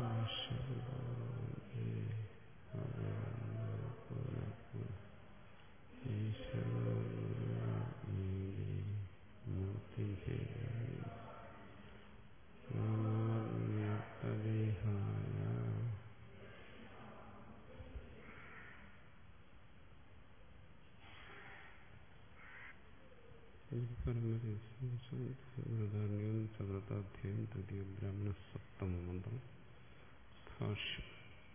പരമരഹസ്യം ചതുർത്ഥാധ്യായം തൃതീയ ബ്രാഹ്മണ സപ്തമ മന്ത്രം ഭാഷ്യം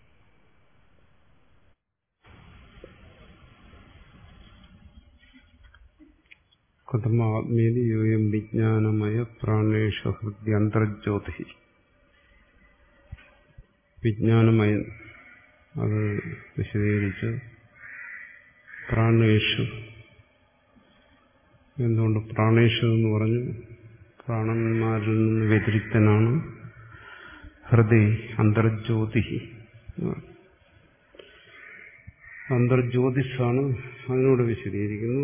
കഥമാത്മേതി യോയം വിജ്ഞാനമയ പ്രാണേഷ ഹൃദ്യന്തർജ്യോതി വിജ്ഞാനമയൻ അത് വിശദീകരിച്ച് പ്രാണേഷു എന്തുകൊണ്ട് പ്രാണേഷു എന്ന് പറഞ്ഞു പ്രാണന്മാരിൽ നിന്ന് വ്യതിരിക്തനാണ് ഹൃദയ അന്തർജ്യോതി അന്തർജ്യോതിഷാണ് അതിനോട് വിശദീകരിക്കുന്നു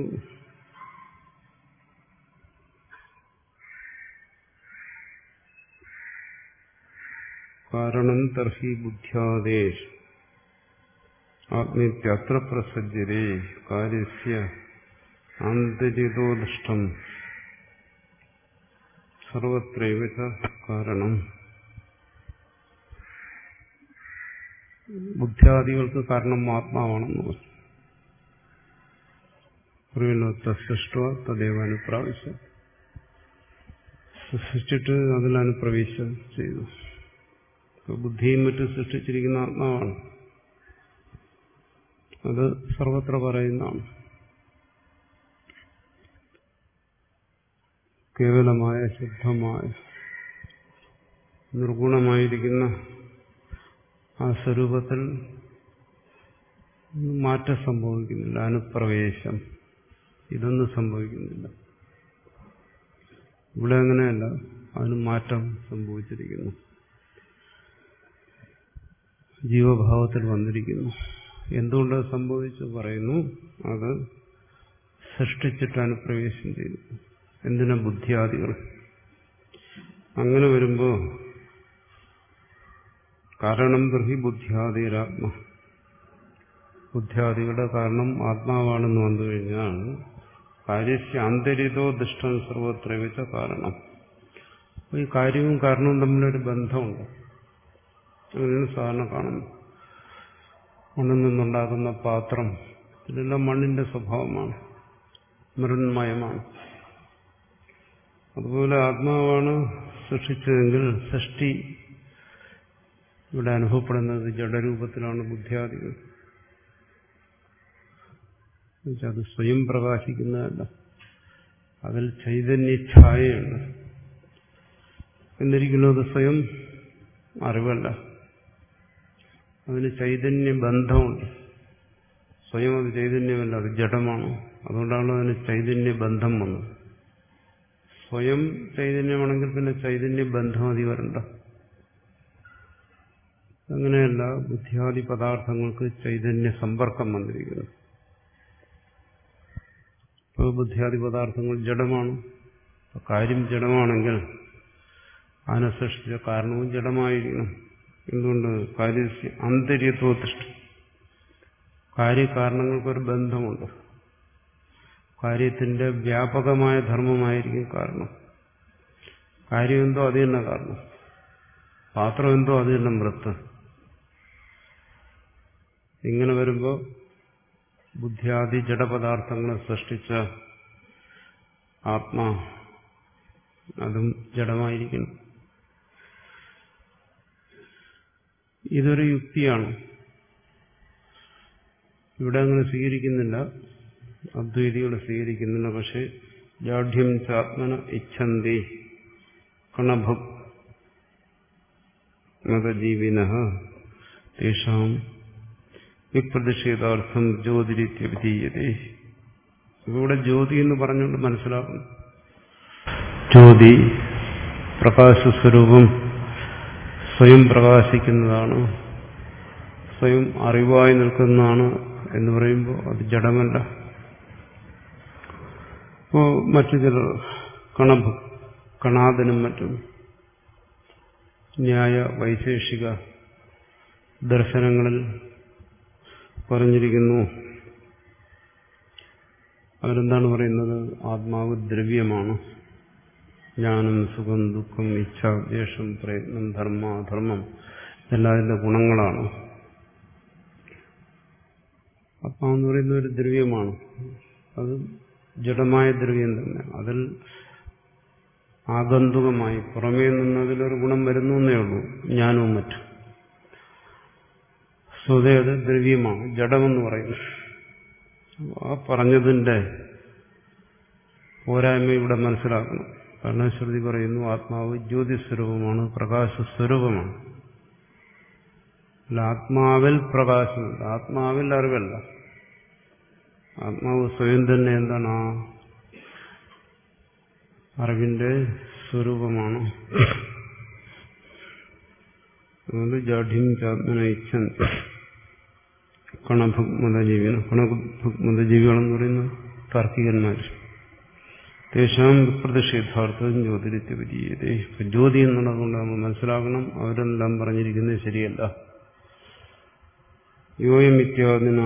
കാരണം തർഹി ബുദ്ധ്യാദേശ് ആത്മീത്യത്ര പ്രസജ്യതേ കാര്യസ്യ ആന്തരിതോദിഷ്ടം സർവത്രൈവ കാരണം ബുദ്ധ്യാദികൾക്ക് കാരണം ആത്മാവാണെന്ന് പറഞ്ഞു പറയുന്നു തസ്സൃഷ്ട തദൈവ അനുപ്രാവശ്യം സൃഷ്ടിച്ചിട്ട് അതിൽ അനുപ്രവേശം ചെയ്തു ബുദ്ധിയും മറ്റും സൃഷ്ടിച്ചിരിക്കുന്ന ആത്മാവാണ് അത് സർവത്ര പറയുന്നതാണ് കേവലമായ ശുദ്ധമായ നിർഗുണമായിരിക്കുന്ന ആ സ്വരൂപത്തിൽ മാറ്റം സംഭവിക്കുന്നില്ല അനുപ്രവേശം ഇതൊന്നും സംഭവിക്കുന്നില്ല ഇവിടെ അങ്ങനെയല്ല അതിന് മാറ്റം സംഭവിച്ചിരിക്കുന്നു ജീവഭാവത്തിൽ വന്നിരിക്കുന്നു എന്തുകൊണ്ട് സംഭവിച്ചു പറയുന്നു അത് സൃഷ്ടിച്ചിട്ട് അനുപ്രവേശം ചെയ്തു എന്തിനാ ബുദ്ധിയാദികൾ അങ്ങനെ വരുമ്പോ കാരണം ബ്രഹി ബുദ്ധിയാദിരാത്മ ബുദ്ധിയാദികളുടെ കാരണം ആത്മാവാണെന്ന് വന്നു കഴിഞ്ഞാൽ കാര്യസ്യ ആന്തരിതോ ദുഷ്ടം സർവത്ര വെച്ച കാരണം ഈ കാര്യവും കാരണവും തമ്മിലൊരു ബന്ധമുണ്ട് അങ്ങനെയാണ് സാധാരണ കാണുന്നത് മണ്ണിൽ നിന്നുണ്ടാകുന്ന പാത്രം ഇതെല്ലാം മണ്ണിന്റെ സ്വഭാവമാണ് മൃന്മയമാണ് അതുപോലെ ആത്മാവാണ് സൃഷ്ടിച്ചതെങ്കിൽ സൃഷ്ടി ഇവിടെ അനുഭവപ്പെടുന്നത് ജഡരൂപത്തിലാണ് ബുദ്ധിയാദികൾ അത് സ്വയം പ്രകാശിക്കുന്നതല്ല അതിൽ ചൈതന്യഛായയുണ്ട് എന്നിരിക്കുന്നു അത് സ്വയം അറിവല്ല അതിന് ചൈതന്യ ബന്ധമുണ്ട് സ്വയം അത് ചൈതന്യമല്ല അത് ജഡമാണ് അതുകൊണ്ടാണ് അതിന് ചൈതന്യ ബന്ധം വന്നത് സ്വയം ചൈതന്യമാണെങ്കിൽ പിന്നെ ചൈതന്യ ബന്ധം അതി വരണ്ട അങ്ങനെയല്ല ബുദ്ധിയാദി പദാർത്ഥങ്ങൾക്ക് ചൈതന്യ സമ്പർക്കം വന്നിരിക്കുന്നു ഇപ്പോൾ ബുദ്ധിയാദി പദാർത്ഥങ്ങൾ ജഡമാണ് കാര്യം ജഡമാണെങ്കിൽ അതിനെ സൃഷ്ടിച്ച കാരണവും ജഡമായിരിക്കണം എന്തുകൊണ്ട് കാര്യ ആന്തര്യത്വത്തിഷ്ട കാര്യകാരണങ്ങൾക്കൊരു ബന്ധമുണ്ട് കാര്യത്തിന്റെ വ്യാപകമായ ധർമ്മമായിരിക്കും കാരണം കാര്യം എന്തോ അത് തന്നെ കാരണം പാത്രം എന്തോ അത് തന്നെ മൃത്ത് ഇങ്ങനെ വരുമ്പോൾ ബുദ്ധിയാദി ജഡപദാർത്ഥങ്ങളെ സൃഷ്ടിച്ച ആത്മാ അതും ജഡമായിരിക്കണം ഇതൊരു യുക്തിയാണ് ഇവിടെ അങ്ങനെ സ്വീകരിക്കുന്നില്ല അദ്വൈതികൾ സ്വീകരിക്കുന്നില്ല പക്ഷെ ജാഢ്യം ചാത്മന ഇച്ഛന്തി കണഭക് മതജീവിന തേഷാം വിപ്രതിഷേധാർത്ഥം ജ്യോതിരിത്യഭിധീയതേ ഇവിടെ ജ്യോതി എന്ന് പറഞ്ഞുകൊണ്ട് മനസ്സിലാക്കുന്നു ജ്യോതി പ്രകാശസ്വരൂപം സ്വയം പ്രകാശിക്കുന്നതാണ് സ്വയം അറിവായി നിൽക്കുന്നതാണ് എന്ന് പറയുമ്പോൾ അത് ജഡമല്ല ഇപ്പോ മറ്റു ചിലർ കണഭ കണാദനും മറ്റും ന്യായ വൈശേഷിക ദർശനങ്ങളിൽ പറഞ്ഞിരിക്കുന്നു അവരെന്താണ് പറയുന്നത് ആത്മാവ് ദ്രവ്യമാണ് ജ്ഞാനം സുഖം ദുഃഖം ഇച്ഛ ദ്വേഷം പ്രയത്നം ധർമ്മ അധർമ്മം ഇതെല്ലാം അതിന്റെ ഗുണങ്ങളാണ് ആത്മാവെന്ന് പറയുന്ന ഒരു ദ്രവ്യമാണ് അത് ജഡമായ ദ്രവ്യം തന്നെ അതിൽ ആഗന്തുകമായി പുറമേ നിന്ന് അതിലൊരു ഗുണം വരുന്നു എന്നേ ഉള്ളൂ ജ്ഞാനവും മറ്റും സ്വതേ അത് ദ്രവ്യമാണ് ജഡമെന്ന് പറയുന്നു ആ പറഞ്ഞതിന്റെ പോരായ്മ ഇവിടെ മനസ്സിലാക്കണം കാരണം ശ്രുതി പറയുന്നു ആത്മാവ് ജ്യോതിസ്വരൂപമാണ് പ്രകാശസ്വരൂപമാണ് അല്ല ആത്മാവിൽ പ്രകാശമില്ല ആത്മാവിൽ അറിവല്ല ആത്മാവ് സ്വയം തന്നെ എന്താണ് ആ അറിവിന്റെ സ്വരൂപമാണ് അതുകൊണ്ട് ജാഠ്യം ചാത്മന ഇച്ഛൻ കണഭുക്മതജീവികൾ കണഭുക്മതജീവികളെന്ന് പറയുന്ന താർക്കികന്മാർ തേശാം പ്രതിഷേധാർത്ഥം ജ്യോതിരിത്യപരീയതേ ജ്യോതി എന്നുള്ളതുകൊണ്ട് നമ്മൾ മനസ്സിലാക്കണം അവരെല്ലാം പറഞ്ഞിരിക്കുന്നത് ശരിയല്ല യോയം ഇത്യാദിന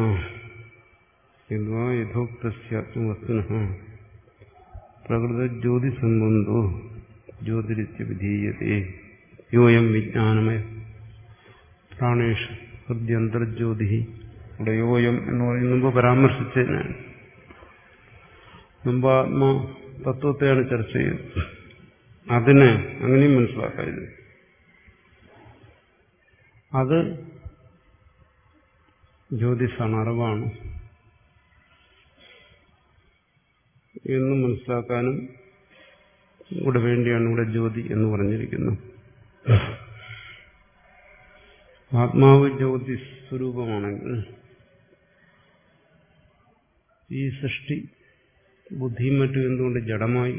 യഥോക്തസ്യാത്മവസ്തുന പ്രകൃത ജ്യോതി സംബന്ധോ ജ്യോതിരിത്യവിധീയതേ യോയം വിജ്ഞാനമയ പ്രാണേഷ് ഹൃദ്യന്തർജ്യോതി ഇവിടെ യോയം എന്ന് പറയുന്ന മുമ്പ് പരാമർശിച്ചതിനാണ് മുമ്പ് ആത്മാ തത്വത്തെയാണ് ചർച്ച ചെയ്തത് അതിനെ അങ്ങനെയും മനസ്സിലാക്കരുത് അത് ജ്യോതിസാണ് അറിവാണ് എന്ന് മനസ്സിലാക്കാനും ഇവിടെ വേണ്ടിയാണ് ഇവിടെ ജ്യോതി എന്ന് പറഞ്ഞിരിക്കുന്നത് ആത്മാവ് ജ്യോതി സ്വരൂപമാണെങ്കിൽ ഈ സൃഷ്ടി ബുദ്ധിയും മറ്റും എന്തുകൊണ്ട് ജഡമായി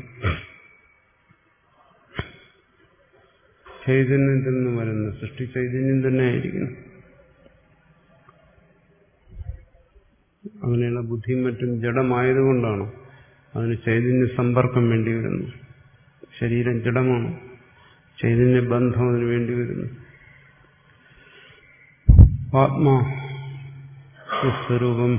ചൈതന്യത്തിൽ നിന്ന് വരുന്ന സൃഷ്ടി ചൈതന്യം തന്നെ ആയിരിക്കുന്നു അങ്ങനെയുള്ള ബുദ്ധിയും മറ്റും ജഡമായതുകൊണ്ടാണ് അതിന് ചൈതന്യ സമ്പർക്കം വേണ്ടി വരുന്നു ശരീരം ജഡമാണ് ചൈതന്യ ബന്ധം അതിന് വേണ്ടി വരുന്നു ആത്മാ സ്വരൂപം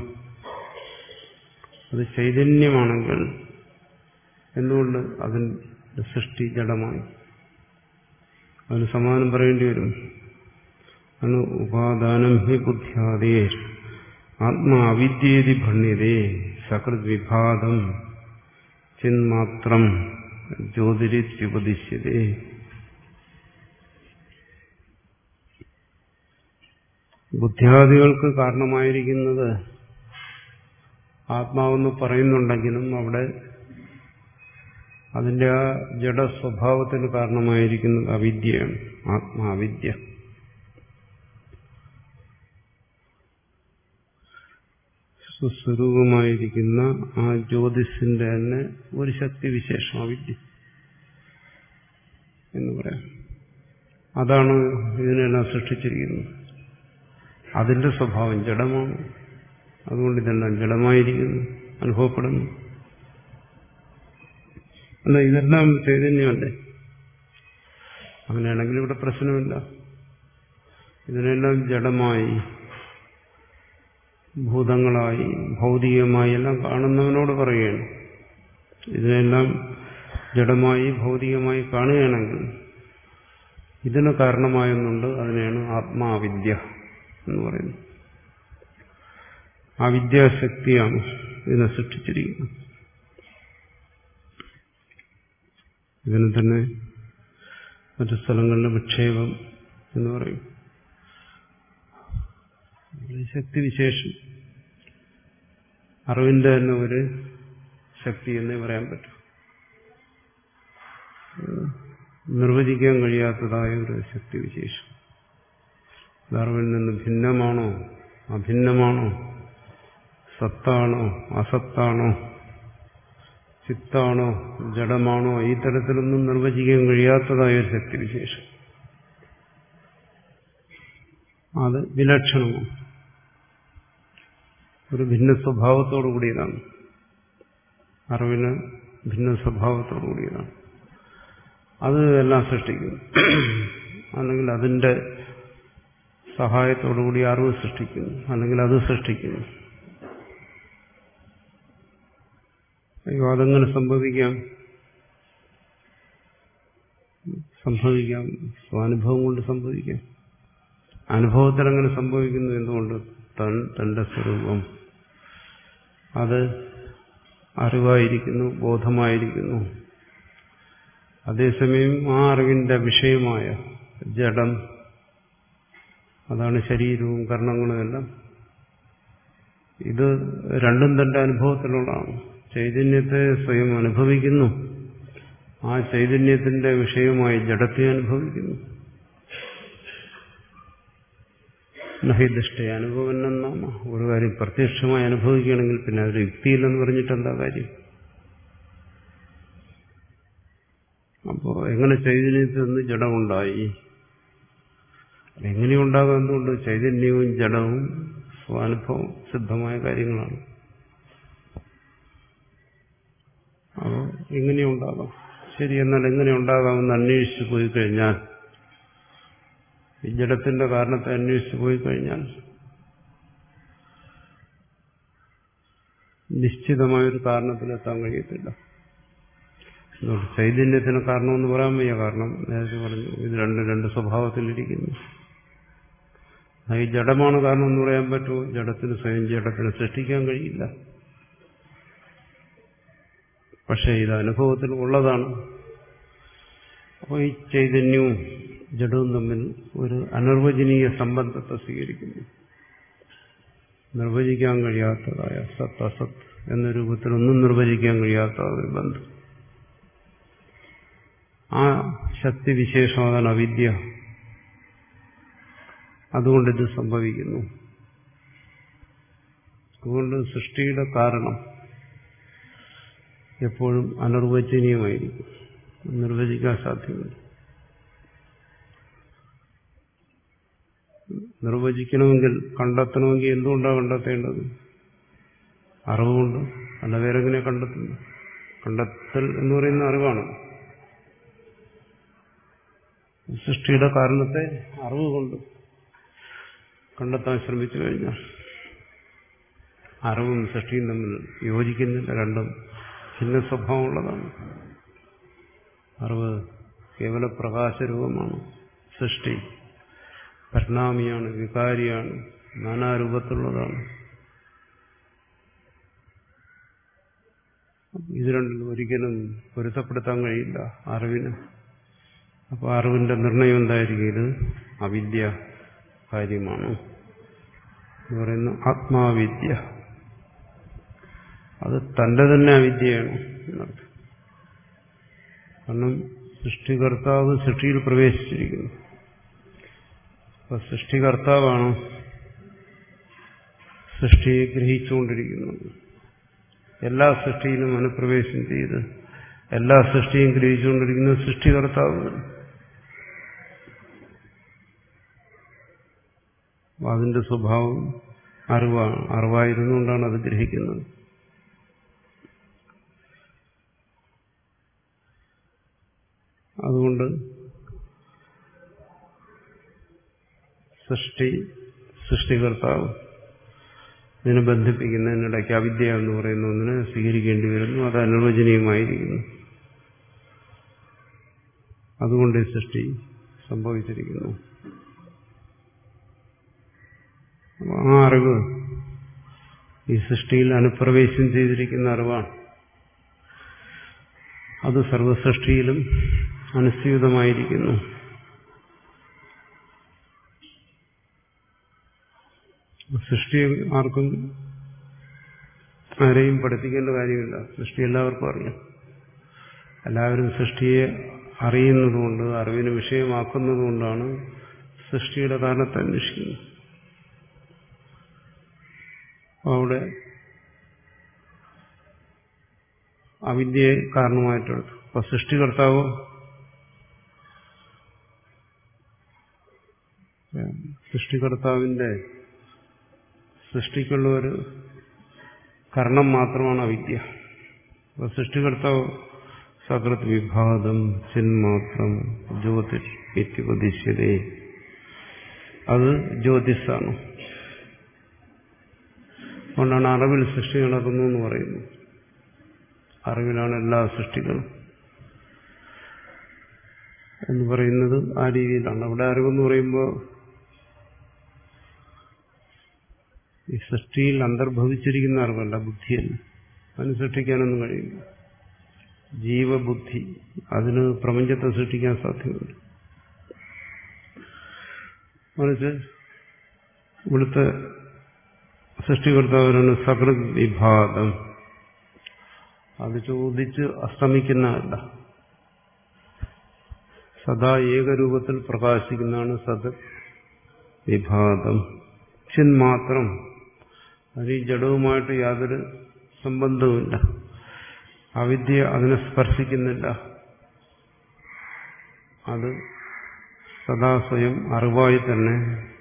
അത് ചൈതന്യമാണെങ്കിൽ എന്തുകൊണ്ട് അതിന്റെ സൃഷ്ടി ജഡമായി അതിന് സമാനം പറയേണ്ടി വരും അണ് ഉപാദാനം ഹി ബുദ്ധ്യാദേ ആത്മാ അവിദ്യേതി ഭണ്യതേ സകൃത് വിഭാതം ചിന്മാത്രം ജ്യോതിരിത്യുപദിശ്യതേ ബുദ്ധ്യാദികൾക്ക് കാരണമായിരിക്കുന്നത് ആത്മാവെന്ന് പറയുന്നുണ്ടെങ്കിലും അവിടെ അതിന്റെ ആ ജഡസ്വഭാവത്തിന് കാരണമായിരിക്കുന്നത് അവിദ്യയാണ് ആത്മാവിദ്യ സുസ്വരൂപമായിരിക്കുന്ന ആ ജ്യോതിസിന്റെ തന്നെ ഒരു ശക്തിവിശേഷം അവിദ്യ എന്ന് പറയാം അതാണ് ഇതിനെല്ലാം സൃഷ്ടിച്ചിരിക്കുന്നത് അതിന്റെ സ്വഭാവം ജഡമാണ് അതുകൊണ്ട് ഇതെല്ലാം ജഡമായിരിക്കുന്നു അനുഭവപ്പെടുന്നു അല്ല ഇതെല്ലാം ചൈതന്യമല്ലേ അങ്ങനെയാണെങ്കിൽ ഇവിടെ പ്രശ്നമില്ല ഇതിനെല്ലാം ജഡമായി ഭൂതങ്ങളായി ഭൗതികമായി എല്ലാം കാണുന്നവനോട് പറയുകയാണ് ഇതിനെല്ലാം ജഡമായി ഭൗതികമായി കാണുകയാണെങ്കിൽ ഇതിന് കാരണമായൊന്നുണ്ട് അതിനെയാണ് ആത്മാവിദ്യ എന്ന് പറയുന്നത് ആ വിദ്യാശക്തിയാണ് ഇതിനെ സൃഷ്ടിച്ചിരിക്കുന്നത് ഇതിന് തന്നെ മറ്റു സ്ഥലങ്ങളിലെ വിക്ഷേപം എന്ന് പറയും ശക്തിവിശേഷം അറിവിന്റെ തന്നെ ഒരു ശക്തി എന്നേ പറയാൻ പറ്റും നിർവചിക്കാൻ കഴിയാത്തതായ ഒരു ശക്തിവിശേഷം അറിവിൽ നിന്ന് ഭിന്നമാണോ അഭിന്നമാണോ സത്താണോ അസത്താണോ ചിത്താണോ ജഡമാണോ ഈ തരത്തിലൊന്നും നിർവചിക്കാൻ കഴിയാത്തതായ ഒരു ശക്തിവിശേഷം അത് വിലക്ഷണമാണ് ഒരു ഭിന്ന സ്വഭാവത്തോടു കൂടിയതാണ് അറിവിന് ഭിന്ന സ്വഭാവത്തോടു കൂടിയതാണ് അത് എല്ലാം സൃഷ്ടിക്കുന്നു അല്ലെങ്കിൽ അതിന്റെ സഹായത്തോടുകൂടി അറിവ് സൃഷ്ടിക്കുന്നു അല്ലെങ്കിൽ അത് സൃഷ്ടിക്കുന്നു അയ്യോ അതെങ്ങനെ സംഭവിക്കാം സംഭവിക്കാം സ്വാനുഭവം കൊണ്ട് സംഭവിക്കാം അനുഭവത്തിൽ അങ്ങനെ സംഭവിക്കുന്നു എന്തുകൊണ്ട് തൻ തന്റെ സ്വരൂപം അത് അറിവായിരിക്കുന്നു ബോധമായിരിക്കുന്നു അതേസമയം ആ അറിവിന്റെ വിഷയമായ ജഡം അതാണ് ശരീരവും കർണങ്ങളും എല്ലാം ഇത് രണ്ടും തന്റെ അനുഭവത്തിലുള്ളതാണ് ചൈതന്യത്തെ സ്വയം അനുഭവിക്കുന്നു ആ ചൈതന്യത്തിന്റെ വിഷയമായി ജഡത്തെ അനുഭവിക്കുന്നു നഹിദൃഷ്ട അനുഭവം എന്നാണ് ഒരു കാര്യം പ്രത്യക്ഷമായി അനുഭവിക്കുകയാണെങ്കിൽ പിന്നെ അതൊരു യുക്തിയില്ലെന്ന് പറഞ്ഞിട്ട് എന്താ കാര്യം അപ്പോ എങ്ങനെ ചൈതന്യത്തിൽ നിന്ന് ജഡമുണ്ടായി എങ്ങനെയുണ്ടാകാം എന്തുകൊണ്ട് ചൈതന്യവും ജഡവും സ്വാനുഭവം സിദ്ധമായ കാര്യങ്ങളാണ് അപ്പോൾ എങ്ങനെയുണ്ടാകാം ശരി എന്നാൽ എങ്ങനെ ഉണ്ടാകാമെന്ന് അന്വേഷിച്ചു പോയി കഴിഞ്ഞാൽ ഈ ജഡത്തിന്റെ കാരണത്തെ അന്വേഷിച്ചു പോയി കഴിഞ്ഞാൽ നിശ്ചിതമായൊരു കാരണത്തിലെത്താൻ കഴിയത്തില്ല അതുകൊണ്ട് ചൈതന്യത്തിന് കാരണമെന്ന് പറയാൻ വയ്യ കാരണം നേരത്തെ പറഞ്ഞു ഇത് രണ്ട് രണ്ട് സ്വഭാവത്തിലിരിക്കുന്നു ഈ ജഡമാണ് കാരണം എന്ന് പറയാൻ പറ്റുമോ ജഡത്തിന് സ്വയം ജഡത്തിന് സൃഷ്ടിക്കാൻ കഴിയില്ല പക്ഷെ ഇത് അനുഭവത്തിൽ ഉള്ളതാണ് അപ്പോൾ ഈ ചൈതന്യവും ജഡവും തമ്മിൽ ഒരു അനിർവചനീയ സംബന്ധത്തെ സ്വീകരിക്കുന്നു നിർവചിക്കാൻ കഴിയാത്തതായ സത്ത് അസത്ത് എന്ന രൂപത്തിൽ ഒന്നും നിർവചിക്കാൻ കഴിയാത്ത ഒരു ബന്ധം ആ ശക്തിവിശേഷം അതാണ് അവിദ്യ അതുകൊണ്ട് ഇത് സംഭവിക്കുന്നു അതുകൊണ്ട് സൃഷ്ടിയുടെ കാരണം എപ്പോഴും അനിർവചനീയമായിരിക്കും നിർവചിക്കാൻ സാധ്യമല്ല നിർവചിക്കണമെങ്കിൽ കണ്ടെത്തണമെങ്കിൽ എന്തുകൊണ്ടാണ് കണ്ടെത്തേണ്ടത് അറിവുകൊണ്ട് അല്ല വേറെ എങ്ങനെ കണ്ടെത്തുന്നു കണ്ടെത്തൽ എന്ന് പറയുന്ന അറിവാണ് സൃഷ്ടിയുടെ കാരണത്തെ അറിവ് കൊണ്ട് കണ്ടെത്താൻ ശ്രമിച്ചു കഴിഞ്ഞാൽ അറിവും സൃഷ്ടിയും തമ്മിൽ യോജിക്കുന്നില്ല രണ്ടും ഭിന്ന സ്വഭാവമുള്ളതാണ് അറിവ് കേവല പ്രകാശരൂപമാണ് സൃഷ്ടി പരിണാമിയാണ് വികാരിയാണ് നാനാരൂപത്തിലുള്ളതാണ് ഇത് രണ്ടിലും ഒരിക്കലും പൊരുത്തപ്പെടുത്താൻ കഴിയില്ല അറിവിന് അപ്പോൾ അറിവിന്റെ നിർണയം എന്തായിരിക്കും ഇത് അവിദ്യ കാര്യമാണ് എന്ന് പറയുന്ന ആത്മാവിദ്യ അത് തന്റെ തന്നെ അവിദ്യയാണ് എന്നർത്ഥം കാരണം സൃഷ്ടികർത്താവ് സൃഷ്ടിയിൽ പ്രവേശിച്ചിരിക്കുന്നു അപ്പൊ സൃഷ്ടികർത്താവാണ് സൃഷ്ടിയെ ഗ്രഹിച്ചുകൊണ്ടിരിക്കുന്നത് എല്ലാ സൃഷ്ടിയിലും അനുപ്രവേശം ചെയ്ത് എല്ലാ സൃഷ്ടിയും ഗ്രഹിച്ചുകൊണ്ടിരിക്കുന്നത് സൃഷ്ടികർത്താവ് അതിന്റെ സ്വഭാവം അറിവാണ് അറിവായിരുന്നുകൊണ്ടാണ് അത് ഗ്രഹിക്കുന്നത് അതുകൊണ്ട് സൃഷ്ടി സൃഷ്ടികർത്താവ് ഇതിനെ ബന്ധിപ്പിക്കുന്നതിനിടയ്ക്ക് അവിദ്യ എന്ന് പറയുന്ന ഒന്നിനെ സ്വീകരിക്കേണ്ടി വരുന്നു അത് അനിർവചനീയമായിരിക്കുന്നു അതുകൊണ്ട് ഈ സൃഷ്ടി സംഭവിച്ചിരിക്കുന്നു ആ അറിവ് ഈ സൃഷ്ടിയിൽ അനുപ്രവേശം ചെയ്തിരിക്കുന്ന അറിവാണ് അത് സർവസൃഷ്ടിയിലും അനുസ്യൂതമായിരിക്കുന്നു സൃഷ്ടി ആർക്കും ആരെയും പഠിപ്പിക്കേണ്ട കാര്യമില്ല സൃഷ്ടി എല്ലാവർക്കും അറിയാം എല്ലാവരും സൃഷ്ടിയെ അറിയുന്നതുകൊണ്ട് അറിവിന് വിഷയമാക്കുന്നതുകൊണ്ടാണ് സൃഷ്ടിയുടെ കാരണത്തെ അന്വേഷിക്കുന്നത് അവിടെ അവിദ്യയെ കാരണമായിട്ടെടുത്തു അപ്പൊ സൃഷ്ടികർത്താവോ സൃഷ്ടികർത്താവിന്റെ സൃഷ്ടിക്കുള്ള ഒരു കർണം മാത്രമാണ് അവിദ്യ അപ്പൊ സൃഷ്ടികർത്താവ് സകൃത് വിഭാഗം ചിന്മാത്രം ജ്യോതിഷ് ഇത്യുപദിശ്യതേ അത് ജ്യോതിസാണ് അതുകൊണ്ടാണ് അറിവിൽ സൃഷ്ടി നടക്കുന്നു എന്ന് പറയുന്നത് അറിവിലാണ് എല്ലാ സൃഷ്ടികളും എന്ന് പറയുന്നത് ആ രീതിയിലാണ് അവിടെ അറിവെന്ന് പറയുമ്പോൾ ഈ സൃഷ്ടിയിൽ അന്തർഭവിച്ചിരിക്കുന്ന അറിവല്ല ബുദ്ധിയല്ല അതിന് സൃഷ്ടിക്കാനൊന്നും കഴിയില്ല ജീവബുദ്ധി അതിന് പ്രപഞ്ചത്തെ സൃഷ്ടിക്കാൻ സാധ്യമല്ല മറിച്ച് ഇവിടുത്തെ സൃഷ്ടികർത്താവിനാണ് സകൃത് വിഭാഗം അത് ചോദിച്ച് അസ്തമിക്കുന്നതല്ല സദാ ഏകരൂപത്തിൽ പ്രകാശിക്കുന്നതാണ് സത് വിഭാഗം ചിന്മാത്രം അത് ഈ ജഡവുമായിട്ട് യാതൊരു സംബന്ധവുമില്ല അവിദ്യ അതിനെ സ്പർശിക്കുന്നില്ല അത് സദാ സ്വയം അറിവായി തന്നെ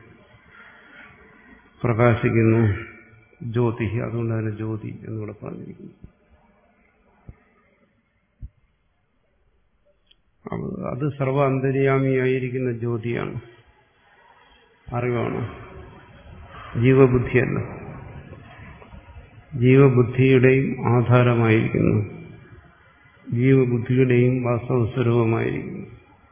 പ്രകാശിക്കുന്നു ജ്യോതി അതുകൊണ്ട് തന്നെ ജ്യോതി എന്നിവിടെ പറഞ്ഞിരിക്കുന്നു അത് സർവ അന്തര്യാമിയായിരിക്കുന്ന ജ്യോതിയാണ് അറിവാണ് ജീവബുദ്ധിയല്ല ജീവബുദ്ധിയുടെയും ആധാരമായിരിക്കുന്നു ജീവബുദ്ധിയുടെയും വാസ്തവ സ്വരൂപമായിരിക്കുന്നു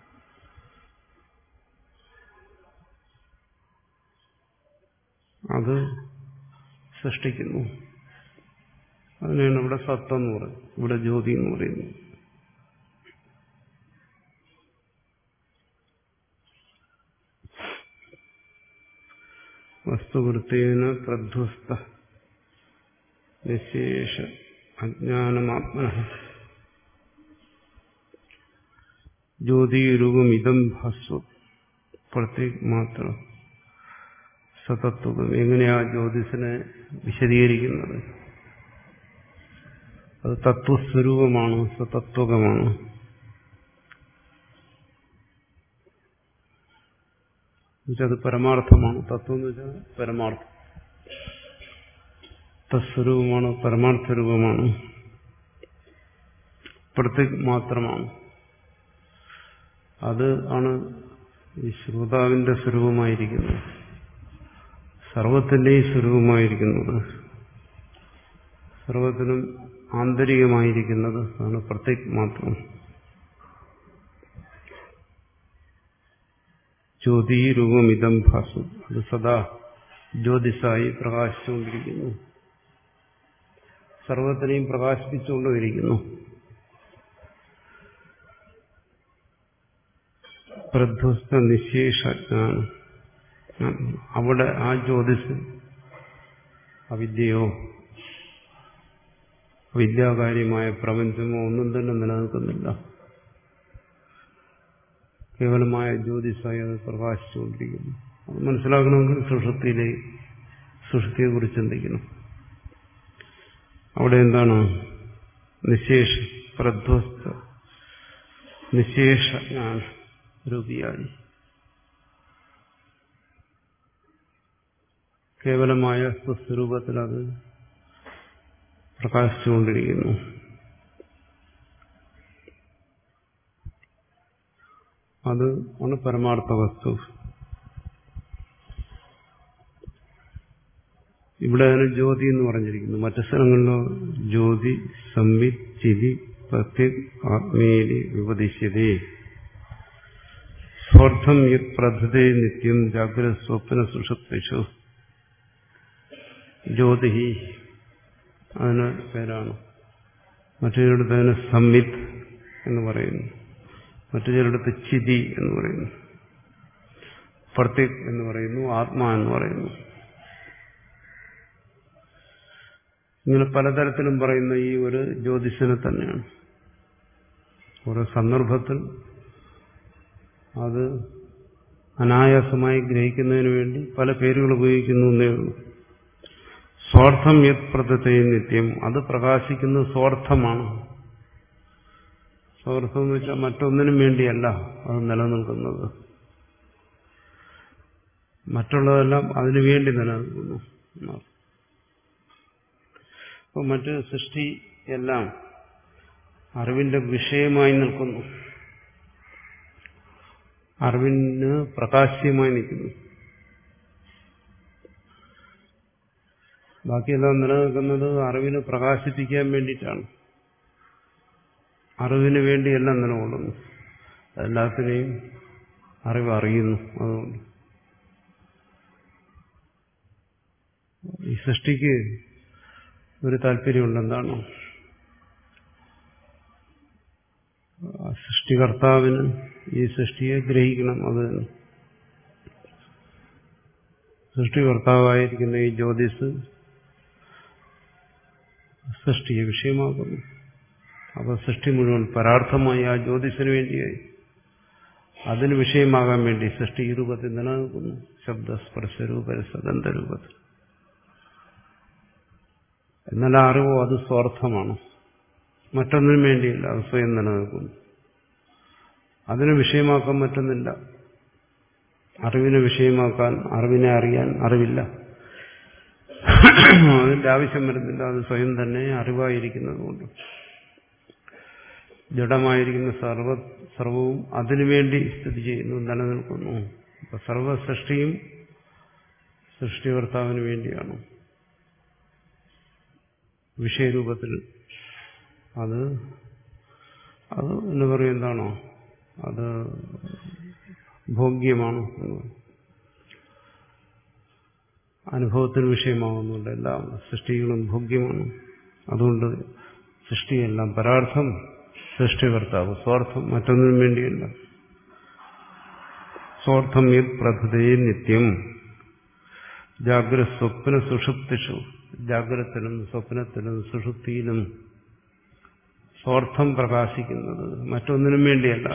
അത് സൃഷ്ടിക്കുന്നു അതിനാണ് ഇവിടെ സത്വം എന്ന് പറയുന്നത് ഇവിടെ ജ്യോതി എന്ന് പറയുന്നത് വസ്തുവൃത്തേന പ്രധ്വസ്ത നിശേഷ അജ്ഞാനമാത്മന ജ്യോതിരൂപം ഇതം ഭാസ്വം പ്രത്യേക മാത്രം സതത്വം എങ്ങനെയാ ജ്യോതിസിനെ വിശദീകരിക്കുന്നത് അത് തത്വസ്വരൂപമാണ് സതത്വകമാണ് അത് പരമാർത്ഥമാണ് തത്വം എന്ന് വെച്ചാൽ പരമാർത്ഥം തസ്വരൂപമാണ് പരമാർത്ഥ രൂപമാണ് പ്രത്യേക മാത്രമാണ് അത് ആണ് ഈ ശ്രോതാവിന്റെ സ്വരൂപമായിരിക്കുന്നത് സർവത്തിന്റെയും സ്വരൂപമായിരിക്കുന്നത് സർവത്തിനും ആന്തരികമായിരിക്കുന്നത് ആണ് പ്രത്യേക മാത്രം ജ്യോതി രൂപമിതം ഭാസു അത് സദാ ജ്യോതിസായി പ്രകാശിച്ചുകൊണ്ടിരിക്കുന്നു സർവത്തിനെയും പ്രകാശിപ്പിച്ചുകൊണ്ടിരിക്കുന്നു പ്രധ്വസ്ത നിശേഷജ്ഞാനം അവിടെ ആ ജ്യോതിസ് അവിദ്യയോ വിദ്യാകാര്യമായ പ്രപഞ്ചമോ ഒന്നും തന്നെ നിലനിൽക്കുന്നില്ല കേവലമായ ജ്യോതിസായി അത് പ്രകാശിച്ചുകൊണ്ടിരിക്കുന്നു അത് മനസ്സിലാക്കണമെങ്കിൽ സുഷുപ്തിയിലെ സുഷുപ്തിയെക്കുറിച്ച് ചിന്തിക്കണം അവിടെ എന്താണ് നിശേഷ പ്രധ്വസ്ത നിശേഷ ജ്ഞാന രൂപിയായി കേവലമായ സ്വസ്വരൂപത്തിൽ അത് പ്രകാശിച്ചുകൊണ്ടിരിക്കുന്നു അത് ആണ് പരമാർത്ഥ വസ്തു ഇവിടെ അതിന് ജ്യോതി എന്ന് പറഞ്ഞിരിക്കുന്നു മറ്റു സ്ഥലങ്ങളിലോ ജ്യോതി സംവിത് ചിതി പ്രത്യേക് ആത്മീയതി വിപദിശ്യതേ സ്വാർത്ഥം യത് പ്രധതേ നിത്യം ജാഗ്രത സ്വപ്ന സുഷുപ്തിഷു ജ്യോതി അതിന് പേരാണ് മറ്റു ചിലടത്ത് അതിന് സംവിത് എന്ന് പറയുന്നു മറ്റു ചിലടത്ത് ചിതി എന്ന് പറയുന്നു പ്രത്യേക് എന്ന് പറയുന്നു ആത്മാ എന്ന് പറയുന്നു ഇങ്ങനെ പലതരത്തിലും പറയുന്ന ഈ ഒരു ജ്യോതിഷനെ തന്നെയാണ് ഓരോ സന്ദർഭത്തിൽ അത് അനായാസമായി ഗ്രഹിക്കുന്നതിന് വേണ്ടി പല പേരുകൾ ഉപയോഗിക്കുന്നു എന്നേ ഉള്ളൂ സ്വാർത്ഥം യത് പ്രദത്തെ നിത്യം അത് പ്രകാശിക്കുന്നത് സ്വാർത്ഥമാണ് സ്വാർത്ഥം എന്ന് വെച്ചാൽ മറ്റൊന്നിനും വേണ്ടിയല്ല അത് നിലനിൽക്കുന്നത് മറ്റുള്ളതെല്ലാം അതിനു വേണ്ടി നിലനിൽക്കുന്നു അപ്പോൾ മറ്റ് സൃഷ്ടി എല്ലാം അറിവിന്റെ വിഷയമായി നിൽക്കുന്നു അറിവിന് പ്രകാശ്യമായി നിൽക്കുന്നു ബാക്കിയെല്ലാം നിലനിൽക്കുന്നത് അറിവിനെ പ്രകാശിപ്പിക്കാൻ വേണ്ടിയിട്ടാണ് അറിവിന് വേണ്ടിയെല്ലാം നിലകൊള്ളുന്നു എല്ലാത്തിനെയും അറിവ് അറിയുന്നു അതുകൊണ്ട് ഈ സൃഷ്ടിക്ക് ഒരു താല്പര്യമുണ്ട് എന്താണ് സൃഷ്ടികർത്താവിന് ഈ സൃഷ്ടിയെ ഗ്രഹിക്കണം അത് തന്നെ സൃഷ്ടികർത്താവായിരിക്കുന്ന ഈ ജ്യോതിസ് സൃഷ്ടിയെ വിഷയമാക്കുന്നു അപ്പോൾ സൃഷ്ടി മുഴുവൻ പരാർത്ഥമായി ആ ജ്യോതിസിന് വേണ്ടിയായി അതിന് വിഷയമാകാൻ വേണ്ടി സൃഷ്ടി ഈ രൂപത്തിൽ നിലനിൽക്കുന്നു ശബ്ദസ്പർശരൂപ രസഗന്ധരൂപത്തിൽ എന്നാൽ ആ അറിവോ അത് സ്വാർത്ഥമാണ് മറ്റൊന്നിനും വേണ്ടിയില്ല അത് സ്വയം നിലനിൽക്കുന്നു അതിന് വിഷയമാക്കാൻ പറ്റുന്നില്ല അറിവിനെ വിഷയമാക്കാൻ അറിവിനെ അറിയാൻ അറിവില്ല അതിന്റെ ആവശ്യം വരുന്നില്ല അത് സ്വയം തന്നെ അറിവായിരിക്കുന്നതുകൊണ്ട് ജഡമായിരിക്കുന്ന സർവ സർവവും അതിനുവേണ്ടി സ്ഥിതി ചെയ്യുന്നു നിലനിൽക്കുന്നു അപ്പൊ സർവ സൃഷ്ടിയും സൃഷ്ടികർത്താവിന് വേണ്ടിയാണ് വിഷയരൂപത്തിൽ അത് അത് എന്ന് പറയും എന്താണോ അത് ഭോഗ്യമാണ് എന്ന് അനുഭവത്തിന് വിഷയമാകുന്നുണ്ട് എല്ലാം സൃഷ്ടികളും ഭോഗ്യമാണ് അതുകൊണ്ട് സൃഷ്ടിയെല്ലാം പരാർത്ഥം സൃഷ്ടികർത്താവ് സ്വാർത്ഥം മറ്റൊന്നിനും വേണ്ടിയല്ല സ്വാർത്ഥം യത് പ്രഥതയെ നിത്യം ജാഗ്രത സ്വപ്ന സുഷുപ്തിഷു ജാഗ്രതത്തിലും സ്വപ്നത്തിലും സുഷുപ്തിയിലും സ്വാർത്ഥം പ്രകാശിക്കുന്നത് മറ്റൊന്നിനും വേണ്ടിയല്ല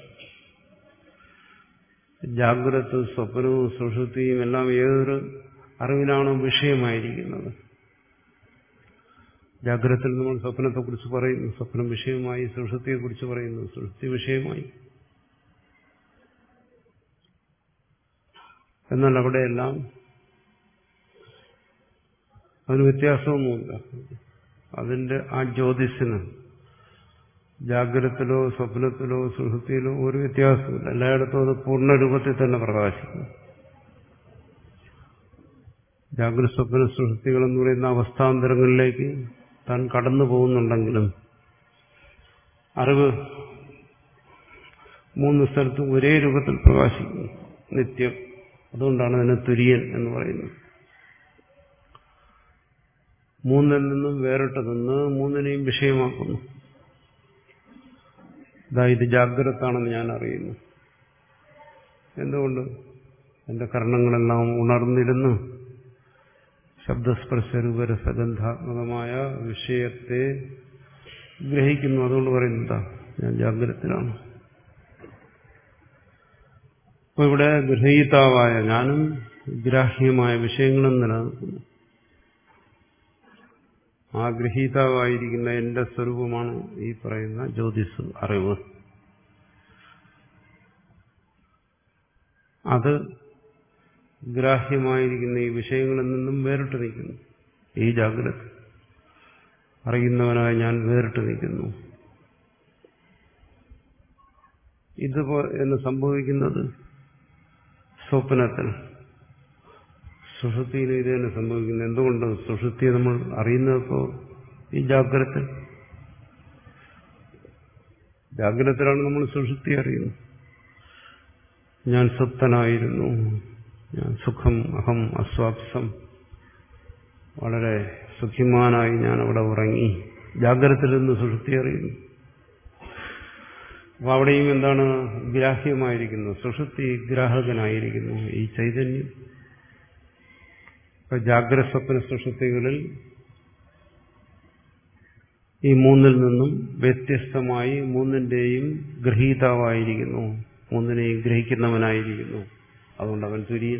ജാഗ്രത സ്വപ്നവും സുഷുപ്തിയും എല്ലാം ഏതൊരു അറിവിനാണോ വിഷയമായിരിക്കുന്നത് ജാഗ്രതത്തിൽ നമ്മൾ സ്വപ്നത്തെക്കുറിച്ച് പറയുന്നു സ്വപ്നം വിഷയമായി സുഷുപ്തിയെക്കുറിച്ച് പറയുന്നു സുഷുപ്തി വിഷയമായി എന്നാൽ അവിടെയെല്ലാം അതിന് വ്യത്യാസമൊന്നുമില്ല അതിന്റെ ആ ജ്യോതിസിന് ജാഗ്രതത്തിലോ സ്വപ്നത്തിലോ സുഹൃത്തിയിലോ ഒരു വ്യത്യാസമില്ല എല്ലായിടത്തും അത് പൂർണ്ണരൂപത്തിൽ തന്നെ പ്രകാശിക്കും ജാഗ്രത സ്വപ്ന സുഹൃത്തികൾ എന്ന് പറയുന്ന അവസ്ഥാന്തരങ്ങളിലേക്ക് താൻ കടന്നു പോകുന്നുണ്ടെങ്കിലും അറിവ് മൂന്ന് സ്ഥലത്തും ഒരേ രൂപത്തിൽ പ്രകാശിക്കുന്നു നിത്യം അതുകൊണ്ടാണ് അതിനെ തുര്യൻ എന്ന് പറയുന്നത് മൂന്നിൽ നിന്നും വേറിട്ട് നിന്ന് മൂന്നിനെയും വിഷയമാക്കുന്നു ഇതാ ഇത് ജാഗ്രതാണെന്ന് ഞാൻ അറിയുന്നു എന്തുകൊണ്ട് എന്റെ കർണങ്ങളെല്ലാം ഉണർന്നിരുന്നു ശബ്ദസ്പർശരൂപരസഗന്ധാത്മകമായ വിഷയത്തെ ഗ്രഹിക്കുന്നു അതുകൊണ്ട് പറയുന്നതാ ഞാൻ ജാഗ്രതത്തിലാണ് അപ്പൊ ഇവിടെ ഗ്രഹീതാവായ ഞാനും ഗ്രാഹ്യമായ വിഷയങ്ങളും നിലനിൽക്കുന്നു ആ ഗ്രഹീതാവായിരിക്കുന്ന എന്റെ സ്വരൂപമാണ് ഈ പറയുന്ന ജ്യോതിസ് അറിവ് അത് ഗ്രാഹ്യമായിരിക്കുന്ന ഈ വിഷയങ്ങളിൽ നിന്നും വേറിട്ട് നിൽക്കുന്നു ഈ ജാഗ്രത അറിയുന്നവനായി ഞാൻ വേറിട്ട് നിൽക്കുന്നു ഇതുപോ എന്ന് സംഭവിക്കുന്നത് സ്വപ്നത്തിൽ സുഷുതിയിൽ ഇത് തന്നെ സംഭവിക്കുന്നത് എന്തുകൊണ്ട് സുഷുതിയെ നമ്മൾ അറിയുന്നപ്പോ ഈ ജാഗ്രത ജാഗ്രതത്തിലാണ് നമ്മൾ സുഷുതി അറിയുന്നത് ഞാൻ സുപ്തനായിരുന്നു ഞാൻ സുഖം അഹം അസ്വാപ്സം വളരെ സുഖിമാനായി ഞാൻ അവിടെ ഉറങ്ങി ജാഗ്രതത്തിൽ നിന്ന് സുഷുതി അറിയുന്നു അപ്പൊ അവിടെയും എന്താണ് ഗ്രാഹ്യമായിരിക്കുന്നു സുഷുപ്തി ഗ്രാഹകനായിരിക്കുന്നു ഈ ചൈതന്യം ഇപ്പൊ ജാഗ്രത സ്വപ്ന സുഷുപ്തികളിൽ ഈ മൂന്നിൽ നിന്നും വ്യത്യസ്തമായി മൂന്നിന്റെയും ഗ്രഹീതാവായിരിക്കുന്നു മൂന്നിനെയും ഗ്രഹിക്കുന്നവനായിരിക്കുന്നു അതുകൊണ്ട് അവൻ തുര്യൻ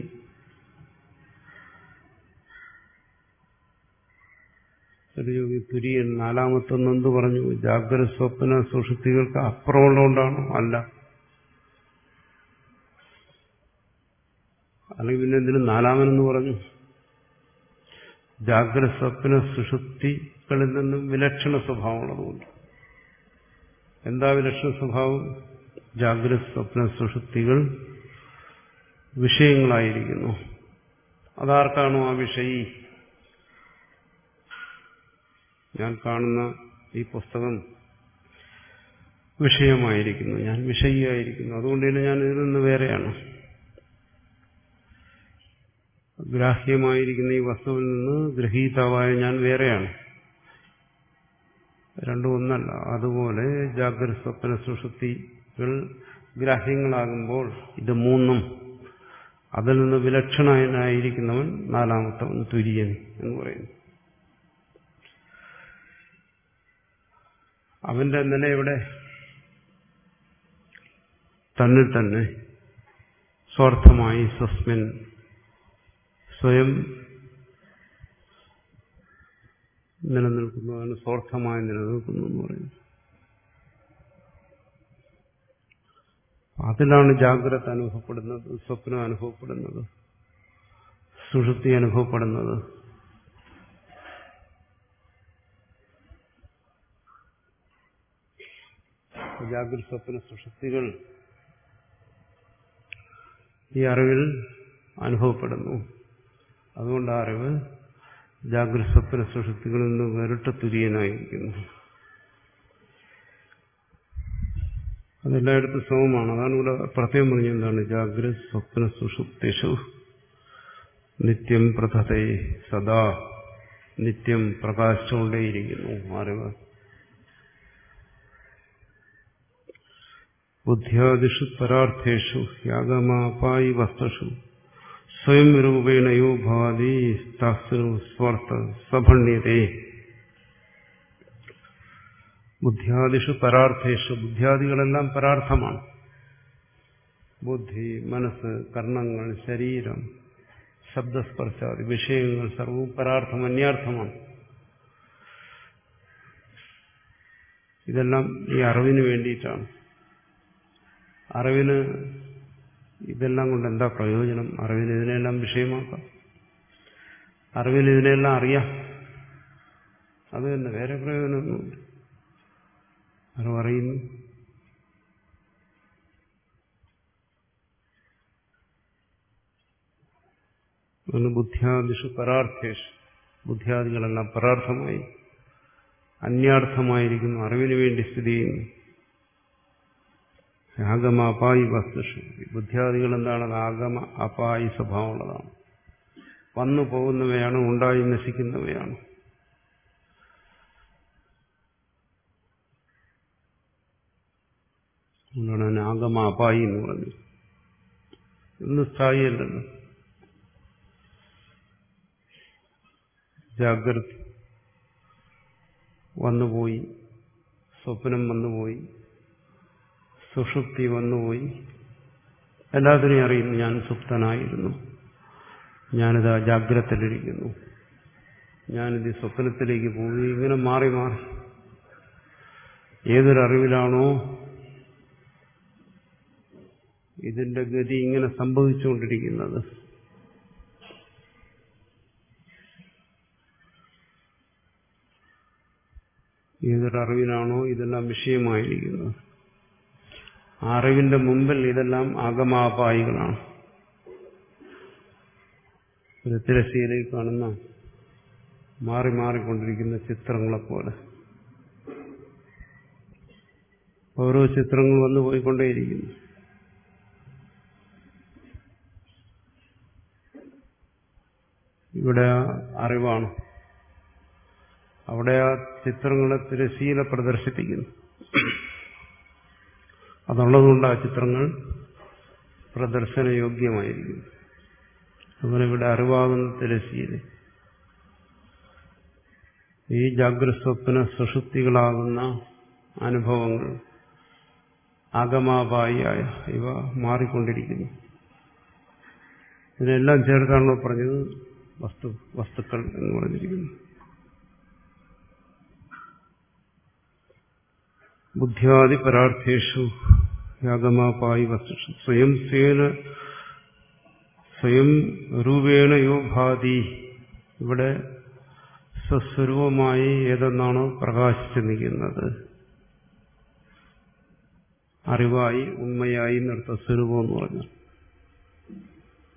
യോഗി തുര്യൻ നാലാമത്തൊന്ന് എന്ത് പറഞ്ഞു ജാഗ്രത സ്വപ്ന സുഷുപ്തികൾക്ക് അപ്പുറമുള്ളതുകൊണ്ടാണോ അല്ല അല്ലെങ്കിൽ പിന്നെ എന്തിനും നാലാമനെന്ന് പറഞ്ഞു ജാഗ്രത സ്വപ്ന സുഷുപ്തികളിൽ നിന്നും വിലക്ഷണ സ്വഭാവമുള്ളതുകൊണ്ട് എന്താ വിലക്ഷണ സ്വഭാവം ജാഗ്രത സ്വപ്ന സുഷുപ്തികൾ വിഷയങ്ങളായിരിക്കുന്നു അതാർക്കാണോ ആ വിഷയി ഞാൻ കാണുന്ന ഈ പുസ്തകം വിഷയമായിരിക്കുന്നു ഞാൻ വിഷയിയായിരിക്കുന്നു അതുകൊണ്ട് തന്നെ ഞാൻ ഇതിൽ നിന്ന് വേറെയാണ് ഗ്രാഹ്യമായിരിക്കുന്ന ഈ വസ്തുവിൽ നിന്ന് ഗ്രഹീതാവായ ഞാൻ വേറെയാണ് രണ്ടും ഒന്നല്ല അതുപോലെ ജാഗ്രത സ്വപ്ന സുഷുപ്തികൾ ഗ്രാഹ്യങ്ങളാകുമ്പോൾ ഇത് മൂന്നും അതിൽ നിന്ന് വിലക്ഷണനായിരിക്കുന്നവൻ നാലാമത്തവൻ തുര്യൻ എന്ന് പറയുന്നു അവന്റെ നില എവിടെ തന്നിൽ തന്നെ സ്വാർത്ഥമായി സ്വസ്മിൻ സ്വയം നിലനിൽക്കുന്നതാണ് സ്വാർത്ഥമായി നിലനിൽക്കുന്നു എന്ന് പറയുന്നു അതിലാണ് ജാഗ്രത അനുഭവപ്പെടുന്നത് സ്വപ്നം അനുഭവപ്പെടുന്നത് സുഷുപ്തി അനുഭവപ്പെടുന്നത് ജാഗ്രത സ്വപ്ന സുഷുപ്തികൾ ഈ അറിവിൽ അനുഭവപ്പെടുന്നു അതുകൊണ്ട് ആ അറിവ് ജാഗ്രത സ്വപ്ന സുഷുപ്തികളിൽ നിന്ന് വേറിട്ട തുര്യനായിരിക്കുന്നു അതെല്ലായിടത്തും സമമാണ് അതാണ് ഇവിടെ പ്രത്യേകം പറഞ്ഞ എന്താണ് ജാഗ്രത സ്വപ്ന സുഷുപ്തിഷു നിത്യം പ്രഥതേ സദാ നിത്യം പ്രകാശിച്ചുകൊണ്ടേയിരിക്കുന്നു അറിവ് ബുദ്ധ്യാദിഷു പരാർത്ഥേഷു യാഗമാപായി വസ്തുഷു സ്വയം രൂപേണയോ ഭാതി താസ്രു സ്വാർത്ഥ സഭണ്യതേ ബുദ്ധ്യാദിഷു പരാർത്ഥേഷു ബുദ്ധ്യാദികളെല്ലാം പരാർത്ഥമാണ് ബുദ്ധി മനസ്സ് കർണങ്ങൾ ശരീരം ശബ്ദസ്പർശാദി വിഷയങ്ങൾ സർവവും പരാർത്ഥം അന്യാർത്ഥമാണ് ഇതെല്ലാം ഈ അറിവിന് വേണ്ടിയിട്ടാണ് അറിവിന് ഇതെല്ലാം കൊണ്ട് എന്താ പ്രയോജനം അറിവിന് ഇതിനെല്ലാം വിഷയമാക്കാം അറിവിന് ഇതിനെല്ലാം അറിയാം അത് തന്നെ വേറെ പ്രയോജനമൊന്നുമില്ല അറിവ് അറിയുന്നു അതിന് ബുദ്ധ്യാദിഷു പരാർത്ഥേഷു ബുദ്ധ്യാദികളെല്ലാം പരാർത്ഥമായി അന്യാർത്ഥമായിരിക്കുന്നു അറിവിന് വേണ്ടി സ്ഥിതി ചെയ്യുന്നു ആഗമ അപായി വസ്തുഷു ബുദ്ധ്യാദികൾ എന്താണ് ആഗമ അപായി സ്വഭാവമുള്ളതാണ് വന്നു പോകുന്നവയാണ് ഉണ്ടായി നശിക്കുന്നവയാണ് അതുകൊണ്ടാണ് ആഗമ അപായി എന്ന് പറഞ്ഞു ഇന്ന് സ്ഥായിയല്ലല്ലോ ജാഗ്രത വന്നുപോയി സ്വപ്നം വന്നുപോയി സുഷുപ്തി വന്നുപോയി എല്ലാത്തിനെയും അറിയുന്നു ഞാൻ സുപ്തനായിരുന്നു ഞാനിതാ ജാഗ്രതയിലിരിക്കുന്നു ഞാനിത് സ്വപ്നത്തിലേക്ക് പോയി ഇങ്ങനെ മാറി മാറി ഏതൊരറിവിലാണോ ഇതിന്റെ ഗതി ഇങ്ങനെ സംഭവിച്ചുകൊണ്ടിരിക്കുന്നത് ഏതൊരറിവിനാണോ ഇതെല്ലാം വിഷയമായിരിക്കുന്നത് ആ അറിവിന്റെ മുമ്പിൽ ഇതെല്ലാം ആഗമാപായികളാണ് ഒരു തിരശ്ശീലയിൽ കാണുന്ന മാറി മാറിക്കൊണ്ടിരിക്കുന്ന ചിത്രങ്ങളെപ്പോലെ ഓരോ ചിത്രങ്ങൾ വന്നു പോയിക്കൊണ്ടേയിരിക്കുന്നു ഇവിടെ അറിവാണ് അവിടെ ആ ചിത്രങ്ങളെ തിരശീല പ്രദർശിപ്പിക്കുന്നു അതുള്ളതുകൊണ്ട് ആ ചിത്രങ്ങൾ പ്രദർശനയോഗ്യമായിരിക്കുന്നു അതുപോലെ ഇവിടെ അറിവാകുന്ന തിരശീല ഈ ജാഗ്രത സ്വപ്ന സുഷുപ്തികളാകുന്ന അനുഭവങ്ങൾ ആഗമാപായിയായ ഇവ മാറിക്കൊണ്ടിരിക്കുന്നു ഇതിനെല്ലാം ചേർത്താണല്ലോ പറഞ്ഞത് വസ്തു വസ്തുക്കൾ എന്ന് പറഞ്ഞിരിക്കുന്നു ബുദ്ധ്യാദി പരാർത്ഥേഷു യാഗമാപായി വസ്തുഷു സ്വയം സ്വേന സ്വയം രൂപേണ യോ ഭാതി ഇവിടെ സ്വസ്വരൂപമായി ഏതെന്നാണോ പ്രകാശിച്ചു നിൽക്കുന്നത് അറിവായി ഉണ്മയായി നിർത്ത സ്വരൂപം എന്ന് പറഞ്ഞു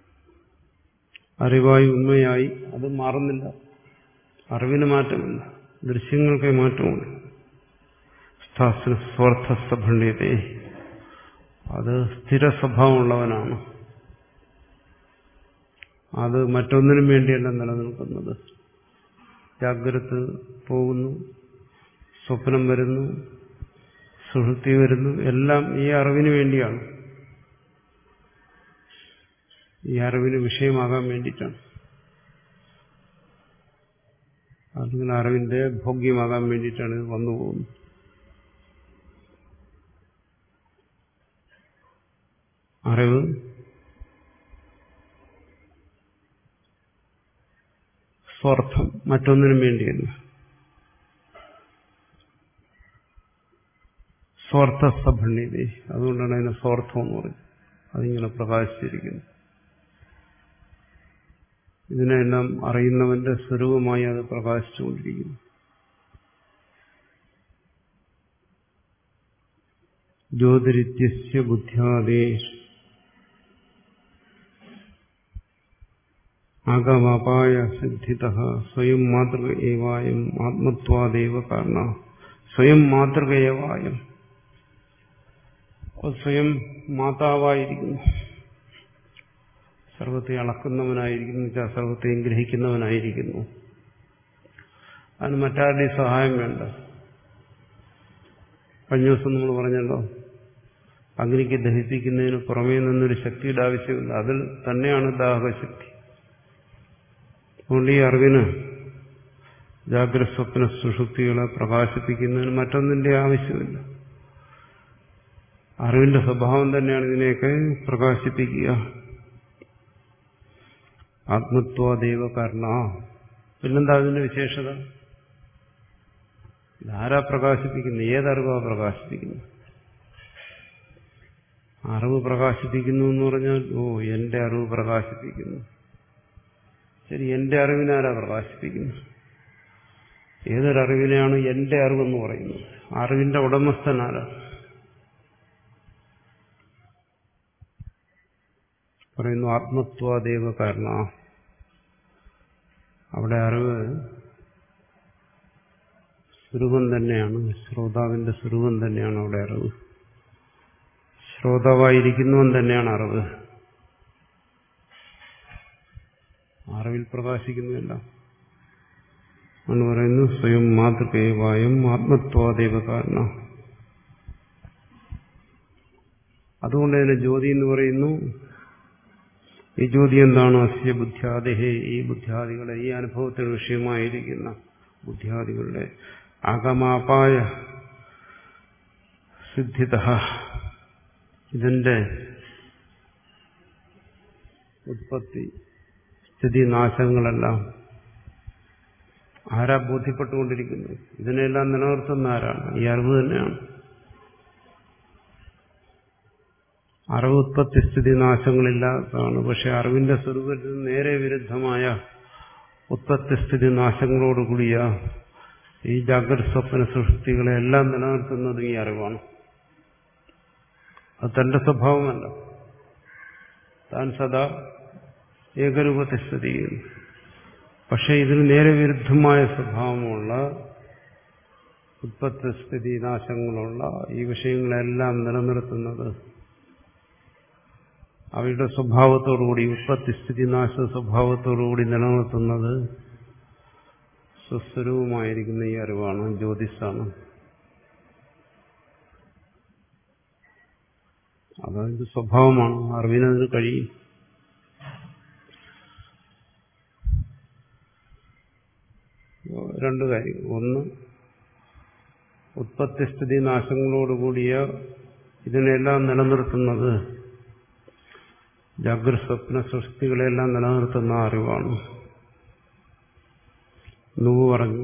അറിവായി ഉണ്മയായി അത് മാറുന്നില്ല അറിവിന് മാറ്റമില്ല ദൃശ്യങ്ങൾക്ക് മാറ്റമുണ്ട് സ്ഥാസിന് സ്വാർത്ഥസഭണ്യത്തെ അത് സ്ഥിര സ്വഭാവമുള്ളവനാണ് അത് മറ്റൊന്നിനും വേണ്ടിയല്ല നിലനിൽക്കുന്നത് ജാഗ്രത പോകുന്നു സ്വപ്നം വരുന്നു സുഹൃത്തി വരുന്നു എല്ലാം ഈ അറിവിന് വേണ്ടിയാണ് ഈ അറിവിന് വിഷയമാകാൻ വേണ്ടിയിട്ടാണ് അല്ലെങ്കിൽ അറിവിന്റെ ഭോഗ്യമാകാൻ വേണ്ടിയിട്ടാണ് ഇത് വന്നു പോകുന്നത് അറിവ് സ്വാർത്ഥം മറ്റൊന്നിനും വേണ്ടിയല്ല സ്വാർത്ഥ സഭണ്യത അതുകൊണ്ടാണ് അതിനെ സ്വാർത്ഥം എന്ന് പറയുന്നത് അതിങ്ങനെ പ്രകാശിച്ചിരിക്കുന്നു ഇതിനെല്ലാം അറിയുന്നവന്റെ സ്വരൂപമായി അത് പ്രകാശിച്ചുകൊണ്ടിരിക്കുന്നു ജ്യോതിരിത്യസ്യ ബുദ്ധ്യാദേ ആഗമാപായ സിദ്ധിത സ്വയം മാതൃക ഏവായം ആത്മത്വാദേവ കാരണ സ്വയം മാതൃകയേവായം സ്വയം മാതാവായിരിക്കുന്നു സർവത്തെ അളക്കുന്നവനായിരിക്കുന്നു വെച്ചാൽ സർവത്തെയും ഗ്രഹിക്കുന്നവനായിരിക്കുന്നു അതിന് മറ്റാരുടെയും സഹായം വേണ്ട കഴിഞ്ഞ ദിവസം നമ്മൾ പറഞ്ഞല്ലോ അഗ്നിക്ക് ദഹിപ്പിക്കുന്നതിന് പുറമേ നിന്നൊരു ശക്തിയുടെ ആവശ്യമില്ല അതിൽ തന്നെയാണ് ദാഹകശക്തി അതുകൊണ്ട് ഈ അറിവിന് ജാഗ്രത സ്വപ്ന സുഷുപ്തികളെ പ്രകാശിപ്പിക്കുന്നതിന് മറ്റൊന്നിന്റെ ആവശ്യമില്ല അറിവിന്റെ സ്വഭാവം തന്നെയാണ് ഇതിനെയൊക്കെ പ്രകാശിപ്പിക്കുക ആത്മത്വദൈവ കാരണ പിന്നെന്താ അതിന്റെ വിശേഷത ഇതാരാ പ്രകാശിപ്പിക്കുന്നത് ഏതറിവാ പ്രകാശിപ്പിക്കുന്നത് അറിവ് പ്രകാശിപ്പിക്കുന്നു എന്ന് പറഞ്ഞാൽ ഓ എന്റെ അറിവ് പ്രകാശിപ്പിക്കുന്നു ശരി എന്റെ അറിവിനാരാ പ്രകാശിപ്പിക്കുന്നു ഏതൊരറിവിനെയാണ് എന്റെ അറിവെന്ന് പറയുന്നത് അറിവിന്റെ ഉടമസ്ഥനാരാ പറയുന്നു ആത്മത്വാദേവ കാരണ അവിടെ അറിവ് സ്വരൂപം തന്നെയാണ് ശ്രോതാവിന്റെ സ്വരൂപം തന്നെയാണ് അവിടെ അറിവ് ശ്രോതാവായിരിക്കുന്നവൻ തന്നെയാണ് അറിവ് അറിവിൽ പ്രകാശിക്കുന്നില്ല എന്ന് പറയുന്നു സ്വയം മാതൃകേവായും ആത്മത്വാദേവ കാരണ അതുകൊണ്ട് തന്നെ ജ്യോതി എന്ന് പറയുന്നു ഈ ജ്യോതി എന്താണ് അസ്യ ബുദ്ധ്യാദിഹേ ഈ ബുദ്ധ്യാദികളെ ഈ അനുഭവത്തിന് വിഷയമായിരിക്കുന്ന ബുദ്ധ്യാദികളുടെ ആഗമാപായ സിദ്ധിത ഇതിന്റെ ഉത്പത്തി സ്ഥിതി നാശങ്ങളെല്ലാം ആരാ ബോധ്യപ്പെട്ടുകൊണ്ടിരിക്കുന്നത് ഇതിനെല്ലാം നിലനിർത്തുന്ന ആരാണ് ഈ അറിവ് തന്നെയാണ് അറിവ് ഉത്പത്തി സ്ഥിതി നാശങ്ങളില്ലാത്തതാണ് പക്ഷെ അറിവിന്റെ സ്വരൂപത്തിൽ നേരെ വിരുദ്ധമായ ഉത്പത്തി സ്ഥിതി നാശങ്ങളോടുകൂടിയ ഈ ജാഗ്രത സ്വപ്ന സൃഷ്ടികളെ എല്ലാം നിലനിർത്തുന്നത് ഈ അറിവാണ് അത് തന്റെ സ്വഭാവമല്ല താൻ സദാ ഏകരൂപത്തെ സ്ഥിതി ചെയ്യുന്നു പക്ഷെ ഇതിന് നേരെ വിരുദ്ധമായ സ്വഭാവമുള്ള ഉത്പത്തി സ്ഥിതി നാശങ്ങളുള്ള ഈ വിഷയങ്ങളെല്ലാം നിലനിർത്തുന്നത് അവയുടെ സ്വഭാവത്തോടുകൂടി ഉത്പത്തി സ്ഥിതി നാശ സ്വഭാവത്തോടുകൂടി നിലനിർത്തുന്നത് സ്വസ്വരൂപമായിരിക്കുന്ന ഈ അറിവാണ് ജ്യോതിസാണ് അതതിന്റെ സ്വഭാവമാണ് അറിവിനതിന് കഴിയും രണ്ട് കാര്യം ഒന്ന് ഉത്പത്തിസ്ഥിതി നാശങ്ങളോടുകൂടിയ ഇതിനെല്ലാം നിലനിർത്തുന്നത് ജാഗ്രത സ്വപ്ന സൃഷ്ടികളെല്ലാം നിലനിർത്തുന്ന അറിവാണ് നുവ് പറഞ്ഞു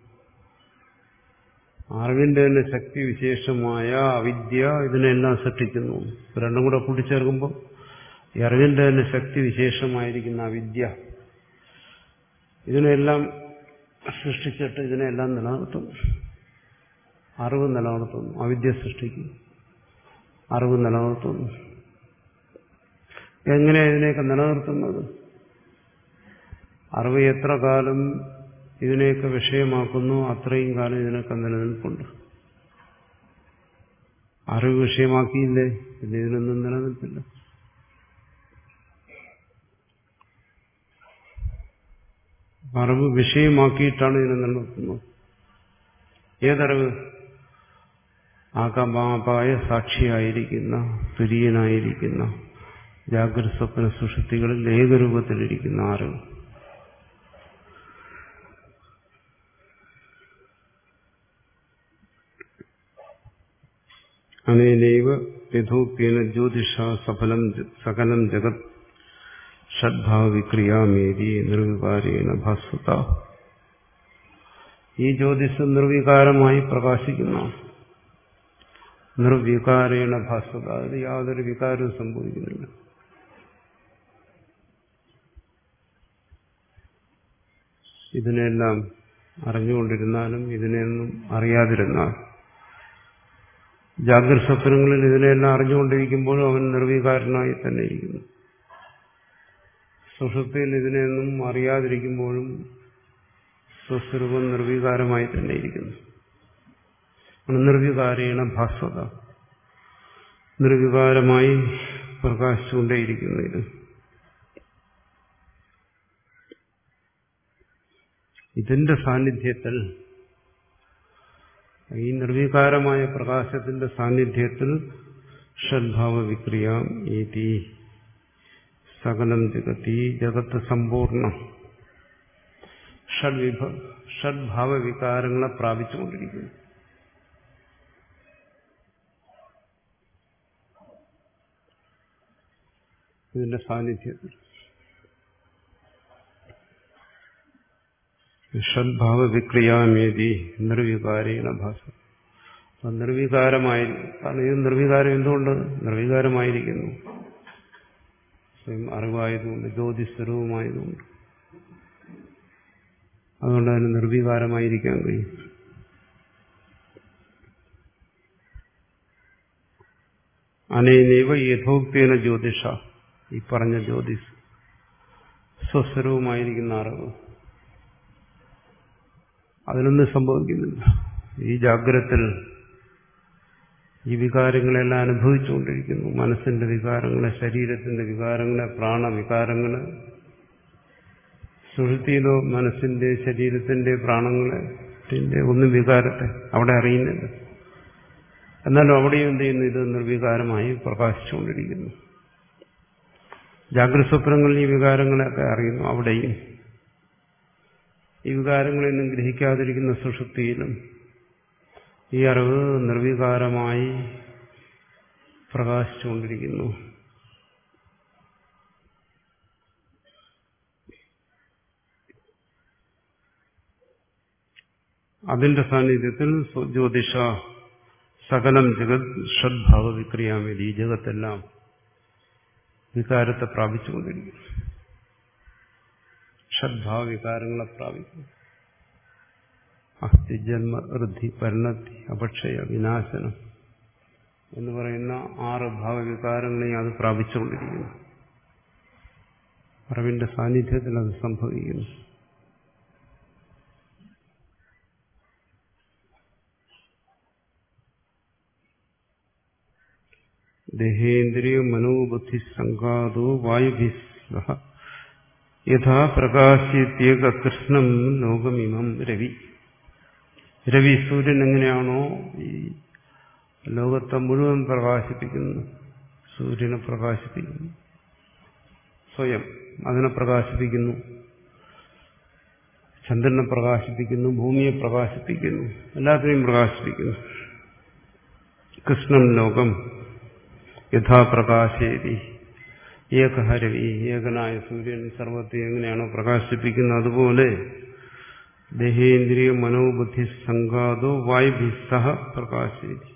അറിവിന്റെ തന്നെ ശക്തി വിശേഷമായ അവിദ്യ ഇതിനെല്ലാം സൃഷ്ടിക്കുന്നു രണ്ടും കൂടെ കൂട്ടിച്ചേർക്കുമ്പോൾ ഈ അറിവിന്റെ തന്നെ ശക്തി വിശേഷമായിരിക്കുന്ന അവിദ്യ ഇതിനെല്ലാം സൃഷ്ടിച്ചിട്ട് ഇതിനെല്ലാം നിലനിർത്തുന്നു അറിവ് നിലനിർത്തുന്നു അവിദ്യ സൃഷ്ടിക്കുന്നു അറിവ് നിലനിർത്തുന്നു എങ്ങനെ ഇതിനെയൊക്കെ നിലനിർത്തുന്നത് അറിവ് എത്ര കാലം ഇതിനെയൊക്കെ വിഷയമാക്കുന്നു അത്രയും കാലം ഇതിനൊക്കെ നിലനിൽപ്പുണ്ട് അറിവ് വിഷയമാക്കിയില്ലേ പിന്നെ ഇതിനൊന്നും നിലനിൽപ്പില്ല അറിവ് വിഷയമാക്കിയിട്ടാണ് ഇതിനെ നിലനിർത്തുന്നത് ഏതറിവ് ആകമാപായ സാക്ഷിയായിരിക്കുന്ന തുര്യനായിരിക്കുന്ന ജാഗ്രത സ്വപ്ന സുഷുതികളിൽ ഏകരൂപത്തിലിരിക്കുന്ന അറിവ് അനേനൈവ യഥോപ്യേന ജ്യോതിഷ സഫലം സകലം ജഗത് ഷഡ്ഭാവിക്രിയാമേരി നിർവികാരേണ ഭാസ്വത ഈ ജ്യോതിസ് നിർവികാരമായി പ്രകാശിക്കുന്ന നിർവികാരേണ ഭാസ്വത അതിൽ യാതൊരു വികാരവും സംഭവിക്കുന്നില്ല ഇതിനെല്ലാം അറിഞ്ഞുകൊണ്ടിരുന്നാലും ഇതിനെയൊന്നും അറിയാതിരുന്നാൽ ജാഗ്രത സ്വപ്നങ്ങളിൽ ഇതിനെല്ലാം അറിഞ്ഞുകൊണ്ടിരിക്കുമ്പോഴും അവൻ നിർവികാരനായി തന്നെ ഇരിക്കുന്നു സുഷുപ്തിയിൽ ഇതിനെയൊന്നും അറിയാതിരിക്കുമ്പോഴും സ്വസ്വരൂപം നിർവികാരമായി തന്നെ ഇരിക്കുന്നു നിർവികാരേണ ഭാസ്വത നിർവികാരമായി പ്രകാശിച്ചുകൊണ്ടേയിരിക്കുന്നു ഇത് ഇതിന്റെ സാന്നിധ്യത്തിൽ ഈ നിർവികാരമായ പ്രകാശത്തിന്റെ സാന്നിധ്യത്തിൽ ഷഡ്ഭാവ വിക്രിയാം ഈതി സകലം ജഗത്തി ജഗത്ത് സമ്പൂർണ്ണം ഷഡ്വിഭ ഷഡ്ഭാവ വികാരങ്ങളെ പ്രാപിച്ചുകൊണ്ടിരിക്കുന്നു ഇതിന്റെ സാന്നിധ്യത്തിൽ ഷഡ്ഭാവ വിക്രിയാമേതി നിർവികാരേണ ഭാഷ നിർവികാരമായി കാരണം ഇത് നിർവികാരം എന്തുകൊണ്ട് നിർവികാരമായിരിക്കുന്നു സ്വയം അറിവായതുകൊണ്ട് ജ്യോതിസ്വരൂപമായതുകൊണ്ട് അതുകൊണ്ട് അതിന് നിർവികാരമായിരിക്കാൻ കഴിയും അനേനൈവ യഥോക്തേന ജ്യോതിഷ ഈ പറഞ്ഞ ജ്യോതിസ് സ്വസ്വരൂപമായിരിക്കുന്ന അറിവ് അതിനൊന്നും സംഭവിക്കുന്നില്ല ഈ ജാഗ്രത്തിൽ ഈ വികാരങ്ങളെല്ലാം അനുഭവിച്ചുകൊണ്ടിരിക്കുന്നു മനസ്സിന്റെ വികാരങ്ങളെ ശരീരത്തിന്റെ വികാരങ്ങളെ പ്രാണവികാരങ്ങളെ സുഹൃത്തിയിലോ മനസ്സിന്റെ ശരീരത്തിന്റെ പ്രാണങ്ങളെ ഒന്നും വികാരത്തെ അവിടെ അറിയുന്നില്ല എന്നാലും അവിടെയും എന്ത് ചെയ്യുന്നു ഇത് നിർവികാരമായി പ്രകാശിച്ചുകൊണ്ടിരിക്കുന്നു ജാഗ്രത സ്വപ്നങ്ങളിൽ ഈ വികാരങ്ങളെയൊക്കെ അറിയുന്നു അവിടെയും ഈ വികാരങ്ങളെയൊന്നും ഗ്രഹിക്കാതിരിക്കുന്ന സുഷുപ്തിയിലും ഈ അറിവ് നിർവികാരമായി പ്രകാശിച്ചുകൊണ്ടിരിക്കുന്നു അതിന്റെ സാന്നിധ്യത്തിൽ ജ്യോതിഷ സകലം ജഗത് ഷഡ്ഭാവ വിക്രിയാമേതി ഈ ജഗത്തെല്ലാം വികാരത്തെ പ്രാപിച്ചുകൊണ്ടിരിക്കുന്നു ഷഡ്ഭാവ വികാരങ്ങളെ പ്രാപിക്കുന്നു അസ്ഥി ജന്മ വൃദ്ധി പരിണതി അപക്ഷയ വിനാശനം എന്ന് പറയുന്ന ആറ് ഭാവവികാരങ്ങളെയും അത് പ്രാപിച്ചുകൊണ്ടിരിക്കുന്നു അറിവിന്റെ സാന്നിധ്യത്തിൽ അത് സംഭവിക്കുന്നു ദേഹേന്ദ്രിയ മനോബുദ്ധി സംഘാതോ വായുഭി സഹ യഥാ പ്രകാശിത്യേക കൃഷ്ണം ലോകമിമം രവി രവി സൂര്യൻ എങ്ങനെയാണോ ഈ ലോകത്തെ മുഴുവൻ പ്രകാശിപ്പിക്കുന്നു സൂര്യനെ പ്രകാശിപ്പിക്കുന്നു സ്വയം അതിനെ പ്രകാശിപ്പിക്കുന്നു ചന്ദ്രനെ പ്രകാശിപ്പിക്കുന്നു ഭൂമിയെ പ്രകാശിപ്പിക്കുന്നു എല്ലാത്തിനെയും പ്രകാശിപ്പിക്കുന്നു കൃഷ്ണൻ ലോകം യഥാപ്രകാശേരി ഏകഹരവി ഏകനായ സൂര്യൻ സർവത്തെ എങ്ങനെയാണോ പ്രകാശിപ്പിക്കുന്നത് അതുപോലെ ദേഹേന്ദ്രിയ മനോബുദ്ധി സംഘാതോ വായുഭി സഹ പ്രകാശേരി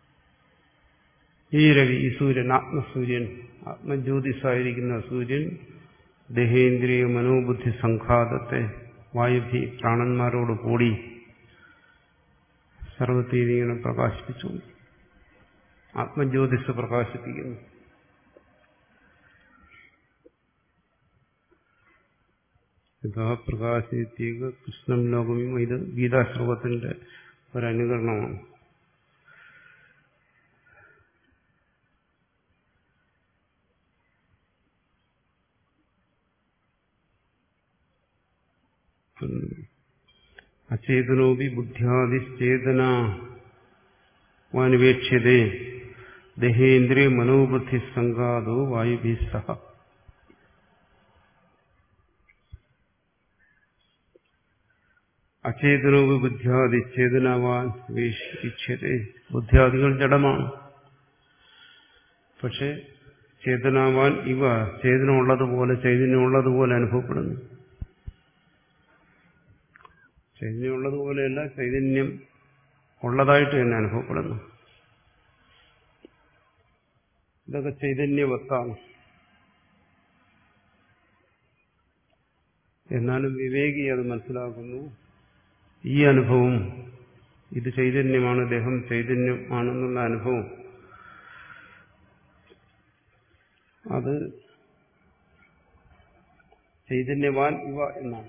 ഈ രവി ഈ സൂര്യൻ ആത്മസൂര്യൻ ആത്മജ്യോതിസായിരിക്കുന്ന സൂര്യൻ ദേഹേന്ദ്രിയ മനോബുദ്ധി സംഘാതത്തെ വായുഭി പ്രാണന്മാരോട് കൂടി സർവത്തീതിങ്ങനെ പ്രകാശിപ്പിച്ചു ആത്മജ്യോതിസ് പ്രകാശിപ്പിക്കുന്നു യഥാ പ്രകാശിത്യേക കൃഷ്ണം ലോകമിമ ഇത് ഗീതാശ്ലോകത്തിന്റെ ഒരനുകരണമാണ് അചേതനോപി ബുദ്ധ്യാദിശ്ചേതന വാനുപേക്ഷ്യതേ ദേഹേന്ദ്രിയ മനോബുദ്ധി സംഘാതോ വായുഭി സഹ അചേതനോപി ബുദ്ധ്യാദി ചേതനവാൻ വീക്ഷ്യതേ ബുദ്ധ്യാദികൾ ജഡമാണ് പക്ഷെ ചേതനാവാൻ ഇവ ചേതനമുള്ളതുപോലെ ചൈതന്യമുള്ളതുപോലെ അനുഭവപ്പെടുന്നു ചൈതന്യമുള്ളതുപോലെയല്ല ചൈതന്യം ഉള്ളതായിട്ട് തന്നെ അനുഭവപ്പെടുന്നു ഇതൊക്കെ ചൈതന്യവത്താണ് എന്നാലും വിവേകി അത് മനസ്സിലാക്കുന്നു ഈ അനുഭവം ഇത് ചൈതന്യമാണ് ദേഹം ചൈതന്യം ആണെന്നുള്ള അനുഭവം അത് ചൈതന്യവാൻ ഇവ എന്നാണ്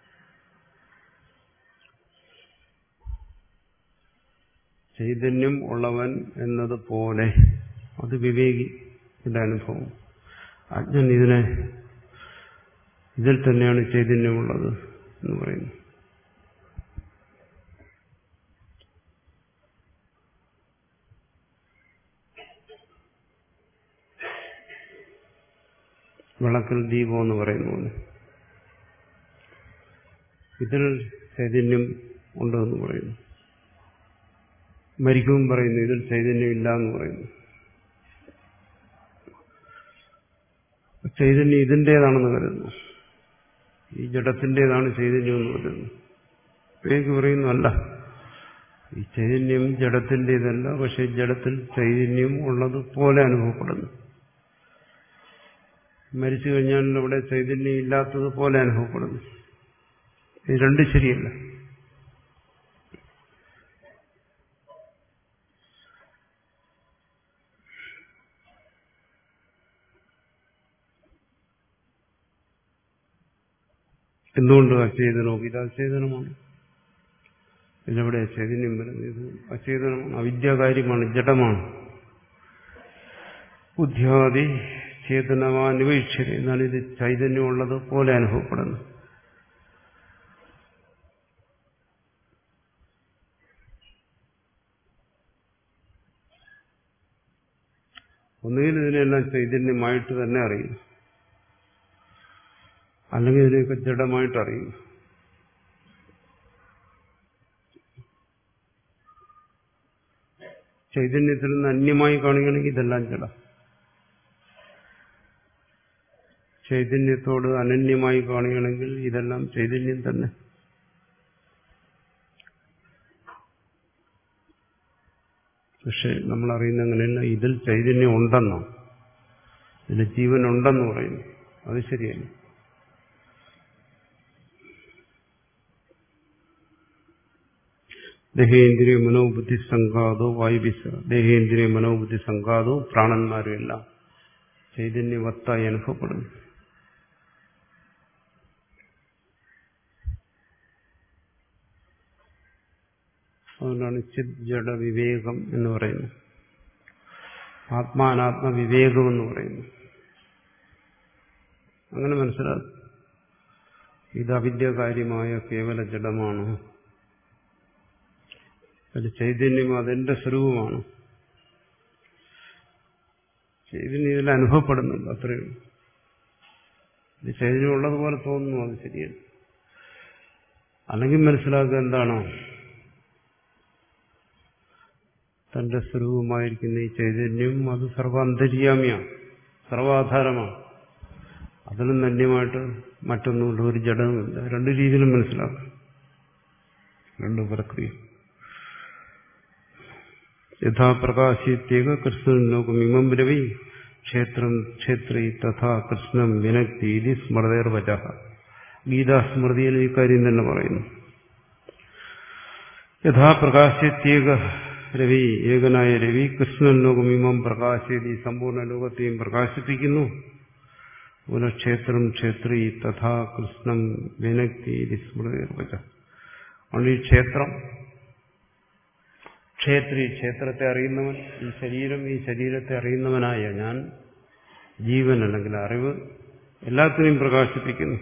ചൈതന്യം ഉള്ളവൻ എന്നതുപോലെ അത് വിവേകിയുടെ അനുഭവം അജ്ഞൻ ഇതിനെ ഇതിൽ തന്നെയാണ് ചൈതന്യമുള്ളത് എന്ന് പറയുന്നു വിളക്കിൽ ദീപം എന്ന് പറയുന്ന പോലെ ഇതിൽ ചൈതന്യം ഉണ്ടെന്ന് പറയുന്നു മരിക്കും പറയുന്നു ഇതിൽ ചൈതന്യം ഇല്ല എന്ന് പറയുന്നു ചൈതന്യം ഇതിൻ്റേതാണെന്ന് കരുതുന്നു ഈ ജഡത്തിൻ്റെതാണ് ചൈതന്യം എന്ന് കരുതുന്നു വേഗി പറയുന്നു അല്ല ഈ ചൈതന്യം ജഡത്തിൻ്റെതല്ല പക്ഷെ ജഡത്തിൽ ചൈതന്യം ഉള്ളത് പോലെ അനുഭവപ്പെടുന്നു മരിച്ചു കഴിഞ്ഞാൽ അവിടെ ചൈതന്യം ഇല്ലാത്തത് പോലെ അനുഭവപ്പെടുന്നു ഇത് രണ്ടും ശരിയല്ല എന്തുകൊണ്ട് അചേതനോ ഇത് അചേതനമാണ് ഇതിനെവിടെ ചൈതന്യം വരുന്നത് ഇത് അചേതനമാണ് അവിദ്യാകാര്യമാണ് ജഡമാണ് ബുദ്ധ്യാദി ചേതനവാനുപേക്ഷത എന്നാൽ ഇത് ചൈതന്യമുള്ളത് പോലെ അനുഭവപ്പെടുന്നു ഒന്നുകിൽ ഇതിനെല്ലാം ചൈതന്യമായിട്ട് തന്നെ അറിയും അല്ലെങ്കിൽ ഇതിനെയൊക്കെ ജഡമായിട്ട് അറിയും ചൈതന്യത്തിൽ നിന്ന് അന്യമായി കാണുകയാണെങ്കിൽ ഇതെല്ലാം ജഡം ചൈതന്യത്തോട് അനന്യമായി കാണുകയാണെങ്കിൽ ഇതെല്ലാം ചൈതന്യം തന്നെ പക്ഷെ നമ്മൾ അറിയുന്ന അങ്ങനെയല്ല ഇതിൽ ചൈതന്യം ഉണ്ടെന്നോ ഇതിൽ ജീവൻ ഉണ്ടെന്ന് പറയുന്നു അത് ശരിയല്ല ദേഹേന്ദ്രിയ മനോബുദ്ധി സംഘാതോ വായുവിസ ദേഹേന്ദ്രിയ മനോബുദ്ധി സംഘാതോ പ്രാണന്മാരും എല്ലാം ചൈതന്യവത്തായി അനുഭവപ്പെടുന്നു അതുകൊണ്ടാണ് ചിത് ജഡ വിവേകം എന്ന് പറയുന്നത് ആത്മാനാത്മ വിവേകം എന്ന് പറയുന്നു അങ്ങനെ മനസ്സിലാക്കും ഇത് അവിദ്യകാര്യമായ കേവല ജഡമാണ് അത് ചൈതന്യം അതെന്റെ സ്വരൂപമാണ് ചൈതന്യം ഇതിൽ അനുഭവപ്പെടുന്നുണ്ട് അത്രയും ഇത് ചൈതന്യം ഉള്ളതുപോലെ തോന്നുന്നു അത് ശരിയാണ് അല്ലെങ്കിൽ മനസ്സിലാക്കുക എന്താണോ തന്റെ സ്വരൂപമായിരിക്കുന്ന ഈ ചൈതന്യം അത് സർവാന്തര്യാമിയാണ് സർവാധാരമാണ് അതിനും ധന്യമായിട്ട് മറ്റൊന്നുമില്ല ഒരു ജഡവുമില്ല രണ്ട് രീതിയിലും മനസ്സിലാക്കാം രണ്ട് പ്രക്രിയ യഥാപ്രകാശിത്യേക കൃഷ്ണൻ ലോകമിമം രവി ക്ഷേത്രം ക്ഷേത്രി തഥാ കൃഷ്ണം വിനക്തി ഇത് സ്മൃതേർവച ഗീതാസ്മൃതിയിൽ ഈ കാര്യം തന്നെ പറയുന്നു യഥാപ്രകാശിത്യേക രവി ഏകനായ രവി കൃഷ്ണൻ ലോകമിമം പ്രകാശിതി സമ്പൂർണ്ണ ലോകത്തെയും പ്രകാശിപ്പിക്കുന്നു അതുപോലെ ക്ഷേത്രം ക്ഷേത്രി തഥാ കൃഷ്ണം വിനക്തി സ്മൃതി അതുകൊണ്ട് ഈ ക്ഷേത്രം ക്ഷേത്രി ക്ഷേത്രത്തെ അറിയുന്നവൻ ഈ ശരീരം ഈ ശരീരത്തെ അറിയുന്നവനായ ഞാൻ ജീവൻ അല്ലെങ്കിൽ അറിവ് എല്ലാത്തിനെയും പ്രകാശിപ്പിക്കുന്നു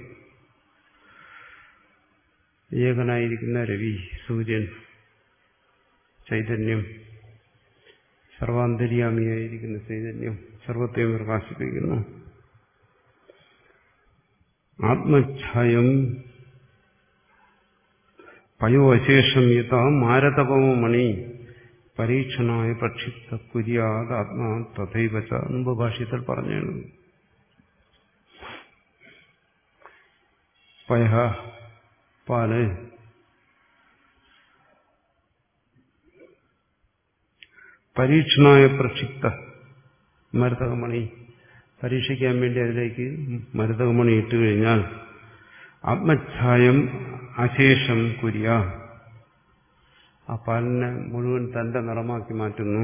ഏകനായിരിക്കുന്ന രവി സൂര്യൻ ചൈതന്യം സർവാന്തര്യാമിയായിരിക്കുന്ന ചൈതന്യം സർവത്തെയും പ്രകാശിപ്പിക്കുന്നു ആത്മഛായം പയോശേഷം യഥ മാരതപമോ മണി പരീക്ഷണായ പ്രക്ഷിപ്ത കുര്യാത് ആത്മാ തഥൈവച്ച മുമ്പ് ഭാഷ്യത്തിൽ പറഞ്ഞാണ് പയ പാല് പരീക്ഷണായ പ്രക്ഷിപ്ത മരുതകമണി പരീക്ഷിക്കാൻ വേണ്ടി അതിലേക്ക് മരുതകമണി ഇട്ട് കഴിഞ്ഞാൽ ആത്മഛായം അശേഷം കുര്യ ആ പാലിനെ മുഴുവൻ തന്റെ നിറമാക്കി മാറ്റുന്നു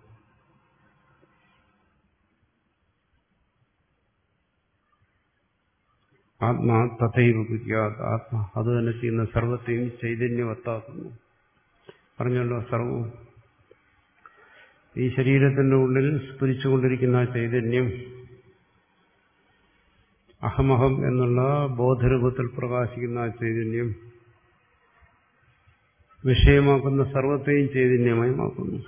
ആത്മാ തഥൈവ കുര്യാത് ആത്മ അത് തന്നെ ചെയ്യുന്ന സർവത്തെയും ചൈതന്യവത്താക്കുന്നു പറഞ്ഞല്ലോ സർവവും ഈ ശരീരത്തിന്റെ ഉള്ളിൽ സ്ഫുരിച്ചുകൊണ്ടിരിക്കുന്ന ആ ചൈതന്യം അഹമഹം എന്നുള്ള ബോധരൂപത്തിൽ പ്രകാശിക്കുന്ന ആ ചൈതന്യം വിഷയമാക്കുന്ന സർവത്തെയും ചൈതന്യമായി മാക്കുന്നു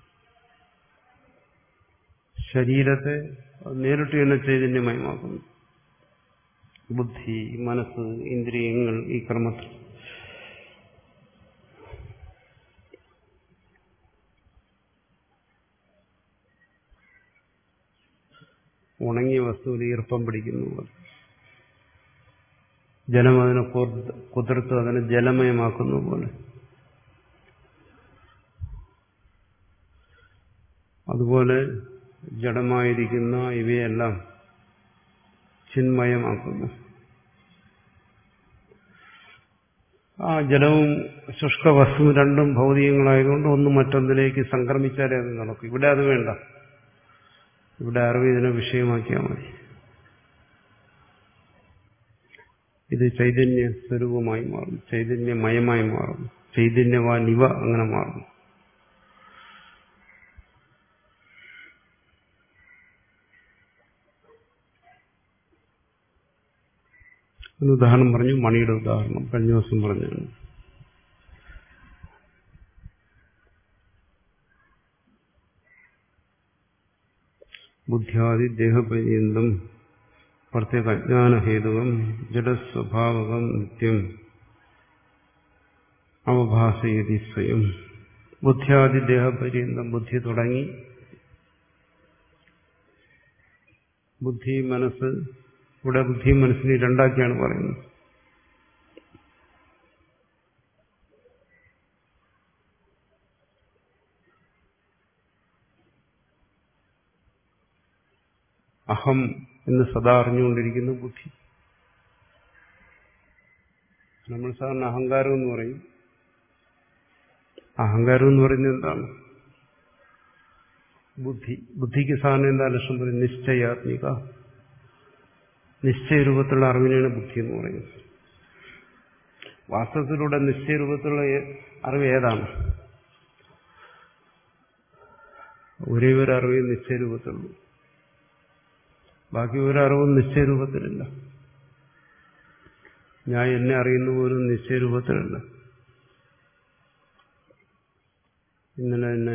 ശരീരത്തെ നേരിട്ട് തന്നെ ചൈതന്യമായി മാക്കുന്നു ബുദ്ധി മനസ്സ് ഇന്ദ്രിയങ്ങൾ ഈ കർമ്മത്തിൽ ഉണങ്ങിയ വസ്തുവിൽ ഈർപ്പം പിടിക്കുന്നു പോലെ ജലം അതിനെ കുതിർത്ത് അതിനെ ജലമയമാക്കുന്ന പോലെ അതുപോലെ ജഡമായിരിക്കുന്ന ഇവയെല്ലാം ചിന്മയമാക്കുന്നു ആ ജലവും ശുഷ്ക വസ്തുവും രണ്ടും ഭൗതികങ്ങളായതുകൊണ്ട് ഒന്ന് മറ്റൊന്നിലേക്ക് സംക്രമിച്ചാലേ അത് നടക്കും ഇവിടെ അത് വേണ്ട ഇവിടെ അറിവ് ഇതിനെ വിഷയമാക്കിയാൽ മതി ഇത് ചൈതന്യ സ്വരൂപമായി മാറും ചൈതന്യമയമായി മാറും ചൈതന്യവാൻ ഇവ അങ്ങനെ മാറും എന്ന് ഉദാഹരണം പറഞ്ഞു മണിയുടെ ഉദാഹരണം കഴിഞ്ഞ ദിവസം പറഞ്ഞാണ് ബുദ്ധ്യാദി ദേഹപര്യന്തം പ്രത്യേക അജ്ഞാനഹേതുകം ജഡസ്വഭാവകം നിത്യം അവഭാസയതി സ്വയം ബുദ്ധ്യാദി ദേഹപര്യന്തം ബുദ്ധി തുടങ്ങി ബുദ്ധി മനസ്സ് ഇവിടെ ബുദ്ധിയും മനസ്സിനെ രണ്ടാക്കിയാണ് പറയുന്നത് അഹം എന്ന് സദാ അറിഞ്ഞുകൊണ്ടിരിക്കുന്ന ബുദ്ധി നമ്മൾ സാധാരണ അഹങ്കാരം എന്ന് പറയും അഹങ്കാരം എന്ന് പറയുന്നത് എന്താണ് ബുദ്ധി ബുദ്ധിക്ക് സാധാരണ എന്താ ലക്ഷ്യം പറയും നിശ്ചയാത്മിക നിശ്ചയരൂപത്തിലുള്ള അറിവിനെയാണ് ബുദ്ധി എന്ന് പറയുന്നത് വാസ്തവത്തിലൂടെ നിശ്ചയരൂപത്തിലുള്ള അറിവ് ഏതാണ് ഒരേ ഒരു അറിവേ നിശ്ചയരൂപത്തിലുള്ളൂ ബാക്കി ഒരറിവും നിശ്ചയരൂപത്തിലില്ല ഞാൻ എന്നെ അറിയുന്ന പോലും നിശ്ചയരൂപത്തിലല്ല ഇന്നലെ എന്നെ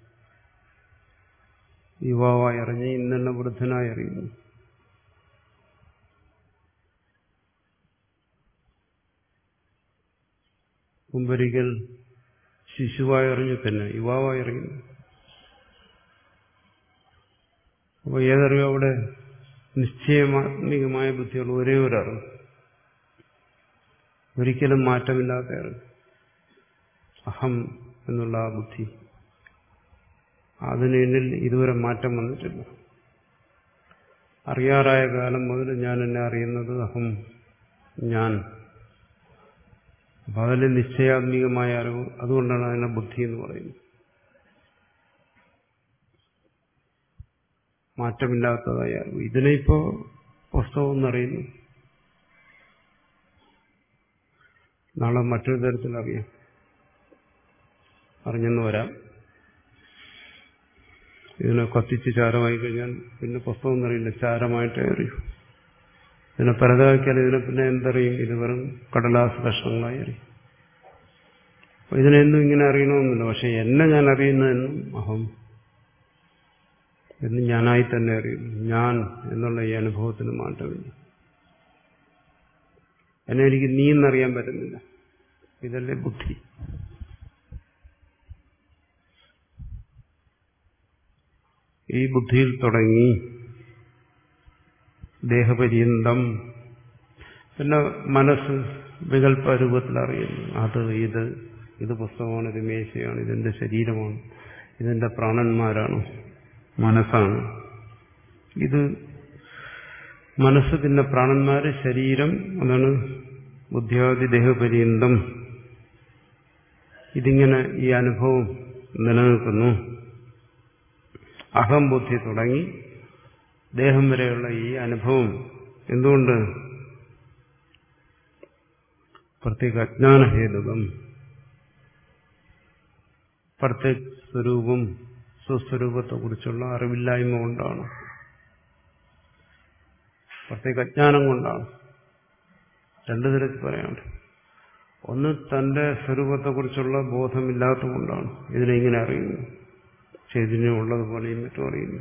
യുവാവായി അറിഞ്ഞ് ഇന്നെന്നെ വൃദ്ധനായി അറിയുന്നു മുമ്പൊരിക്കൽ ശിശുവായി അറിഞ്ഞു തന്നെ യുവാവായി അറിയുന്നു അപ്പോൾ ഏതറിവ് അവിടെ നിശ്ചയമാത്മികമായ ബുദ്ധിയുള്ള ഒരേ ഒരു അറിവ് ഒരിക്കലും മാറ്റമില്ലാത്ത അറിവ് അഹം എന്നുള്ള ആ ബുദ്ധി അതിന് എന്നിൽ ഇതുവരെ മാറ്റം വന്നിട്ടില്ല അറിയാറായ കാലം മുതൽ ഞാൻ എന്നെ അറിയുന്നത് അഹം ഞാൻ അപ്പൊ അതിൽ നിശ്ചയാത്മികമായ അറിവ് അതുകൊണ്ടാണ് അതിനെ ബുദ്ധി എന്ന് പറയുന്നത് മാറ്റമില്ലാത്തതായ അറിവ് ഇതിനെ ഇപ്പോ പുസ്തകം എന്നറിയുന്നു നാളെ മറ്റൊരു തരത്തിൽ അറിയാം അറിഞ്ഞെന്ന് വരാം ഇതിനെ കത്തിച്ച് ചാരമായി കഴിഞ്ഞാൽ പിന്നെ പുസ്തകം എന്നറിയില്ല ചാരമായിട്ടേ അറിയൂ ഇതിനെ പരതാക്കിയാൽ ഇതിനെ പിന്നെ എന്തറിയും ഇത് വെറും കടലാസ് കഷ്ണങ്ങളായി അറിയും അപ്പൊ ഇതിനെന്നും ഇങ്ങനെ അറിയണമെന്നില്ല പക്ഷെ എന്നെ ഞാൻ അറിയുന്നതെന്നും അഹം എന്ന് ഞാനായി തന്നെ അറിയുന്നു ഞാൻ എന്നുള്ള ഈ അനുഭവത്തിന് മാറ്റമില്ല എന്നെ എനിക്ക് നീ എന്നറിയാൻ പറ്റുന്നില്ല ഇതല്ലേ ബുദ്ധി ഈ ബുദ്ധിയിൽ തുടങ്ങി ദേഹപര്യന്തം പിന്നെ മനസ്സ് വികല്പ രൂപത്തിൽ അറിയുന്നു അത് ഇത് ഇത് പുസ്തകമാണ് ഇത് മേശയാണ് ഇതെന്റെ ശരീരമാണ് ഇതെന്റെ പ്രാണന്മാരാണ് മനസ്സാണ് ഇത് മനസ്സ് പിന്നെ പ്രാണന്മാര് ശരീരം അതാണ് ബുദ്ധിയാദി ദേഹപര്യന്തം ഇതിങ്ങനെ ഈ അനുഭവം നിലനിൽക്കുന്നു അഹം ബുദ്ധി തുടങ്ങി ദേഹം വരെയുള്ള ഈ അനുഭവം എന്തുകൊണ്ട് പ്രത്യേക അജ്ഞാനഹേതുകം പ്രത്യേക സ്വരൂപം സ്വസ്വരൂപത്തെക്കുറിച്ചുള്ള അറിവില്ലായ്മ കൊണ്ടാണ് പ്രത്യേക അജ്ഞാനം കൊണ്ടാണ് രണ്ടു തരത്തിൽ പറയാനുണ്ട് ഒന്ന് തന്റെ സ്വരൂപത്തെക്കുറിച്ചുള്ള ബോധമില്ലാത്തതുകൊണ്ടാണ് ഇതിനെ ഇങ്ങനെ അറിയുന്നു ചൈതന്യം ഉള്ളതുപോലെയും മറ്റും അറിയുന്നു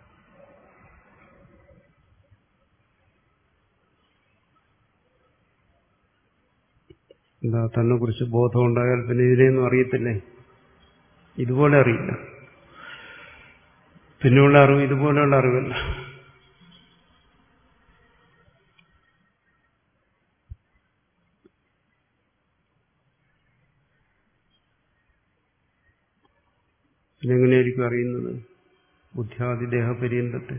എന്താ തന്നെ കുറിച്ച് ബോധം ഉണ്ടായാൽ പിന്നെ ഇതിനെയൊന്നും അറിയത്തില്ലേ ഇതുപോലെ അറിയില്ല പിന്നെയുള്ള അറിവ് ഇതുപോലെയുള്ള അറിവല്ല പിന്നെങ്ങനെയായിരിക്കും അറിയുന്നത് ബുദ്ധ്യാദി ദേഹപര്യന്തത്തെ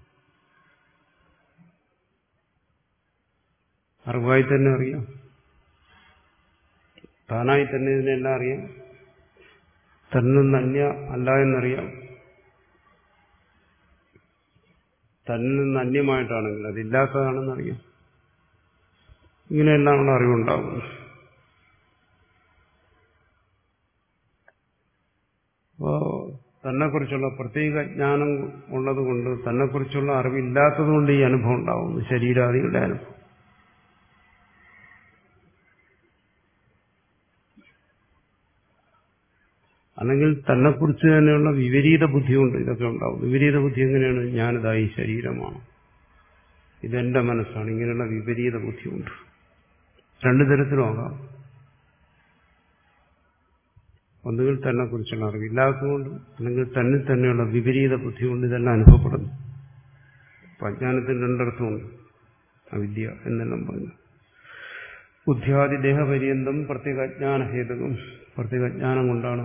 അറിവായി തന്നെ അറിയാം താനായി തന്നെ ഇതിനെല്ലാം അറിയാം തന്നിൽ അന്യ അല്ല എന്നറിയാം തന്നിൽ നിന്ന് അന്യമായിട്ടാണെങ്കിൽ അതില്ലാത്തതാണെന്നറിയാം ഇങ്ങനെയെല്ലാമുള്ള അറിവുണ്ടാകുന്നു അപ്പോ തന്നെക്കുറിച്ചുള്ള പ്രത്യേക ജ്ഞാനം ഉള്ളതുകൊണ്ട് തന്നെക്കുറിച്ചുള്ള അറിവില്ലാത്തതുകൊണ്ട് ഈ അനുഭവം ഉണ്ടാവുന്നു ശരീരാദികളുടെ അനുഭവം അല്ലെങ്കിൽ തന്നെക്കുറിച്ച് തന്നെയുള്ള വിപരീത ബുദ്ധിയുണ്ട് ഇതൊക്കെ ഉണ്ടാവും വിപരീത ബുദ്ധി എങ്ങനെയാണ് ഞാനിതായി ശരീരമാണ് ഇതെന്റെ മനസ്സാണ് ഇങ്ങനെയുള്ള വിപരീത ബുദ്ധിയുണ്ട് രണ്ടു തരത്തിലുമാകാം ഒന്നുകിൽ തന്നെ കുറിച്ചുള്ള അറിവില്ലാത്തതുകൊണ്ട് അല്ലെങ്കിൽ തന്നിൽ തന്നെയുള്ള വിപരീത ബുദ്ധി കൊണ്ട് ഇതെല്ലാം അനുഭവപ്പെടുന്നു അപ്പൊ അജ്ഞാനത്തിന് രണ്ടർത്ഥമുണ്ട് അവിദ്യ എന്നെല്ലാം പറഞ്ഞു ബുദ്ധിയാദി ദേഹപര്യന്തം പ്രത്യേക അജ്ഞാന ഹേതുകം പ്രത്യേക അജ്ഞാനം കൊണ്ടാണ്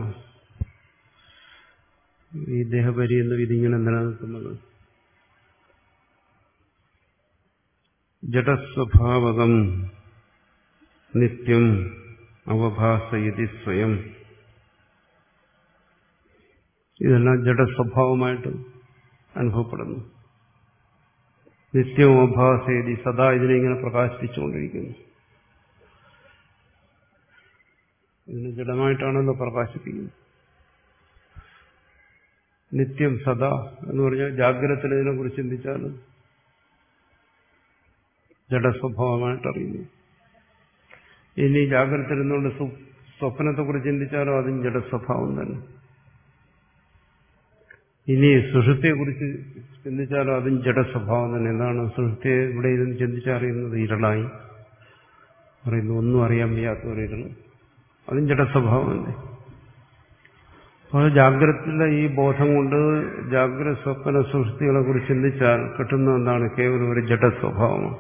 ഈ ദേഹപര്യന്തം ഇതിങ്ങനെ നിലനിൽക്കുന്നത് ജഡസ്വഭാവകം നിത്യം അവഭാസയതി സ്വയം ഇതെല്ലാം ജഡസ്വഭാവമായിട്ട് അനുഭവപ്പെടുന്നു നിത്യവും അഭാസേതി സദാ ഇതിനെ ഇങ്ങനെ പ്രകാശിപ്പിച്ചുകൊണ്ടിരിക്കുന്നു ഇതിന് ജഡമായിട്ടാണല്ലോ പ്രകാശിപ്പിക്കുന്നത് നിത്യം സദാ എന്ന് പറഞ്ഞാൽ ജാഗ്രതത്തിൽ ഇതിനെ കുറിച്ച് ചിന്തിച്ചാൽ ജഡസ്വഭാവമായിട്ട് അറിയുന്നു ഇനി ജാഗ്രത ഇരുന്നുകൊണ്ട് സ്വപ്നത്തെക്കുറിച്ച് ചിന്തിച്ചാലോ അതും ജഡസ്വഭാവം തന്നെ ഇനി സുഷുപ്തിയെക്കുറിച്ച് ചിന്തിച്ചാലോ അതും ജഡസ്വഭാവം തന്നെ എന്താണ് സുഷുപ്തിയെ ഇവിടെ ഇരുന്ന് ചിന്തിച്ചറിയുന്നത് ഇരളായി പറയുന്നു ഒന്നും അറിയാൻ വയ്യാത്ത ഒരു ഇരള് അതും ജഡസ്വഭാവം തന്നെ അപ്പോൾ ജാഗ്രതയിലെ ഈ ബോധം കൊണ്ട് ജാഗ്രത സ്വപ്ന സുഷുപ്തികളെ കുറിച്ച് ചിന്തിച്ചാൽ കിട്ടുന്ന എന്താണ് കേവലം ഒരു ജഡസ്വഭാവമാണ്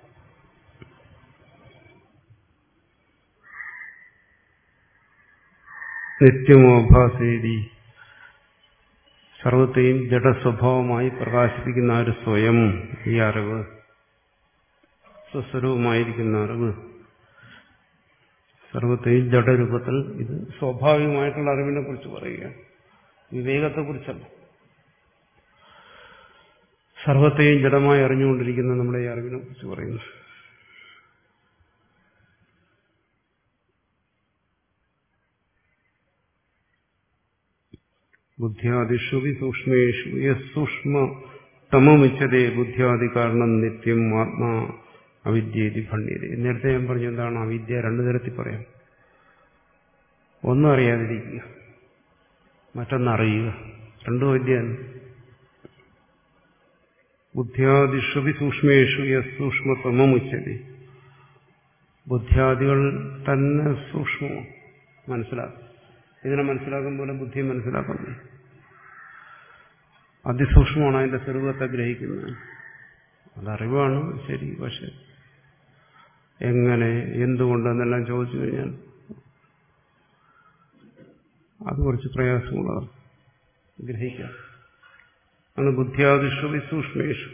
നിത്യമോഭാസേരി സർവത്തെയും ജഡസ്വഭാവമായി പ്രകാശിപ്പിക്കുന്ന ആ ഒരു സ്വയം ഈ അറിവ് സ്വസ്വരൂപമായിരിക്കുന്ന അറിവ് സർവത്തെയും ജഡരൂപത്തിൽ ഇത് സ്വാഭാവികമായിട്ടുള്ള അറിവിനെ കുറിച്ച് പറയുകയാണ് വിവേകത്തെക്കുറിച്ചല്ല സർവത്തെയും ജഡമായി അറിഞ്ഞുകൊണ്ടിരിക്കുന്ന നമ്മുടെ ഈ അറിവിനെ കുറിച്ച് പറയുന്നു ബുദ്ധ്യാദിഷു സൂക്ഷ്മേഷു യസൂക്ഷ്മ തമമുച്ചതേ ബുദ്ധ്യാദി കാരണം നിത്യം ആത്മാ അവിദ്യേതി ഭണ്യത നേരത്തെ ഞാൻ പറഞ്ഞു എന്താണ് അവിദ്യ രണ്ടു തരത്തിൽ പറയാം ഒന്നും അറിയാതിരിക്കുക മറ്റൊന്നറിയുക രണ്ടും വിദ്യയാണ് ബുദ്ധ്യാദിഷു സൂക്ഷ്മേഷു യസൂക്ഷ്മതമമുച്ചതേ ബുദ്ധ്യാദികൾ തന്നെ സൂക്ഷ്മമാണ് മനസ്സിലാക്കും ഇതിനെ മനസ്സിലാക്കും പോലെ ബുദ്ധിയെ മനസ്സിലാക്കുന്നു അതിസൂക്ഷ്മമാണ് അതിന്റെ സ്വരൂപത്തെ ഗ്രഹിക്കുന്നത് അതറിവാണ് ശരി പക്ഷെ എങ്ങനെ എന്തുകൊണ്ടെന്നെല്ലാം ചോദിച്ചു കഴിഞ്ഞാൽ അത് കുറച്ച് പ്രയാസമുള്ളതാണ് ഗ്രഹിക്കാം ആണ് ബുദ്ധ്യാദിഷു വിസൂക്ഷ്മേഷു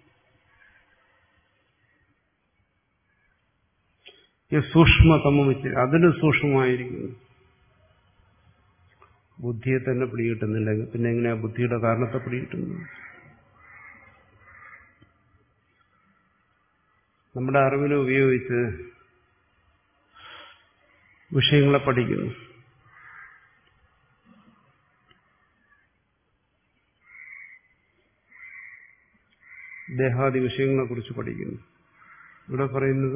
സൂക്ഷ്മതമം വെച്ച് അതിന് സൂക്ഷ്മമായിരിക്കുന്നു ബുദ്ധിയെ തന്നെ പിടികിട്ടുന്നില്ലെങ്കിൽ പിന്നെ എങ്ങനെയാ ബുദ്ധിയുടെ കാരണത്തെ പിടികിട്ടുന്നത് നമ്മുടെ അറിവിനെ ഉപയോഗിച്ച് വിഷയങ്ങളെ പഠിക്കുന്നു ദേഹാദി വിഷയങ്ങളെ കുറിച്ച് പഠിക്കുന്നു ഇവിടെ പറയുന്നത്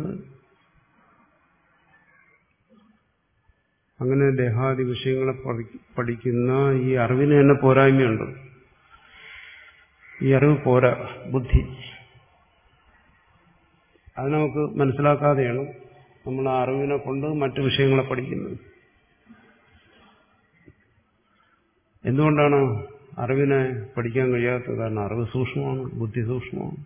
അങ്ങനെ ദേഹാദി വിഷയങ്ങളെ പഠിക്കുന്ന ഈ അറിവിന് തന്നെ പോരായ്മയുണ്ട് ഈ അറിവ് പോരാ ബുദ്ധി അത് നമുക്ക് മനസ്സിലാക്കാതെയാണ് നമ്മൾ ആ അറിവിനെ കൊണ്ട് മറ്റു വിഷയങ്ങളെ പഠിക്കുന്നത് എന്തുകൊണ്ടാണ് അറിവിനെ പഠിക്കാൻ കഴിയാത്തത് കാരണം അറിവ് സൂക്ഷ്മമാണ് ബുദ്ധി സൂക്ഷ്മമാണ്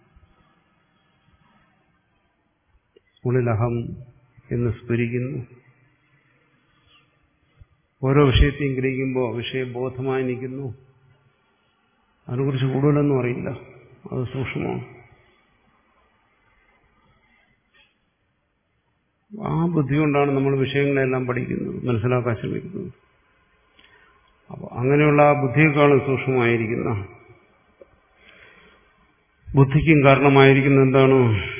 ഉള്ളിൽ അഹം എന്ന് സ്ഫുരിക്കുന്നു ഓരോ വിഷയത്തെയും ഗ്രഹിക്കുമ്പോൾ വിഷയബോധമായി നിൽക്കുന്നു അതിനെക്കുറിച്ച് കൂടുതലൊന്നും അറിയില്ല അത് സൂക്ഷ്മമാണ് ആ ബുദ്ധി കൊണ്ടാണ് നമ്മൾ വിഷയങ്ങളെല്ലാം പഠിക്കുന്നത് മനസ്സിലാക്കാൻ ശ്രമിക്കുന്നത് അപ്പോൾ അങ്ങനെയുള്ള ആ ബുദ്ധിയെക്കാളും സൂക്ഷ്മമായിരിക്കുന്ന ബുദ്ധിക്കും കാരണമായിരിക്കുന്ന എന്താണ്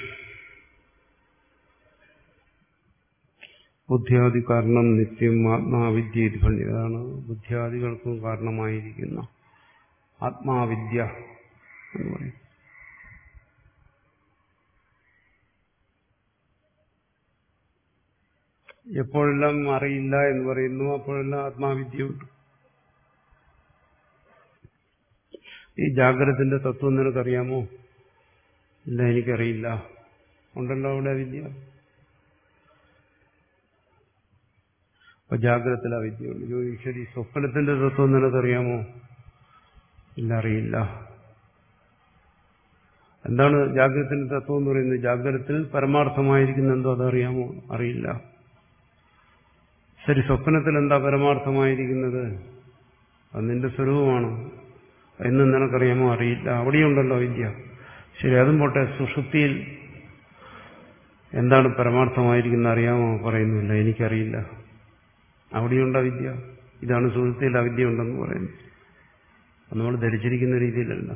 ബുദ്ധിയാദി കാരണം നിത്യം ആത്മാവിദ്യ ഭണ്യ അതാണ് ബുദ്ധിയാദികൾക്കും കാരണമായിരിക്കുന്ന ആത്മാവിദ്യ എന്ന് പറയും എപ്പോഴെല്ലാം അറിയില്ല എന്ന് പറയുന്നു അപ്പോഴെല്ലാം ആത്മാവിദ്യയുണ്ട് ഈ ജാഗ്രതത്തിന്റെ തത്വം നിനക്കറിയാമോ ഇല്ല എനിക്കറിയില്ല ഉണ്ടല്ലോ അവിടെ വിദ്യ അപ്പൊ ജാഗ്രതത്തിൽ അവിദ്യയുണ്ട് ശരി സ്വപ്നത്തിന്റെ തത്വം നിനക്കറിയാമോ ഇല്ല അറിയില്ല എന്താണ് ജാഗ്രതത്തിന്റെ തത്വം എന്ന് പറയുന്നത് ജാഗ്രതത്തിൽ പരമാർത്ഥമായിരിക്കുന്ന എന്തോ അതറിയാമോ അറിയില്ല ശരി സ്വപ്നത്തിൽ എന്താ പരമാർത്ഥമായിരിക്കുന്നത് അത് നിന്റെ സ്വരൂപമാണ് എന്നും നിനക്കറിയാമോ അറിയില്ല അവിടെയുണ്ടല്ലോ വിദ്യ ശരി അതും പോട്ടെ സുഷുപ്തിയിൽ എന്താണ് പരമാർത്ഥമായിരിക്കുന്ന അറിയാമോ പറയുന്നില്ല എനിക്കറിയില്ല അവിടെയുണ്ട വിദ്യ ഇതാണ് സുഹൃത്തിയിൽ അവിദ്യ ഉണ്ടെന്ന് പറയുന്നത് അത് നമ്മൾ ധരിച്ചിരിക്കുന്ന രീതിയിലല്ല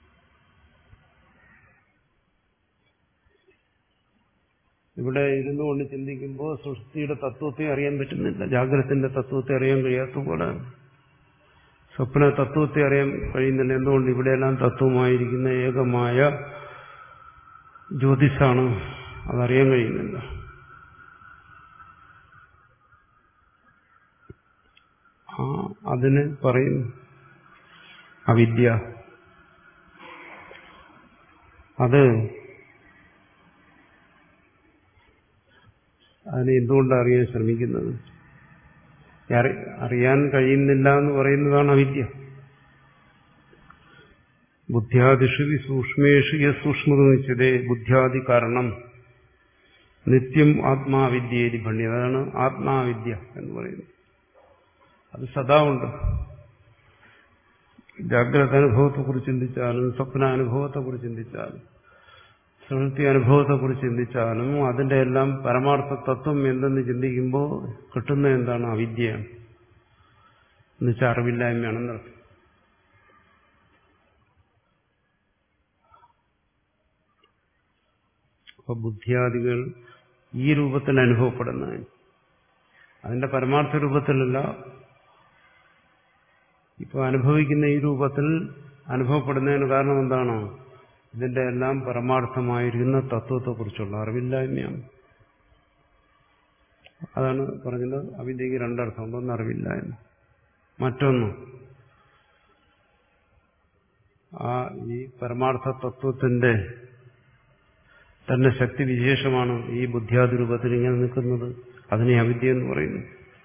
ഇവിടെ ഇരുന്നു കൊണ്ട് ചിന്തിക്കുമ്പോൾ സൃഷ്ടിയുടെ തത്വത്തെ അറിയാൻ പറ്റുന്നില്ല ജാഗ്രതത്തിന്റെ തത്വത്തെ അറിയാൻ കഴിയാത്ത പോലെ സ്വപ്ന തത്വത്തെ അറിയാൻ കഴിയുന്നില്ല എന്തുകൊണ്ട് ഇവിടെയെല്ലാം തത്വമായിരിക്കുന്ന ഏകമായ ജ്യോതിഷാണ് അതറിയാൻ കഴിയുന്നില്ല ആ അതിന് പറയും അവിദ്യ അത് അതിനെ എന്തുകൊണ്ടാണ് അറിയാൻ ശ്രമിക്കുന്നത് അറിയാൻ കഴിയുന്നില്ല എന്ന് പറയുന്നതാണ് അവിദ്യ ബുദ്ധ്യാദിഷു സൂക്ഷ്മേഷു യസൂക്ഷ്മത നിശ്ചിതേ ബുദ്ധ്യാദി കാരണം നിത്യം ആത്മാവിദ്യേരി ഭണ്യ അതാണ് ആത്മാവിദ്യ എന്ന് പറയുന്നത് അത് സദാ ഉണ്ട് ജാഗ്രത അനുഭവത്തെക്കുറിച്ച് ചിന്തിച്ചാലും സ്വപ്നാനുഭവത്തെക്കുറിച്ച് ചിന്തിച്ചാലും സുഹൃത്തി അനുഭവത്തെക്കുറിച്ച് ചിന്തിച്ചാലും അതിന്റെ എല്ലാം പരമാർത്ഥ തത്വം എന്തെന്ന് ചിന്തിക്കുമ്പോൾ കിട്ടുന്ന എന്താണ് അവിദ്യയാണ് എന്നുവെച്ചാൽ അറിവില്ലായ്മയാണെന്നർത്ഥം അപ്പൊ ബുദ്ധിയാദികൾ ഈ രൂപത്തിൽ അനുഭവപ്പെടുന്നതിന് അതിന്റെ പരമാർത്ഥ രൂപത്തിലല്ല ഇപ്പോൾ അനുഭവിക്കുന്ന ഈ രൂപത്തിൽ അനുഭവപ്പെടുന്നതിന് കാരണം എന്താണ് ഇതിന്റെ എല്ലാം പരമാർത്ഥമായിരിക്കുന്ന തത്വത്തെക്കുറിച്ചുള്ള അറിവില്ലായ്മയാണ് അതാണ് പറഞ്ഞത് അവിദ്യക്ക് രണ്ടർത്ഥമുണ്ട് ഒന്ന് അറിവില്ലായ്മ മറ്റൊന്ന് ആ ഈ പരമാർത്ഥ തത്വത്തിന്റെ തന്നെ ശക്തി വിശേഷമാണ് ഈ ബുദ്ധിയാദി രൂപത്തിൽ ഇങ്ങനെ നിൽക്കുന്നത് അതിനെ അവിദ്യ എന്ന് പറയുന്നു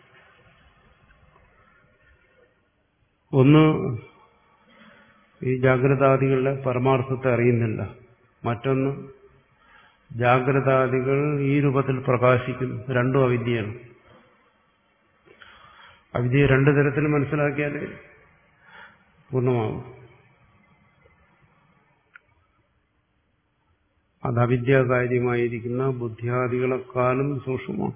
ഒന്ന് ഈ ജാഗ്രതാദികളുടെ പരമാർത്ഥത്തെ അറിയുന്നില്ല മറ്റൊന്ന് ജാഗ്രതാദികൾ ഈ രൂപത്തിൽ പ്രകാശിക്കുന്നു രണ്ടും അവിദ്യയാണ് അവിദ്യയെ രണ്ടു തരത്തിൽ മനസ്സിലാക്കിയാൽ പൂർണ്ണമാകും അത് അവിദ്യാകാര്യമായിരിക്കുന്ന ബുദ്ധിയാദികളെക്കാളും സൂക്ഷ്മമാണ്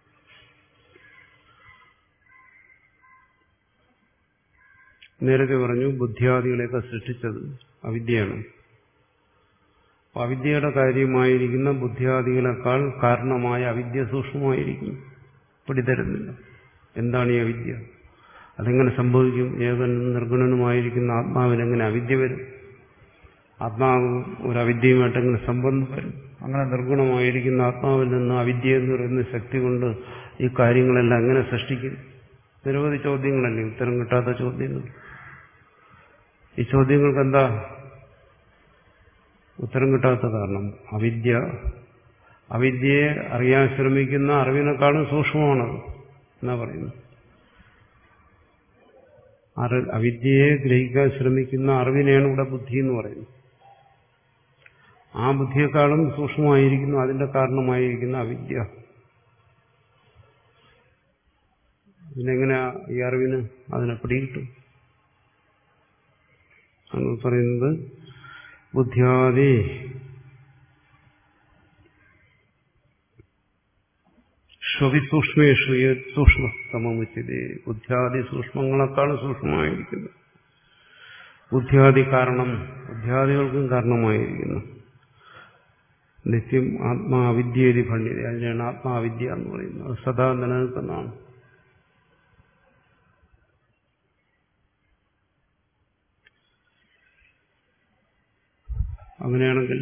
നേരത്തെ പറഞ്ഞു ബുദ്ധിയാദികളെയൊക്കെ സൃഷ്ടിച്ചത് അവിദ്യയാണ് അവിദ്യയുടെ കാര്യമായിരിക്കുന്ന ബുദ്ധിയാദികളെക്കാൾ കാരണമായ അവിദ്യ സൂക്ഷ്മമായിരിക്കുന്നു പിടിതരുന്നില്ല എന്താണ് ഈ അവിദ്യ അതെങ്ങനെ സംഭവിക്കും ഏകനും നിർഗുണനുമായിരിക്കുന്ന ആത്മാവിനെങ്ങനെ അവിദ്യ വരും ആത്മാവ് ഒരു അവിദ്യയുമായിട്ട് എങ്ങനെ സംബന്ധം വരും അങ്ങനെ നിർഗുണമായിരിക്കുന്ന ആത്മാവിൽ നിന്ന് അവിദ്യ എന്ന് പറയുന്ന ശക്തി കൊണ്ട് ഈ കാര്യങ്ങളെല്ലാം എങ്ങനെ സൃഷ്ടിക്കും നിരവധി ചോദ്യങ്ങളല്ലേ ഉത്തരം കിട്ടാത്ത ചോദ്യങ്ങൾ ഈ ചോദ്യങ്ങൾക്ക് എന്താ ഉത്തരം കിട്ടാത്ത കാരണം അവിദ്യ അവിദ്യയെ അറിയാൻ ശ്രമിക്കുന്ന അറിവിനേക്കാളും സൂക്ഷ്മമാണത് എന്നാ പറയുന്നത് അവിദ്യയെ ഗ്രഹിക്കാൻ ശ്രമിക്കുന്ന അറിവിനെയാണ് ഇവിടെ ബുദ്ധി എന്ന് പറയുന്നത് ആ ബുദ്ധിയെക്കാളും സൂക്ഷ്മമായിരിക്കുന്നു അതിന്റെ കാരണമായിരിക്കുന്ന അവിദ്യ പിന്നെങ്ങനെ ഈ അറിവിന് അതിനെ പിടികിട്ടും ആണ് പറയുന്നത് ബുദ്ധിയാദി ശ്വവിസൂക്ഷ്മേഷു സൂക്ഷ്മതമമുച്ചത് ബുദ്ധിയാദി സൂക്ഷ്മങ്ങളെക്കാളും സൂക്ഷ്മമായിരിക്കുന്നു ബുദ്ധിയാദി കാരണം ബുദ്ധിയാദികൾക്കും കാരണമായിരിക്കുന്നു നിത്യം ആത്മാവിദ്യേതി ഭണ്ഡിത അതിനാണ് ആത്മാവിദ്യ എന്ന് പറയുന്നത് അത് സദാ നിലനിൽക്കുന്നതാണ് അങ്ങനെയാണെങ്കിൽ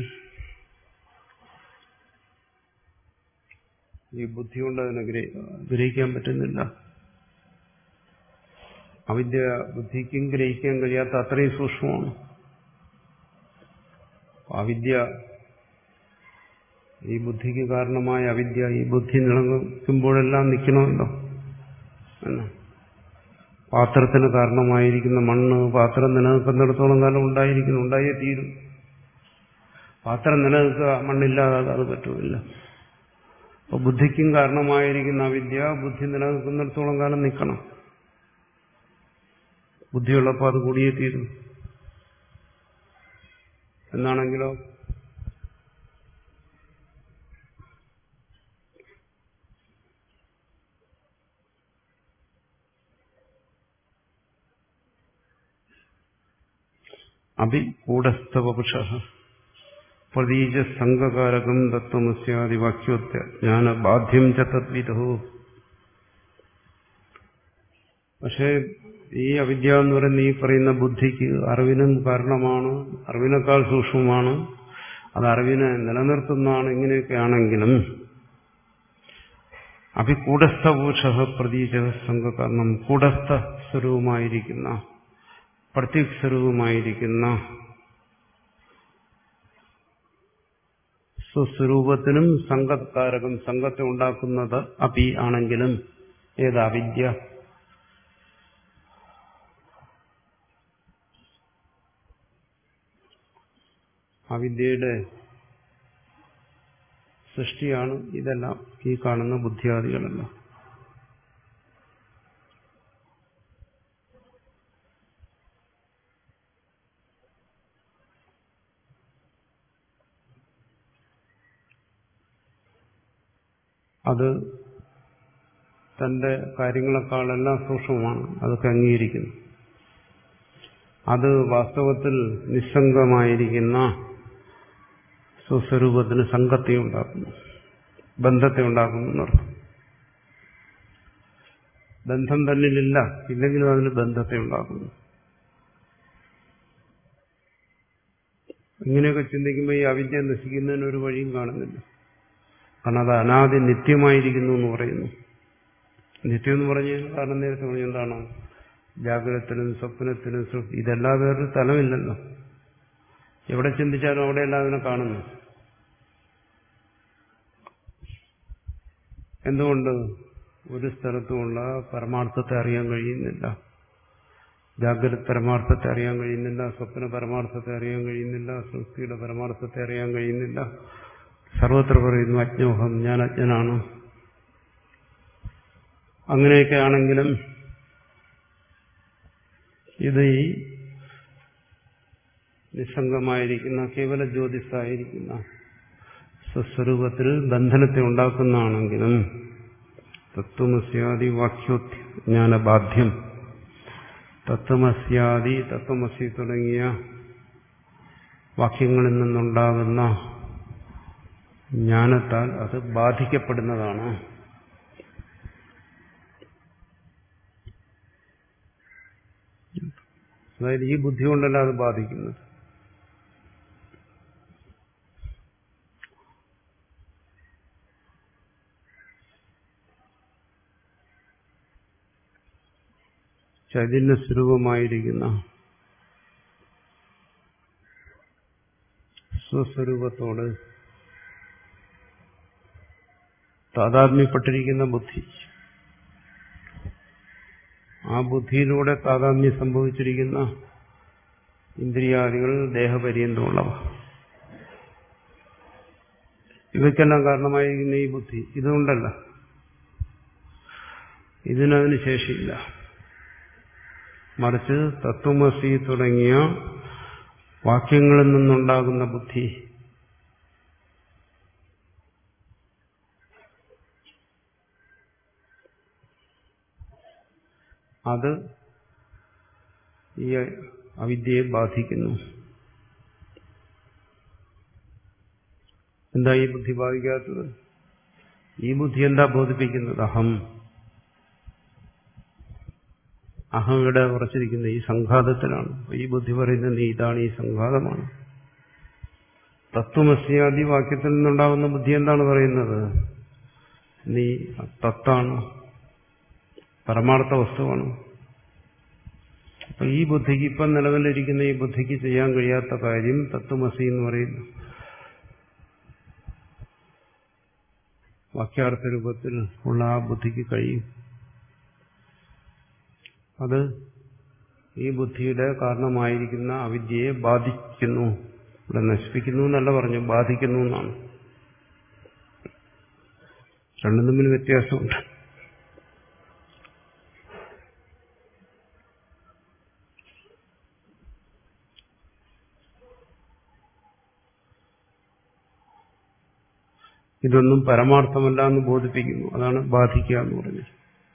ഈ ബുദ്ധി കൊണ്ട് അതിനെ ഗ്രഹിക്കാൻ പറ്റുന്നില്ല അവിദ്യ ബുദ്ധിക്കും ഗ്രഹിക്കാൻ കഴിയാത്ത അത്രയും സൂക്ഷ്മമാണ് അവിദ്യ ഈ ബുദ്ധിക്ക് കാരണമായ അവിദ്യ ഈ ബുദ്ധി നിലനിൽക്കുമ്പോഴെല്ലാം നിൽക്കണമല്ലോ എന്നാ പാത്രത്തിന് കാരണമായിരിക്കുന്ന മണ്ണ് പാത്രം നിലനിൽക്കുന്നിടത്തോളം കാലം ഉണ്ടായിരിക്കുന്നു ഉണ്ടായേ തീരും പാത്രം നിലനിൽക്കുക മണ്ണില്ലാതെ അത് പറ്റുമില്ല അപ്പൊ ബുദ്ധിക്കും കാരണമായിരിക്കുന്ന അവിദ്യ ബുദ്ധി നിലനിൽക്കുന്നിടത്തോളം കാലം നിൽക്കണം ബുദ്ധിയുള്ളപ്പോൾ അത് കൂടിയേ തീരും എന്നാണെങ്കിലോ അഭികൂടസ്ഥവപുഷ പ്രതീജ സംഘകാരകം തത്വമസ്യാദി വാക്യോത്യ ജ്ഞാന ബാധ്യം ച തദ്വിധോ പക്ഷേ ഈ അവിദ്യ എന്ന് പറയുന്ന ഈ പറയുന്ന ബുദ്ധിക്ക് അറിവിനും കാരണമാണ് അറിവിനേക്കാൾ സൂക്ഷ്മമാണ് അത് അറിവിനെ നിലനിർത്തുന്നതാണ് ഇങ്ങനെയൊക്കെ ആണെങ്കിലും അഭികൂടസ്ഥഭൂഷ പ്രതീജ സംഘകാരണം കൂടസ്ഥ സ്വരൂപമായിരിക്കുന്ന പ്രത്യക് സ്വരൂപമായിരിക്കുന്ന സ്വസ്വരൂപത്തിനും സംഘകാരകം സംഘത്തെ ഉണ്ടാക്കുന്നത് അപി ആണെങ്കിലും ഏത് അവിദ്യ അവിദ്യയുടെ സൃഷ്ടിയാണ് ഇതെല്ലാം ഈ കാണുന്ന ബുദ്ധിയാദികളെല്ലാം അത് തന്റെ കാര്യങ്ങളെക്കാളെല്ലാം സൂക്ഷ്മമാണ് അതൊക്കെ അംഗീകരിക്കുന്നു അത് വാസ്തവത്തിൽ നിസ്സംഗമായിരിക്കുന്ന സ്വസ്വരൂപത്തിന് സംഘത്തെ ഉണ്ടാക്കുന്നു ബന്ധത്തെ ഉണ്ടാക്കുന്നു എന്നർത്ഥം ബന്ധം തന്നിലില്ല ഇല്ലെങ്കിലും അതിന് ബന്ധത്തെ ഉണ്ടാക്കുന്നു ഇങ്ങനെയൊക്കെ ചിന്തിക്കുമ്പോൾ ഈ അവിദ്യ നശിക്കുന്നതിന് ഒരു വഴിയും കാണുന്നില്ല കാരണം അത് അനാദി നിത്യമായിരിക്കുന്നു എന്ന് പറയുന്നു നിത്യം എന്ന് പറഞ്ഞു കാരണം നേരത്തെ പറഞ്ഞു എന്താണ് ജാഗ്രതത്തിലും സ്വപ്നത്തിലും സൃഷ്ടി ഇതെല്ലാം വേറൊരു തലമില്ലല്ലോ എവിടെ ചിന്തിച്ചാലും അവിടെയെല്ലാം അതിനെ കാണുന്നു എന്തുകൊണ്ട് ഒരു സ്ഥലത്തുമുള്ള പരമാർത്ഥത്തെ അറിയാൻ കഴിയുന്നില്ല ജാഗ്രത പരമാർത്ഥത്തെ അറിയാൻ കഴിയുന്നില്ല സ്വപ്ന പരമാർത്ഥത്തെ അറിയാൻ കഴിയുന്നില്ല സൃഷ്ടിയുടെ പരമാർത്ഥത്തെ അറിയാൻ കഴിയുന്നില്ല സർവത്ര പറയുന്നു അജ്ഞോഹം ഞാൻ അജ്ഞനാണ് അങ്ങനെയൊക്കെ ആണെങ്കിലും ഇത് ഈ നിസ്സംഗമായിരിക്കുന്ന കേവല ജ്യോതിസായിരിക്കുന്ന സ്വസ്വരൂപത്തിൽ ബന്ധനത്തെ ഉണ്ടാക്കുന്നതാണെങ്കിലും തത്വമസ്യാദി വാക്യോജ്ഞാനബാധ്യം തത്വമസ്യാദി തത്വമസി തുടങ്ങിയ വാക്യങ്ങളിൽ നിന്നുണ്ടാകുന്ന ജ്ഞാനത്താൽ അത് ബാധിക്കപ്പെടുന്നതാണ് അതായത് ഈ ബുദ്ധി കൊണ്ടല്ല അത് ബാധിക്കുന്നത് ചൈതന്യ സ്വരൂപമായിരിക്കുന്ന സ്വസ്വരൂപത്തോട് താതാത്മ്യപ്പെട്ടിരിക്കുന്ന ബുദ്ധി ആ ബുദ്ധിയിലൂടെ താതാത്മ്യം സംഭവിച്ചിരിക്കുന്ന ഇന്ദ്രിയാദികൾ ദേഹപര്യന്തമുള്ളവ ഇവയ്ക്കെല്ലാം കാരണമായിരിക്കുന്ന ഈ ബുദ്ധി ഇതുകൊണ്ടല്ല ഇതിനതിന് ശേഷിയില്ല മറിച്ച് തത്വമസി തുടങ്ങിയ വാക്യങ്ങളിൽ നിന്നുണ്ടാകുന്ന ബുദ്ധി അത് ഈ അവിദ്യയെ ബാധിക്കുന്നു എന്താ ഈ ബുദ്ധി ബാധിക്കാത്തത് ഈ ബുദ്ധി എന്താ ബോധിപ്പിക്കുന്നത് അഹം അഹം ഇവിടെ ഉറച്ചിരിക്കുന്നത് ഈ സംഘാതത്തിലാണ് ഈ ബുദ്ധി പറയുന്നത് നീ ഇതാണ് ഈ സംഘാതമാണ് തത്വമസ്യാദി വാക്യത്തിൽ നിന്നുണ്ടാകുന്ന ബുദ്ധി എന്താണ് പറയുന്നത് നീ തത്താണ് പരമാർത്ഥ വസ്തുവാണ് അപ്പൊ ഈ ബുദ്ധിക്ക് ഇപ്പം നിലവിലിരിക്കുന്ന ഈ ബുദ്ധിക്ക് ചെയ്യാൻ കഴിയാത്ത കാര്യം തത്വമസി എന്ന് പറയുന്നു വാക്യാർത്ഥ രൂപത്തിൽ ഉള്ള ആ ബുദ്ധിക്ക് കഴിയും അത് ഈ ബുദ്ധിയുടെ കാരണമായിരിക്കുന്ന അവിദ്യയെ ബാധിക്കുന്നു ഇവിടെ നശിപ്പിക്കുന്നു എന്നല്ല പറഞ്ഞു ബാധിക്കുന്നു എന്നാണ് രണ്ടും തമ്മിൽ വ്യത്യാസമുണ്ട് ഇതൊന്നും പരമാർത്ഥമല്ല എന്ന് ബോധിപ്പിക്കുന്നു അതാണ് ബാധിക്കുക എന്ന് പറഞ്ഞത്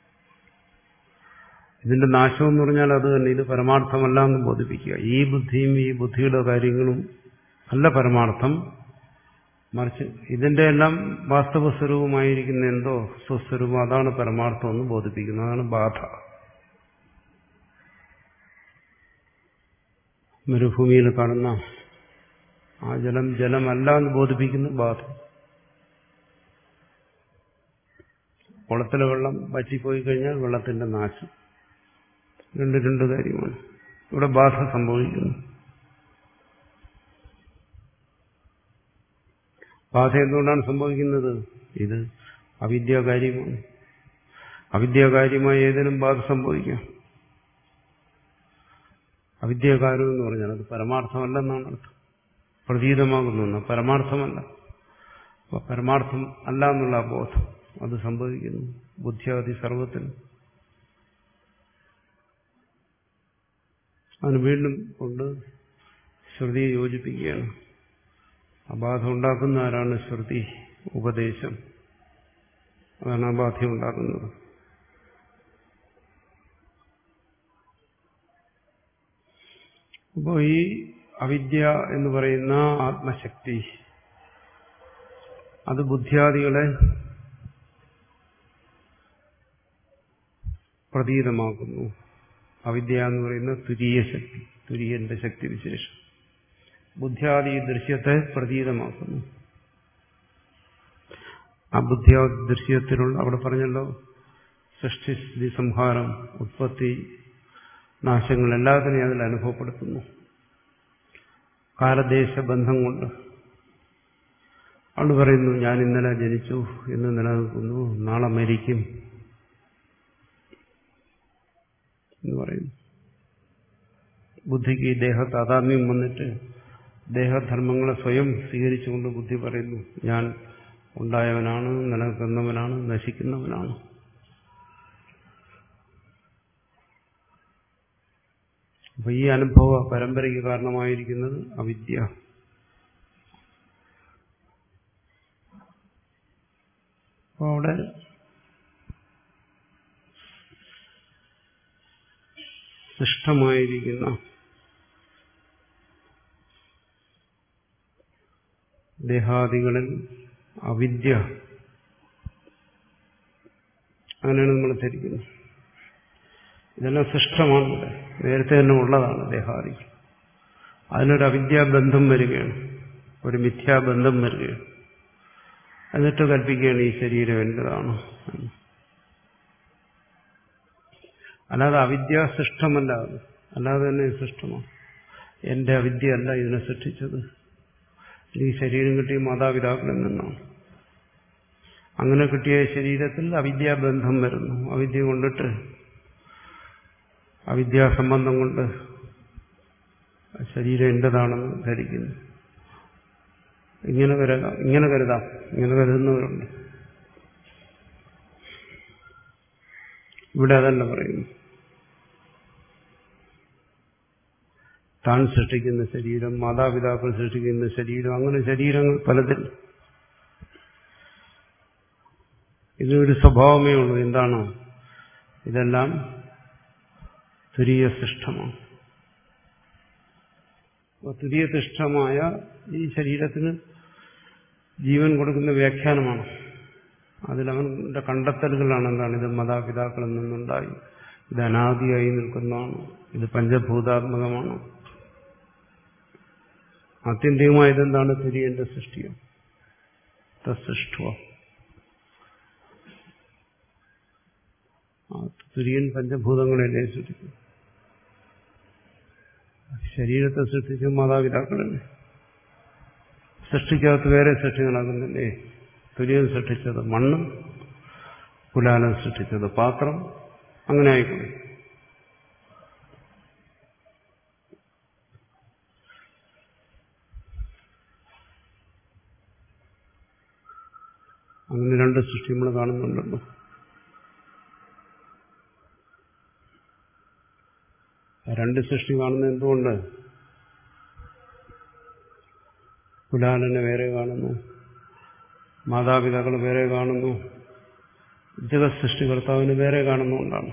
ഇതിന്റെ നാശം എന്ന് പറഞ്ഞാൽ അത് തന്നെ ഇത് പരമാർത്ഥമല്ല എന്ന് ബോധിപ്പിക്കുക ഈ ബുദ്ധിയും ഈ ബുദ്ധിയുടെ കാര്യങ്ങളും അല്ല പരമാർത്ഥം മറിച്ച് ഇതിന്റെ എല്ലാം വാസ്തവ സ്വരൂപമായിരിക്കുന്ന എന്തോ സ്വസ്വരൂപം അതാണ് പരമാർത്ഥം എന്ന് ബോധിപ്പിക്കുന്നത് അതാണ് ബാധ മരുഭൂമിയിൽ കാണുന്ന ആ ജലം ജലമല്ല എന്ന് ബോധിപ്പിക്കുന്ന ബാധ കുളത്തിലെ വെള്ളം വറ്റിപ്പോയി കഴിഞ്ഞാൽ വെള്ളത്തിന്റെ നാശം രണ്ട് രണ്ട് കാര്യമാണ് ഇവിടെ ബാധ സംഭവിക്കുന്നു ബാധ എന്തുകൊണ്ടാണ് സംഭവിക്കുന്നത് ഇത് അവിദ്യാകാര്യമാണ് അവിദ്യാകാര്യമായി ഏതിനും ബാധ സംഭവിക്കാം അവിദ്യാകാരം എന്ന് പറഞ്ഞാൽ അത് പരമാർത്ഥമല്ലെന്നാണ് അർത്ഥം പ്രതീതമാകുന്നു പരമാർത്ഥമല്ല അപ്പൊ പരമാർത്ഥം അല്ല എന്നുള്ള ബോധം അത് സംഭവിക്കുന്നു ബുദ്ധിയാദി സർവത്തിനും അതിന് വീണ്ടും കൊണ്ട് ശ്രുതിയെ യോജിപ്പിക്കുകയാണ് അബാധ ഉണ്ടാക്കുന്ന ആരാണ് ശ്രുതി ഉപദേശം അതാണ് അബാധ ഉണ്ടാക്കുന്നത് അപ്പോൾ ഈ അവിദ്യ എന്ന് പറയുന്ന ആത്മശക്തി അത് ബുദ്ധിയാദികളെ പ്രതീതമാക്കുന്നു അവിദ്യ എന്ന് പറയുന്ന തുരീയ ശക്തി തുര്യന്റെ ശക്തി വിശേഷം ബുദ്ധിയാദി ദൃശ്യത്തെ പ്രതീതമാക്കുന്നു ആ ബുദ്ധിയാദി ദൃശ്യത്തിലുള്ള അവിടെ പറഞ്ഞല്ലോ സൃഷ്ടി സംഹാരം ഉത്പത്തി നാശങ്ങൾ എല്ലാത്തിനെയും അതിൽ അനുഭവപ്പെടുത്തുന്നു കാലദേശ ബന്ധം കൊണ്ട് അവൾ പറയുന്നു ഞാൻ ഇന്നലെ ജനിച്ചു ഇന്ന് നിലനിൽക്കുന്നു നാളെ മരിക്കും എന്ന് പറയുന്നു ബുദ്ധിക്ക് ദേഹ താതാത്മ്യം വന്നിട്ട് ദേഹധർമ്മങ്ങളെ സ്വയം സ്വീകരിച്ചുകൊണ്ട് ബുദ്ധി പറയുന്നു ഞാൻ ഉണ്ടായവനാണ് നിലനിൽക്കുന്നവനാണ് നശിക്കുന്നവനാണ് അപ്പൊ ഈ അനുഭവ പരമ്പരയ്ക്ക് കാരണമായിരിക്കുന്നത് അവിദ്യ അപ്പൊ അവിടെ സൃഷ്ടമായിരിക്കുന്ന ദേഹാദികളിൽ അവിദ്യ അങ്ങനെയാണ് നമ്മൾ ധരിക്കുന്നത് ഇതെല്ലാം സൃഷ്ടമാണ് ഇവിടെ നേരത്തെ തന്നെ ഉള്ളതാണ് ദേഹാദികൾ അതിനൊരു അവിദ്യാബന്ധം വരികയാണ് ഒരു മിഥ്യാബന്ധം വരികയാണ് എന്നിട്ട് കൽപ്പിക്കുകയാണ് ഈ ശരീരം എന്റേതാണ് അല്ലാതെ അവിദ്യ സൃഷ്ടമല്ല അത് അല്ലാതെ തന്നെ സൃഷ്ടമാണ് എന്റെ അവിദ്യയല്ല ഇതിനെ സൃഷ്ടിച്ചത് ഈ ശരീരം കിട്ടിയ മാതാപിതാക്കളിൽ നിന്നാണ് അങ്ങനെ കിട്ടിയ ശരീരത്തിൽ അവിദ്യാബന്ധം വരുന്നു അവിദ്യ കൊണ്ടിട്ട് അവിദ്യാസംബന്ധം കൊണ്ട് ശരീരം എന്റേതാണെന്ന് ധരിക്കുന്നു ഇങ്ങനെ കരുതാം ഇങ്ങനെ കരുതാം ഇങ്ങനെ കരുതുന്നവരുണ്ട് ഇവിടെ അതല്ല പറയുന്നു താൻ സൃഷ്ടിക്കുന്ന ശരീരം മാതാപിതാക്കൾ സൃഷ്ടിക്കുന്ന ശരീരം അങ്ങനെ ശരീരങ്ങൾ പലതിൽ ഇതിനൊരു സ്വഭാവമേ ഉള്ളൂ എന്താണ് ഇതെല്ലാം തുരീയ സൃഷ്ടമാണ് തുരീയതിഷ്ഠമായ ഈ ശരീരത്തിന് ജീവൻ കൊടുക്കുന്ന വ്യാഖ്യാനമാണ് അതിലവന്റെ കണ്ടെത്തലുകളാണ് എന്താണ് ഇത് മാതാപിതാക്കളിൽ നിന്നുണ്ടായി ഇത് അനാദിയായി നിൽക്കുന്നതാണ് ഇത് പഞ്ചഭൂതാത്മകമാണ് ആത്യന്തികമായി ഇതെന്താണ് തുര്യന്റെ സൃഷ്ടിയോ തൃഷ്ടോ തുര്യൻ പഞ്ചഭൂതങ്ങളെന്നെ സൃഷ്ടിക്കും ശരീരത്തെ സൃഷ്ടിച്ച മാതാപിതാക്കളല്ലേ സൃഷ്ടിക്കകത്ത് വേറെ സൃഷ്ടി നടക്കുന്നില്ലേ തുര്യൻ സൃഷ്ടിച്ചത് മണ്ണ് കുലാലൻ സൃഷ്ടിച്ചത് പാത്രം അങ്ങനെ ആയിക്കോട്ടെ അങ്ങനെ രണ്ട് സൃഷ്ടി നമ്മൾ കാണുന്നുണ്ടല്ലോ രണ്ട് സൃഷ്ടി കാണുന്നത് എന്തുകൊണ്ട് കുലാലനെ വേറെ കാണുന്നു മാതാപിതാക്കൾ വേറെ കാണുന്നു ജഗത് സൃഷ്ടികർത്താവിന് വേറെ കാണുന്നുകൊണ്ടാണ്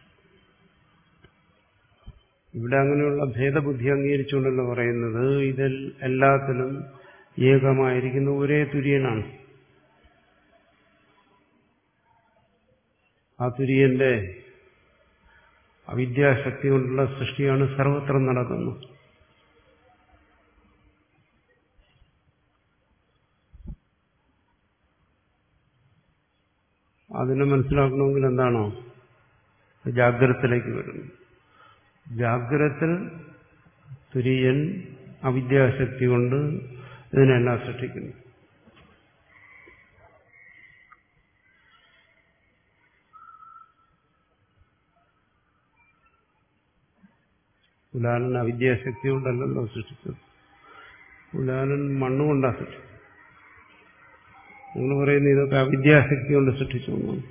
ഇവിടെ അങ്ങനെയുള്ള ഭേദബുദ്ധി അംഗീകരിച്ചുകൊണ്ടല്ലോ പറയുന്നത് ഇതിൽ എല്ലാത്തിലും ഏകമായിരിക്കുന്ന ഒരേ തുര്യനാണ് ആ തുര്യന്റെ അവിദ്യാശക്തി കൊണ്ടുള്ള സൃഷ്ടിയാണ് സർവത്ര നടക്കുന്നത് അതിനെ മനസ്സിലാക്കണമെങ്കിൽ എന്താണോ ജാഗ്രതത്തിലേക്ക് വരുന്നു ജാഗ്രത്തിൽ തുര്യൻ അവിദ്യാശക്തി കൊണ്ട് ഇതിനെല്ലാം സൃഷ്ടിക്കുന്നു കുലാലൻ അവിദ്യാശക്തി കൊണ്ടല്ലല്ലോ സൃഷ്ടിച്ചത് കുലാലൻ മണ്ണുകൊണ്ടാണ് സൃഷ്ടിച്ചത് നിങ്ങൾ പറയുന്ന ഇതൊക്കെ അവിദ്യാശക്തി കൊണ്ട് സൃഷ്ടിച്ചു എന്നാണ്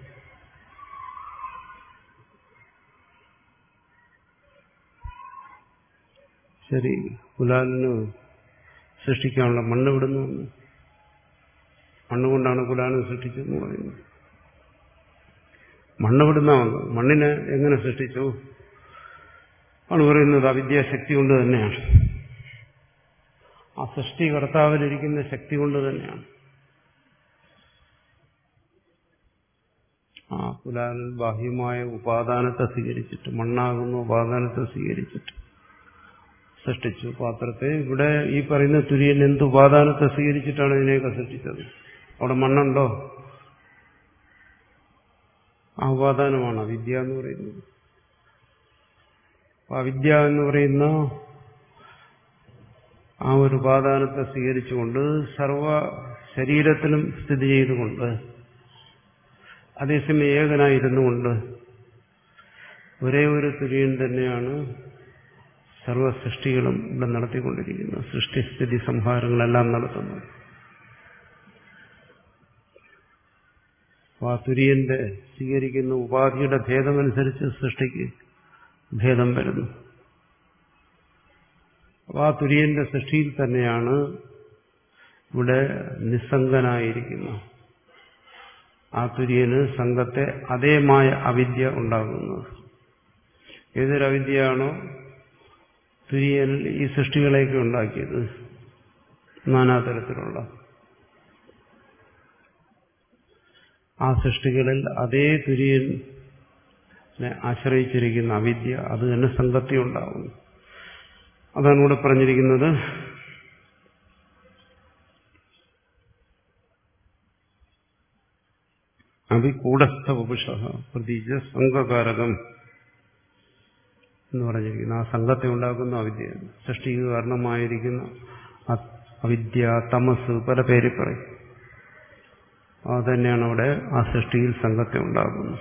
ശരി കുലാലിന് സൃഷ്ടിക്കാനുള്ള മണ്ണ് വിടുന്നു മണ്ണുകൊണ്ടാണ് കുലാലിന് സൃഷ്ടിച്ചതെന്ന് പറയുന്നത് മണ്ണ് വിടുന്ന വന്നത് മണ്ണിനെ എങ്ങനെ സൃഷ്ടിച്ചു ആണ് പറയുന്നത് അവിദ്യാശക്തി കൊണ്ട് തന്നെയാണ് ആ സൃഷ്ടികർത്താവിലിരിക്കുന്ന ശക്തി കൊണ്ട് തന്നെയാണ് ആ കുലാലൻ ബാഹ്യമായ ഉപാദാനത്തെ സ്വീകരിച്ചിട്ട് മണ്ണാകുന്ന ഉപാദാനത്തെ സ്വീകരിച്ചിട്ട് സൃഷ്ടിച്ചു പാത്രത്തെ ഇവിടെ ഈ പറയുന്ന തുര്യൻ എന്ത് ഉപാദാനത്തെ സ്വീകരിച്ചിട്ടാണ് ഇതിനെയൊക്കെ സൃഷ്ടിച്ചത് അവിടെ മണ്ണുണ്ടോ ആ ഉപാദാനമാണ് അവിദ്യ എന്ന് പറയുന്നത് അപ്പൊ അവിദ്യ എന്ന് പറയുന്ന ആ ഒരു ഉപാദാനത്തെ സ്വീകരിച്ചുകൊണ്ട് സർവ ശരീരത്തിലും സ്ഥിതി ചെയ്തുകൊണ്ട് അതേസമയം ഏകനായിരുന്നുകൊണ്ട് ഒരേ ഒരു തുര്യൻ തന്നെയാണ് സർവ സൃഷ്ടികളും ഇവിടെ നടത്തിക്കൊണ്ടിരിക്കുന്നത് സൃഷ്ടിസ്ഥിതി സംഹാരങ്ങളെല്ലാം നടത്തുന്നത് ആ തുര്യന്റെ സ്വീകരിക്കുന്ന ഉപാധിയുടെ ഭേദമനുസരിച്ച് സൃഷ്ടിക്ക് ഭേദം വരുന്നു അപ്പൊ ആ തുര്യന്റെ സൃഷ്ടിയിൽ തന്നെയാണ് ഇവിടെ നിസ്സംഗനായിരിക്കുന്നു ആ തുര്യന് സംഘത്തെ അതേമായ അവിദ്യ ഉണ്ടാകുന്നത് ഏതൊരു അവിദ്യയാണോ തുര്യനിൽ ഈ സൃഷ്ടികളെയൊക്കെ ഉണ്ടാക്കിയത് നാനാതരത്തിലുള്ള ആ സൃഷ്ടികളിൽ അതേ തുര്യനെ ആശ്രയിച്ചിരിക്കുന്ന അവിദ്യ അത് തന്നെ സംഘത്തെ ഉണ്ടാകുന്നു അതാണ് ഇവിടെ പറഞ്ഞിരിക്കുന്നത് അവികൂടസ്ഥ വപുഷ പ്രതീജ സംഘകാരകം എന്ന് പറഞ്ഞിരിക്കുന്നു ആ സംഘത്തെ ഉണ്ടാക്കുന്ന അവിദ്യ സൃഷ്ടിക്ക് കാരണമായിരിക്കുന്ന അവിദ്യ തമസ് പല പേര് പറയും അത് തന്നെയാണ് അവിടെ ആ സൃഷ്ടിയിൽ സംഘത്തെ ഉണ്ടാകുന്നത്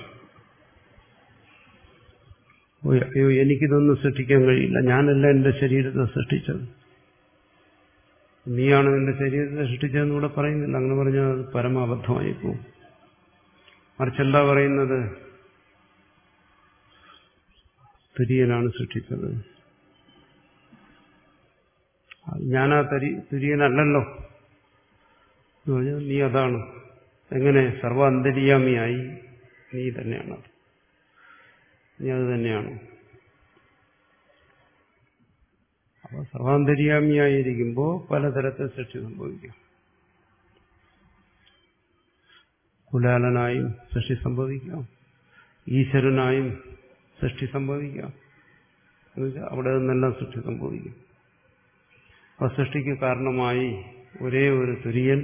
അയ്യോ എനിക്കിതൊന്നും സൃഷ്ടിക്കാൻ കഴിയില്ല ഞാനല്ല എന്റെ ശരീരത്തെ സൃഷ്ടിച്ചത് നീയാണ് നിന്റെ ശരീരത്തെ സൃഷ്ടിച്ചതെന്ന് ഇവിടെ പറയുന്നില്ല അങ്ങനെ പറഞ്ഞാൽ അത് പരമാബദ്ധമായി പോകും മറിച്ചെന്താ പറയുന്നത് തുര്യനാണ് സൃഷ്ടിച്ചത് ഞാനാ തരി തുര്യനല്ലല്ലോ എന്ന് പറഞ്ഞാൽ നീ അതാണ് എങ്ങനെ സർവാന്തര്യാമിയായി നീ തന്നെയാണ് നീ അത് തന്നെയാണ് അപ്പൊ സർവാന്തര്യാമിയായിരിക്കുമ്പോൾ പലതരത്തിൽ സൃഷ്ടി സംഭവിക്കാം കുലാലനായും സൃഷ്ടി സംഭവിക്കാം ഈശ്വരനായും സൃഷ്ടി സംഭവിക്കാം എന്നുവെച്ചാൽ അവിടെ നിന്നെല്ലാം സൃഷ്ടി സംഭവിക്കും അപ്പൊ സൃഷ്ടിക്ക് കാരണമായി ഒരേ ഒരു തുര്യൻ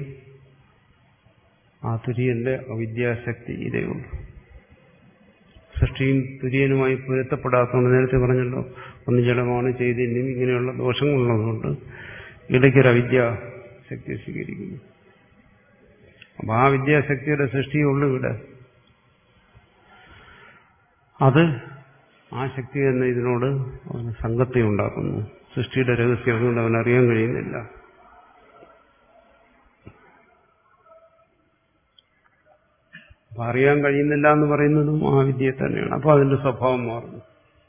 ആ തുര്യന്റെ അവിദ്യാശക്തി ഇതേ ഉള്ളൂ സൃഷ്ടിയും തുര്യനുമായി പൊരുത്തപ്പെടാത്തതുകൊണ്ട് നേരത്തെ പറഞ്ഞല്ലോ ഒന്ന് ജലമാണ് ചൈതന്യം ഇങ്ങനെയുള്ള ദോഷങ്ങളുള്ളതുകൊണ്ട് ഇടയ്ക്കൊരു അവിദ്യാശക്തി സ്വീകരിക്കുന്നു അപ്പൊ ആ വിദ്യാശക്തിയുടെ സൃഷ്ടിയുള്ളൂ ഇവിടെ അത് ആ ശക്തി തന്നെ ഇതിനോട് അവന് സംഘത്തെ ഉണ്ടാക്കുന്നു സൃഷ്ടിയുടെ രഹസ്യം അതുകൊണ്ട് അവൻ അറിയാൻ കഴിയുന്നില്ല അപ്പൊ അറിയാൻ കഴിയുന്നില്ല എന്ന് പറയുന്നതും ആ വിദ്യയെ തന്നെയാണ് അപ്പൊ അതിന്റെ സ്വഭാവം മാറുന്നു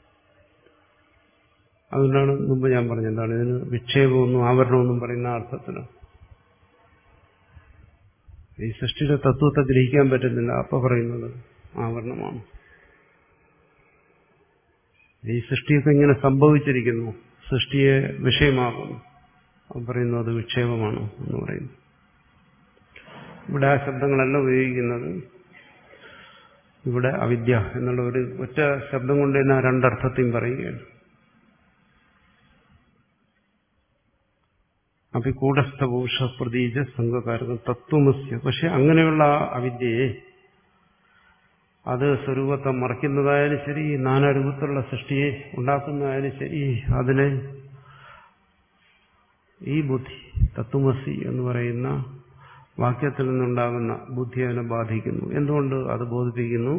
അതുകൊണ്ടാണ് മുമ്പ് ഞാൻ പറഞ്ഞത് എന്താണ് ഇതിന് വിക്ഷേപമൊന്നും ആവരണമൊന്നും പറയുന്ന അർത്ഥത്തിന് ഈ സൃഷ്ടിയുടെ തത്വത്തെ ഗ്രഹിക്കാൻ പറ്റുന്നില്ല അപ്പൊ പറയുന്നത് ആവരണമാണ് ഈ സൃഷ്ടിയൊക്കെ ഇങ്ങനെ സംഭവിച്ചിരിക്കുന്നു സൃഷ്ടിയെ വിഷയമാകുന്നു അവൻ പറയുന്നു അത് വിക്ഷേപമാണ് എന്ന് പറയുന്നു ഇവിടെ ആ ശബ്ദങ്ങളല്ല ഉപയോഗിക്കുന്നത് ഇവിടെ അവിദ്യ എന്നുള്ള ഒരു ഒറ്റ ശബ്ദം കൊണ്ട് തന്നെ ആ രണ്ടർത്ഥത്തെയും പറയുകയാണ് അപ്പൊ കൂടസ്ഥഭൂഷ പ്രതീജ സംഘകാരകം തത്വമസ്യ പക്ഷെ അങ്ങനെയുള്ള ആ അവിദ്യയെ അത് സ്വരൂപത്തെ മറയ്ക്കുന്നതായാലും ശരി നാനാരൂപത്തിലുള്ള സൃഷ്ടിയെ ഉണ്ടാക്കുന്നതായാലും ശരി അതിനെ ഈ ബുദ്ധി തത്വമസി എന്ന് പറയുന്ന വാക്യത്തിൽ നിന്നുണ്ടാകുന്ന ബുദ്ധി അതിനെ ബാധിക്കുന്നു എന്തുകൊണ്ട് അത് ബോധിപ്പിക്കുന്നു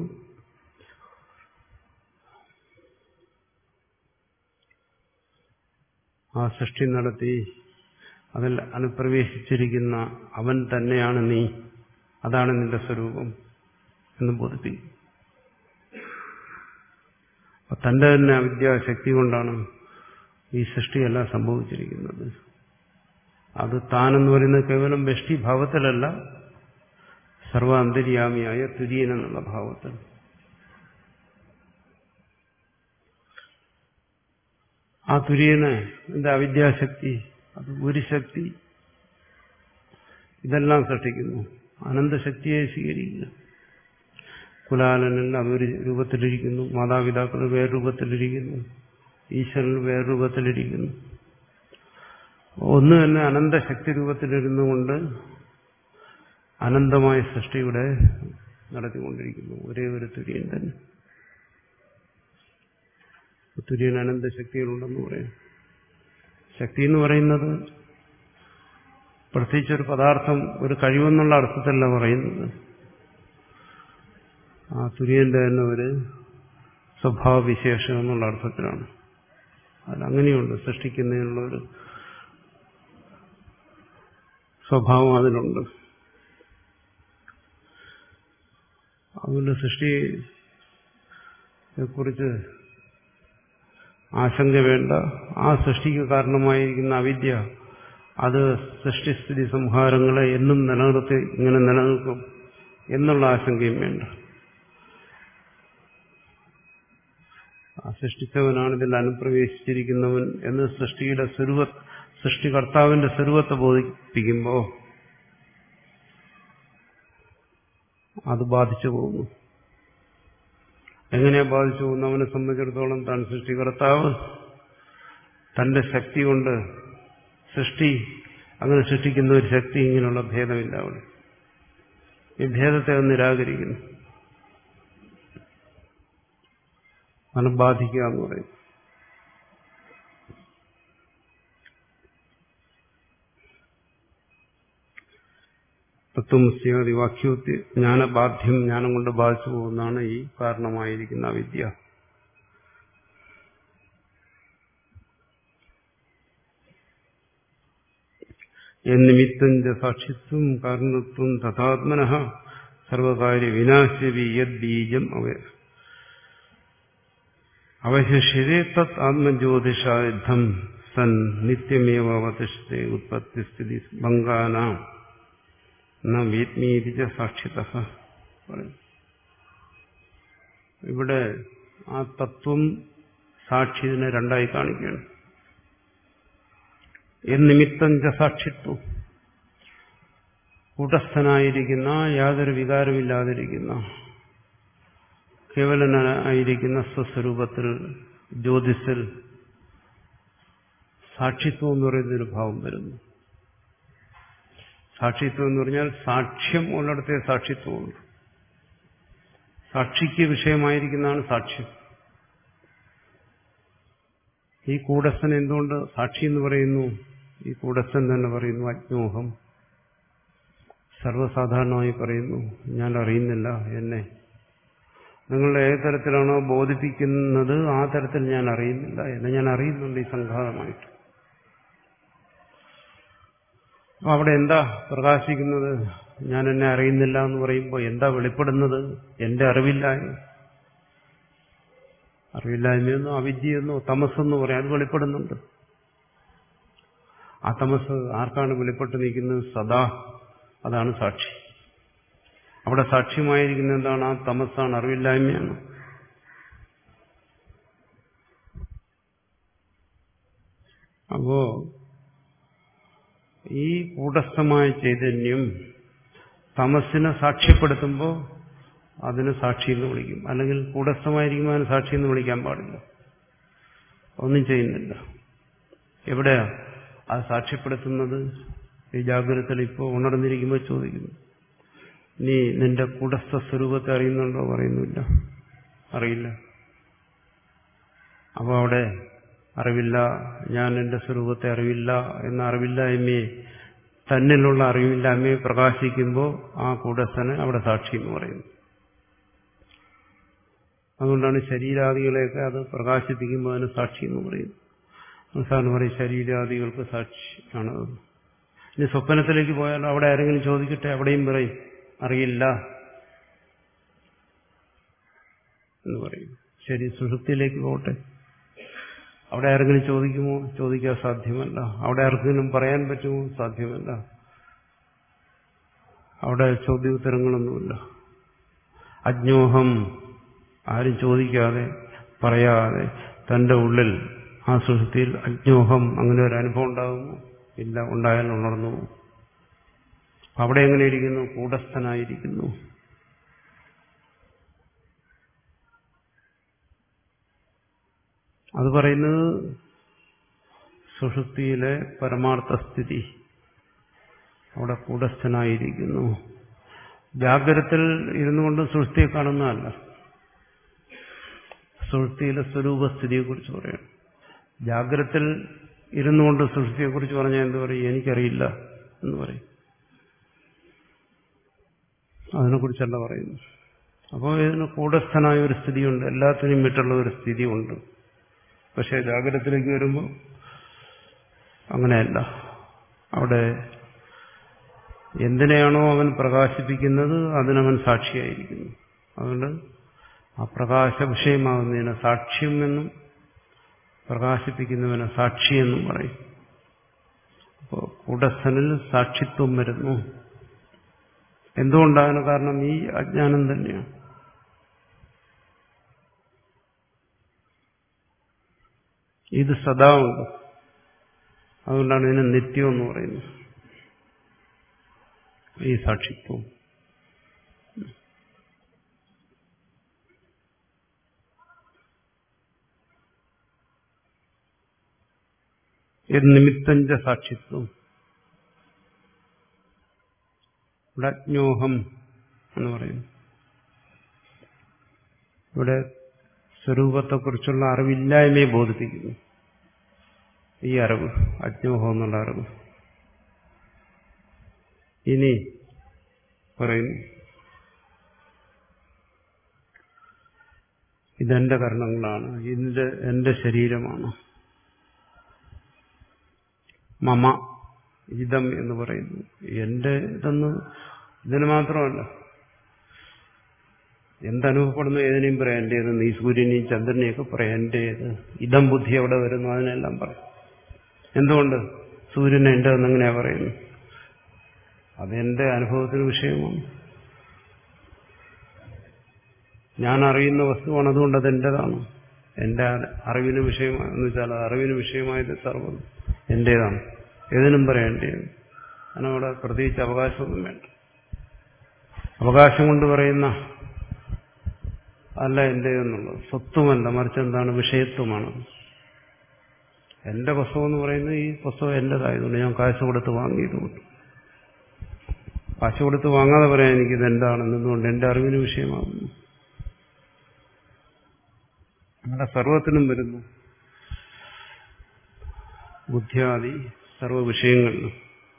ആ സൃഷ്ടി നടത്തി അതിൽ അനുപ്രവേശിച്ചിരിക്കുന്ന അവൻ തന്നെയാണ് നീ അതാണ് നിന്റെ സ്വരൂപം എന്ന് ബോധിപ്പിക്കും അപ്പൊ തന്റെ തന്നെ അവിദ്യാശക്തി കൊണ്ടാണ് ഈ സൃഷ്ടിയെല്ലാം സംഭവിച്ചിരിക്കുന്നത് അത് താനെന്ന് പറയുന്നത് കേവലം വ്യഷ്ടിഭാവത്തിലല്ല സർവ അന്തര്യാമിയായ തുര്യൻ എന്നുള്ള ഭാവത്തിൽ ആ തുര്യന് എന്റെ അവിദ്യാശക്തി അത് ഒരു ശക്തി ഇതെല്ലാം സൃഷ്ടിക്കുന്നു അനന്തശക്തിയെ സ്വീകരിക്കുക കുലാലനിൽ അതൊരു രൂപത്തിലിരിക്കുന്നു മാതാപിതാക്കൾ വേറെ രൂപത്തിലിരിക്കുന്നു ഈശ്വരൻ വേറെ രൂപത്തിലിരിക്കുന്നു ഒന്ന് തന്നെ അനന്ത ശക്തി രൂപത്തിലിരുന്നു കൊണ്ട് അനന്തമായ സൃഷ്ടി ഇവിടെ നടത്തിക്കൊണ്ടിരിക്കുന്നു ഒരേ ഒരു തുര്യൻ തന്നെ തുര്യൻ അനന്ത ശക്തികളുണ്ടെന്ന് പറയാം ശക്തി എന്ന് പറയുന്നത് പ്രത്യേകിച്ചൊരു പദാർത്ഥം ഒരു കഴിവെന്നുള്ള അർത്ഥത്തിലല്ല പറയുന്നത് ആ തുര്യന്റെ തന്നെ ഒരു സ്വഭാവവിശേഷം എന്നുള്ള അർത്ഥത്തിലാണ് അതിലങ്ങനെയുണ്ട് സൃഷ്ടിക്കുന്നതിനുള്ള ഒരു സ്വഭാവം അതിലുണ്ട് അതുകൊണ്ട് സൃഷ്ടിയെക്കുറിച്ച് ആശങ്ക വേണ്ട ആ സൃഷ്ടിക്ക് കാരണമായിരിക്കുന്ന അവിദ്യ അത് സൃഷ്ടിസ്ഥിതി സംഹാരങ്ങളെ എന്നും നിലനിർത്തി ഇങ്ങനെ നിലനിൽക്കും എന്നുള്ള ആശങ്കയും വേണ്ട ആ സൃഷ്ടിച്ചവനാണ് ഇതിൽ അനുപ്രവേശിച്ചിരിക്കുന്നവൻ എന്ന് സൃഷ്ടിയുടെ സ്വരൂപ സൃഷ്ടികർത്താവിന്റെ സ്വരൂപത്തെ ബോധിപ്പിക്കുമ്പോൾ അത് ബാധിച്ചു പോകുന്നു എങ്ങനെയാ ബാധിച്ചു പോകുന്നു അവനെ സംബന്ധിച്ചിടത്തോളം താൻ സൃഷ്ടികർത്താവ് തന്റെ ശക്തി കൊണ്ട് സൃഷ്ടി അങ്ങനെ സൃഷ്ടിക്കുന്ന ഒരു ശക്തി ഇങ്ങനെയുള്ള ഭേദമില്ല അവിടെ ഈ ഭേദത്തെ അത് നിരാകരിക്കുന്നു മനം ബാധിക്കുക എന്ന് പറയും തത്വമസ്യാദി വാക്യോത്തി ജ്ഞാനബാധ്യം ജ്ഞാനം കൊണ്ട് ബാധിച്ചു പോകുന്നതാണ് ഈ കാരണമായിരിക്കുന്ന അവിദ്യ എന്നിമിത്തം ച സാക്ഷിത്വം കാരണത്വം തഥാത്മന സർവകാര്യ വിനാശവി യത് ബീജം അവ അവശിഷ്യതേ തത് ആത്മജ്യോതിഷായുദ്ധം സൻ നിത്യമേവ അവതിഷ്ഠത്തെ ഉത്പത്തിസ്ഥിതി ഭംഗാനാം ന വീത്മീതിച്ച സാക്ഷിത ഇവിടെ ആ തത്വം സാക്ഷി ഇതിനെ രണ്ടായി കാണിക്കുകയാണ് എന്നിമിത്തം ച സാക്ഷിത്വം കൂട്ടസ്ഥനായിരിക്കുന്ന യാതൊരു വികാരമില്ലാതിരിക്കുന്ന കേവലനായിരിക്കുന്ന സ്വസ്വരൂപത്തിൽ ജ്യോതിസിൽ സാക്ഷിത്വം എന്ന് പറയുന്നൊരു ഭാവം വരുന്നു സാക്ഷിത്വം എന്ന് പറഞ്ഞാൽ സാക്ഷ്യം ഉള്ളിടത്തെ സാക്ഷിത്വമുണ്ട് സാക്ഷിക്ക് വിഷയമായിരിക്കുന്നതാണ് സാക്ഷ്യം ഈ കൂടസ്ഥൻ എന്തുകൊണ്ട് സാക്ഷി എന്ന് പറയുന്നു ഈ കൂടസ്ഥൻ തന്നെ പറയുന്നു അജ്ഞോഹം സർവ്വസാധാരണമായി പറയുന്നു ഞാൻ അറിയുന്നില്ല എന്നെ നിങ്ങളുടെ ഏത് തരത്തിലാണോ ബോധിപ്പിക്കുന്നത് ആ തരത്തിൽ ഞാൻ അറിയുന്നില്ല എന്നെ ഞാൻ അറിയുന്നുണ്ട് ഈ സംഘാതമായിട്ട് അപ്പൊ അവിടെ എന്താ പ്രകാശിക്കുന്നത് ഞാൻ എന്നെ അറിയുന്നില്ല എന്ന് പറയുമ്പോൾ എന്താ വെളിപ്പെടുന്നത് എന്റെ അറിവില്ലായ്മ അറിവില്ലായ്മയെന്നോ അവിദ്യയെന്നോ തമസെന്നോ പറയാം അത് വെളിപ്പെടുന്നുണ്ട് ആ തമസ് ആർക്കാണ് വെളിപ്പെട്ട് നിൽക്കുന്നത് സദാ അതാണ് സാക്ഷി അവിടെ സാക്ഷ്യമായിരിക്കുന്ന എന്താണ് ആ തമസാണ് അറിവില്ലായ്മയാണ് അപ്പോ ഈ കൂടസ്ഥമായ ചൈതന്യം തമസിനെ സാക്ഷ്യപ്പെടുത്തുമ്പോൾ അതിന് സാക്ഷി എന്ന് വിളിക്കും അല്ലെങ്കിൽ കൂടസ്ഥമായിരിക്കുമ്പോൾ അതിന് സാക്ഷി എന്ന് വിളിക്കാൻ പാടില്ല ഒന്നും ചെയ്യുന്നില്ല എവിടെയാ അത് സാക്ഷ്യപ്പെടുത്തുന്നത് ഈ ജാഗ്രതത്തിൽ ഇപ്പോൾ ഉണർന്നിരിക്കുമ്പോൾ ചോദിക്കുന്നു നീ നിന്റെ കൂടസ്ഥ സ്വരൂപത്തെ അറിയുന്നുണ്ടോ പറയുന്നില്ല അറിയില്ല അപ്പോൾ അവിടെ അറിവില്ല ഞാൻ എന്റെ സ്വരൂപത്തെ അറിവില്ല എന്ന അറിവില്ലായ്മയെ തന്നിലുള്ള അറിവില്ലായ്മയെ പ്രകാശിക്കുമ്പോൾ ആ കൂടസ്ഥന് അവിടെ സാക്ഷി എന്ന് പറയുന്നു അതുകൊണ്ടാണ് ശരീരാദികളെയൊക്കെ അത് പ്രകാശിപ്പിക്കുമ്പോൾ അതിന് സാക്ഷി എന്ന് പറയുന്നു അവസാനം പറയും ശരീരാദികൾക്ക് സാക്ഷി ആണ് ഇനി സ്വപ്നത്തിലേക്ക് പോയാൽ അവിടെ ആരെങ്കിലും ചോദിക്കട്ടെ അവിടെയും പറയും അറിയില്ല എന്ന് പറയും ശരി സുഷുപ്തിയിലേക്ക് പോട്ടെ അവിടെ ആരെങ്കിലും ചോദിക്കുമോ ചോദിക്കാൻ സാധ്യമല്ല അവിടെ ആർക്കെങ്കിലും പറയാൻ പറ്റുമോ സാധ്യമല്ല അവിടെ ചോദ്യോത്തരങ്ങളൊന്നുമില്ല അജ്ഞോഹം ആരും ചോദിക്കാതെ പറയാതെ തന്റെ ഉള്ളിൽ ആ സുഷുപ്തിയിൽ അജ്ഞോഹം അങ്ങനെ ഒരു അനുഭവം ഉണ്ടാകുമോ ഇല്ല ഉണ്ടായാൽ ഉണർന്നു അവിടെ എങ്ങനെ ഇരിക്കുന്നു കൂടസ്ഥനായിരിക്കുന്നു അത് പറയുന്നത് സുഷുപ്തിയിലെ പരമാർത്ഥ സ്ഥിതി അവിടെ കൂടസ്ഥനായിരിക്കുന്നു ജാഗ്രതത്തിൽ ഇരുന്നു കൊണ്ട് സുഷ്ടിയെ കാണുന്നതല്ല സുഷ്ടിയിലെ സ്വരൂപസ്ഥിതിയെക്കുറിച്ച് പറയണം ജാഗ്രതത്തിൽ ഇരുന്നു കൊണ്ട് സൃഷ്ടിയെക്കുറിച്ച് പറഞ്ഞാൽ എന്ത് പറയും എനിക്കറിയില്ല എന്ന് പറയും അതിനെക്കുറിച്ചല്ല പറയുന്നു അപ്പോൾ ഇതിന് കൂടസ്ഥനായ ഒരു സ്ഥിതിയുണ്ട് എല്ലാത്തിനും വിട്ടുള്ള ഒരു സ്ഥിതിയുണ്ട് പക്ഷേ ജാഗ്രതത്തിലേക്ക് വരുമ്പോൾ അങ്ങനെയല്ല അവിടെ എന്തിനെയാണോ അവൻ പ്രകാശിപ്പിക്കുന്നത് അതിനവൻ സാക്ഷിയായിരിക്കുന്നു അതുകൊണ്ട് ആ പ്രകാശ വിഷയമാകുന്നതിന് സാക്ഷ്യം എന്നും പ്രകാശിപ്പിക്കുന്നവനെ സാക്ഷി എന്നും പറയും അപ്പോൾ കൂടസ്ഥനിൽ സാക്ഷിത്വം വരുന്നു എന്തുകൊണ്ടാണ് കാരണം ഈ അജ്ഞാനം തന്നെയാണ് ഇത് സദാ ഉണ്ട് അതുകൊണ്ടാണ് ഇതിനെ നിത്യം എന്ന് പറയുന്നത് ഈ സാക്ഷിത്വം നിമിത്തഞ്ച സാക്ഷിത്വം ഇവിടെ അജ്ഞോഹം എന്ന് പറയുന്നു ഇവിടെ സ്വരൂപത്തെക്കുറിച്ചുള്ള അറിവില്ലായ്മയെ ബോധിപ്പിക്കുന്നു ഈ അറിവ് അജ്ഞോഹം എന്നുള്ള അറിവ് ഇനി പറയുന്നു ഇതെന്റെ കർണങ്ങളാണ് ഇതിന്റെ എന്റെ ശരീരമാണ് മമ ഇതം എന്ന് പറയുന്നു എന്റെ ഇതെന്ന് ഇതിന് മാത്രമല്ല എന്തനുഭവപ്പെടുന്നു ഏതിനെയും പറയാം എന്റേത് നീ സൂര്യനെയും ചന്ദ്രനെയൊക്കെ പറയാം എന്റേത് ഇതം ബുദ്ധി എവിടെ വരുന്നു അതിനെല്ലാം പറയാം എന്തുകൊണ്ട് സൂര്യൻ എന്റെ എന്നെങ്ങനെയാ പറയുന്നു അതെന്റെ അനുഭവത്തിന് വിഷയമാണ് ഞാൻ അറിയുന്ന വസ്തുവാണ് അതുകൊണ്ട് അത് എന്റേതാണ് എന്റെ അറിവിന് വിഷയമായെന്ന് വെച്ചാൽ അറിവിന് വിഷയമായത് സർവ്വം എന്റേതാണ് ഏതിനും പറയേണ്ടത് അതിനവിടെ പ്രത്യേകിച്ച് അവകാശമൊന്നും വേണ്ട അവകാശം കൊണ്ട് പറയുന്ന അല്ല എന്റേതെന്നുള്ളത് സ്വത്വമല്ല മറിച്ച് എന്താണ് വിഷയത്വമാണ് എന്റെ പുസ്തകം എന്ന് പറയുന്നത് ഈ പുസ്തകം എന്റേതായതുകൊണ്ട് ഞാൻ കാശ് കൊടുത്ത് വാങ്ങിയതുകൊണ്ട് കാശ് കൊടുത്ത് വാങ്ങാതെ പറയാൻ എനിക്കിത് എന്താണെന്നതുകൊണ്ട് എന്റെ അറിവിന് വിഷയമാകുന്നു അങ്ങനെ സർവത്തിനും വരുന്നു ബുദ്ധിയാദി സർവ വിഷയങ്ങളിലും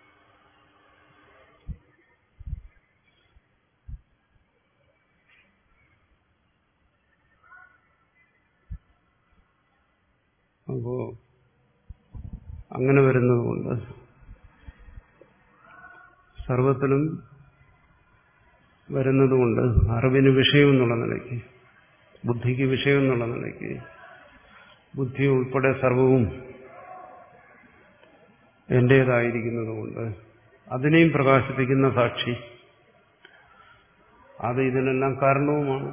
അപ്പോ അങ്ങനെ വരുന്നതുകൊണ്ട് സർവത്തിലും വരുന്നതുകൊണ്ട് അറിവിന് വിഷയം എന്നുള്ള നിലയ്ക്ക് ബുദ്ധിക്ക് വിഷയം എന്നുള്ള നിലയ്ക്ക് ബുദ്ധി ഉൾപ്പെടെ സർവവും എന്റേതായിരിക്കുന്നതുകൊണ്ട് അതിനെയും പ്രകാശിപ്പിക്കുന്ന സാക്ഷി അത് ഇതിനെല്ലാം കാരണവുമാണ്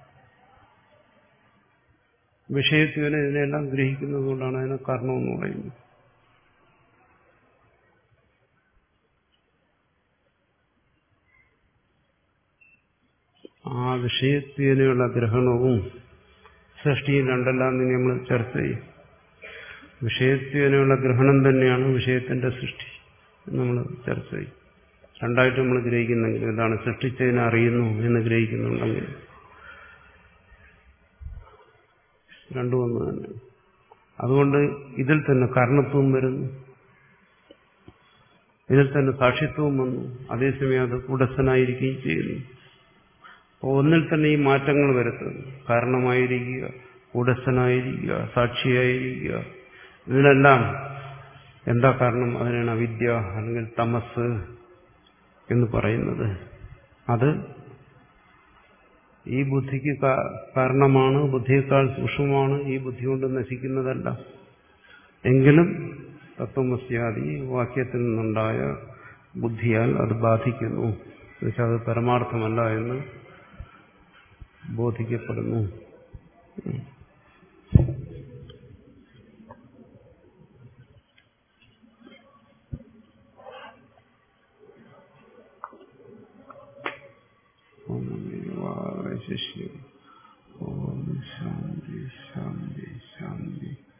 വിഷയത്വനെ ഇതിനെല്ലാം ഗ്രഹിക്കുന്നതുകൊണ്ടാണ് അതിനെ കാരണമെന്ന് പറയുന്നത് ആ വിഷയത്വനയുള്ള ഗ്രഹണവും സൃഷ്ടിയും രണ്ടെല്ലാം തന്നെ നമ്മൾ ചർച്ച ചെയ്യും വിഷയത്വനയുള്ള ഗ്രഹണം തന്നെയാണ് വിഷയത്തിന്റെ സൃഷ്ടി നമ്മൾ ചർച്ച ചെയ്യും രണ്ടായിട്ട് നമ്മൾ ഗ്രഹിക്കുന്നെങ്കിൽ എന്താണ് സൃഷ്ടിച്ചതിനെ അറിയുന്നു എന്ന് ഗ്രഹിക്കുന്നുണ്ടെങ്കിൽ രണ്ടും ഒന്ന് തന്നെ അതുകൊണ്ട് ഇതിൽ തന്നെ കാരണത്വം വരുന്നു ഇതിൽ തന്നെ സാക്ഷിത്വവും വന്നു അതേസമയം അത് കൂടസ്ഥനായിരിക്കുകയും ചെയ്യുന്നു അപ്പോൾ ഒന്നിൽ തന്നെ ഈ മാറ്റങ്ങൾ വരുത്തുന്നു കാരണമായിരിക്കുക കൂടസ്ഥനായിരിക്കുക സാക്ഷിയായിരിക്കുക ഇതിനെല്ലാം എന്താ കാരണം അതിനാണ് അവിദ്യ അല്ലെങ്കിൽ തമസ് എന്ന് പറയുന്നത് അത് ഈ ബുദ്ധിക്ക് കാരണമാണ് ബുദ്ധിയേക്കാൾ സൂക്ഷ്മമാണ് ഈ ബുദ്ധി കൊണ്ട് നശിക്കുന്നതല്ല എങ്കിലും തത്വമസ്യാദി വാക്യത്തിൽ നിന്നുണ്ടായ ബുദ്ധിയാൽ അത് ബാധിക്കുന്നു എന്നുവെച്ചാൽ അത് പരമാർത്ഥമല്ല എന്ന് ബോധിക്കപ്പെടുന്നു ശിഷ്യം ഓം ശാന്തി ശാന്തി ശാന്തി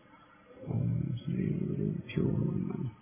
ശ്രീഗുരുഭ്യോ നമ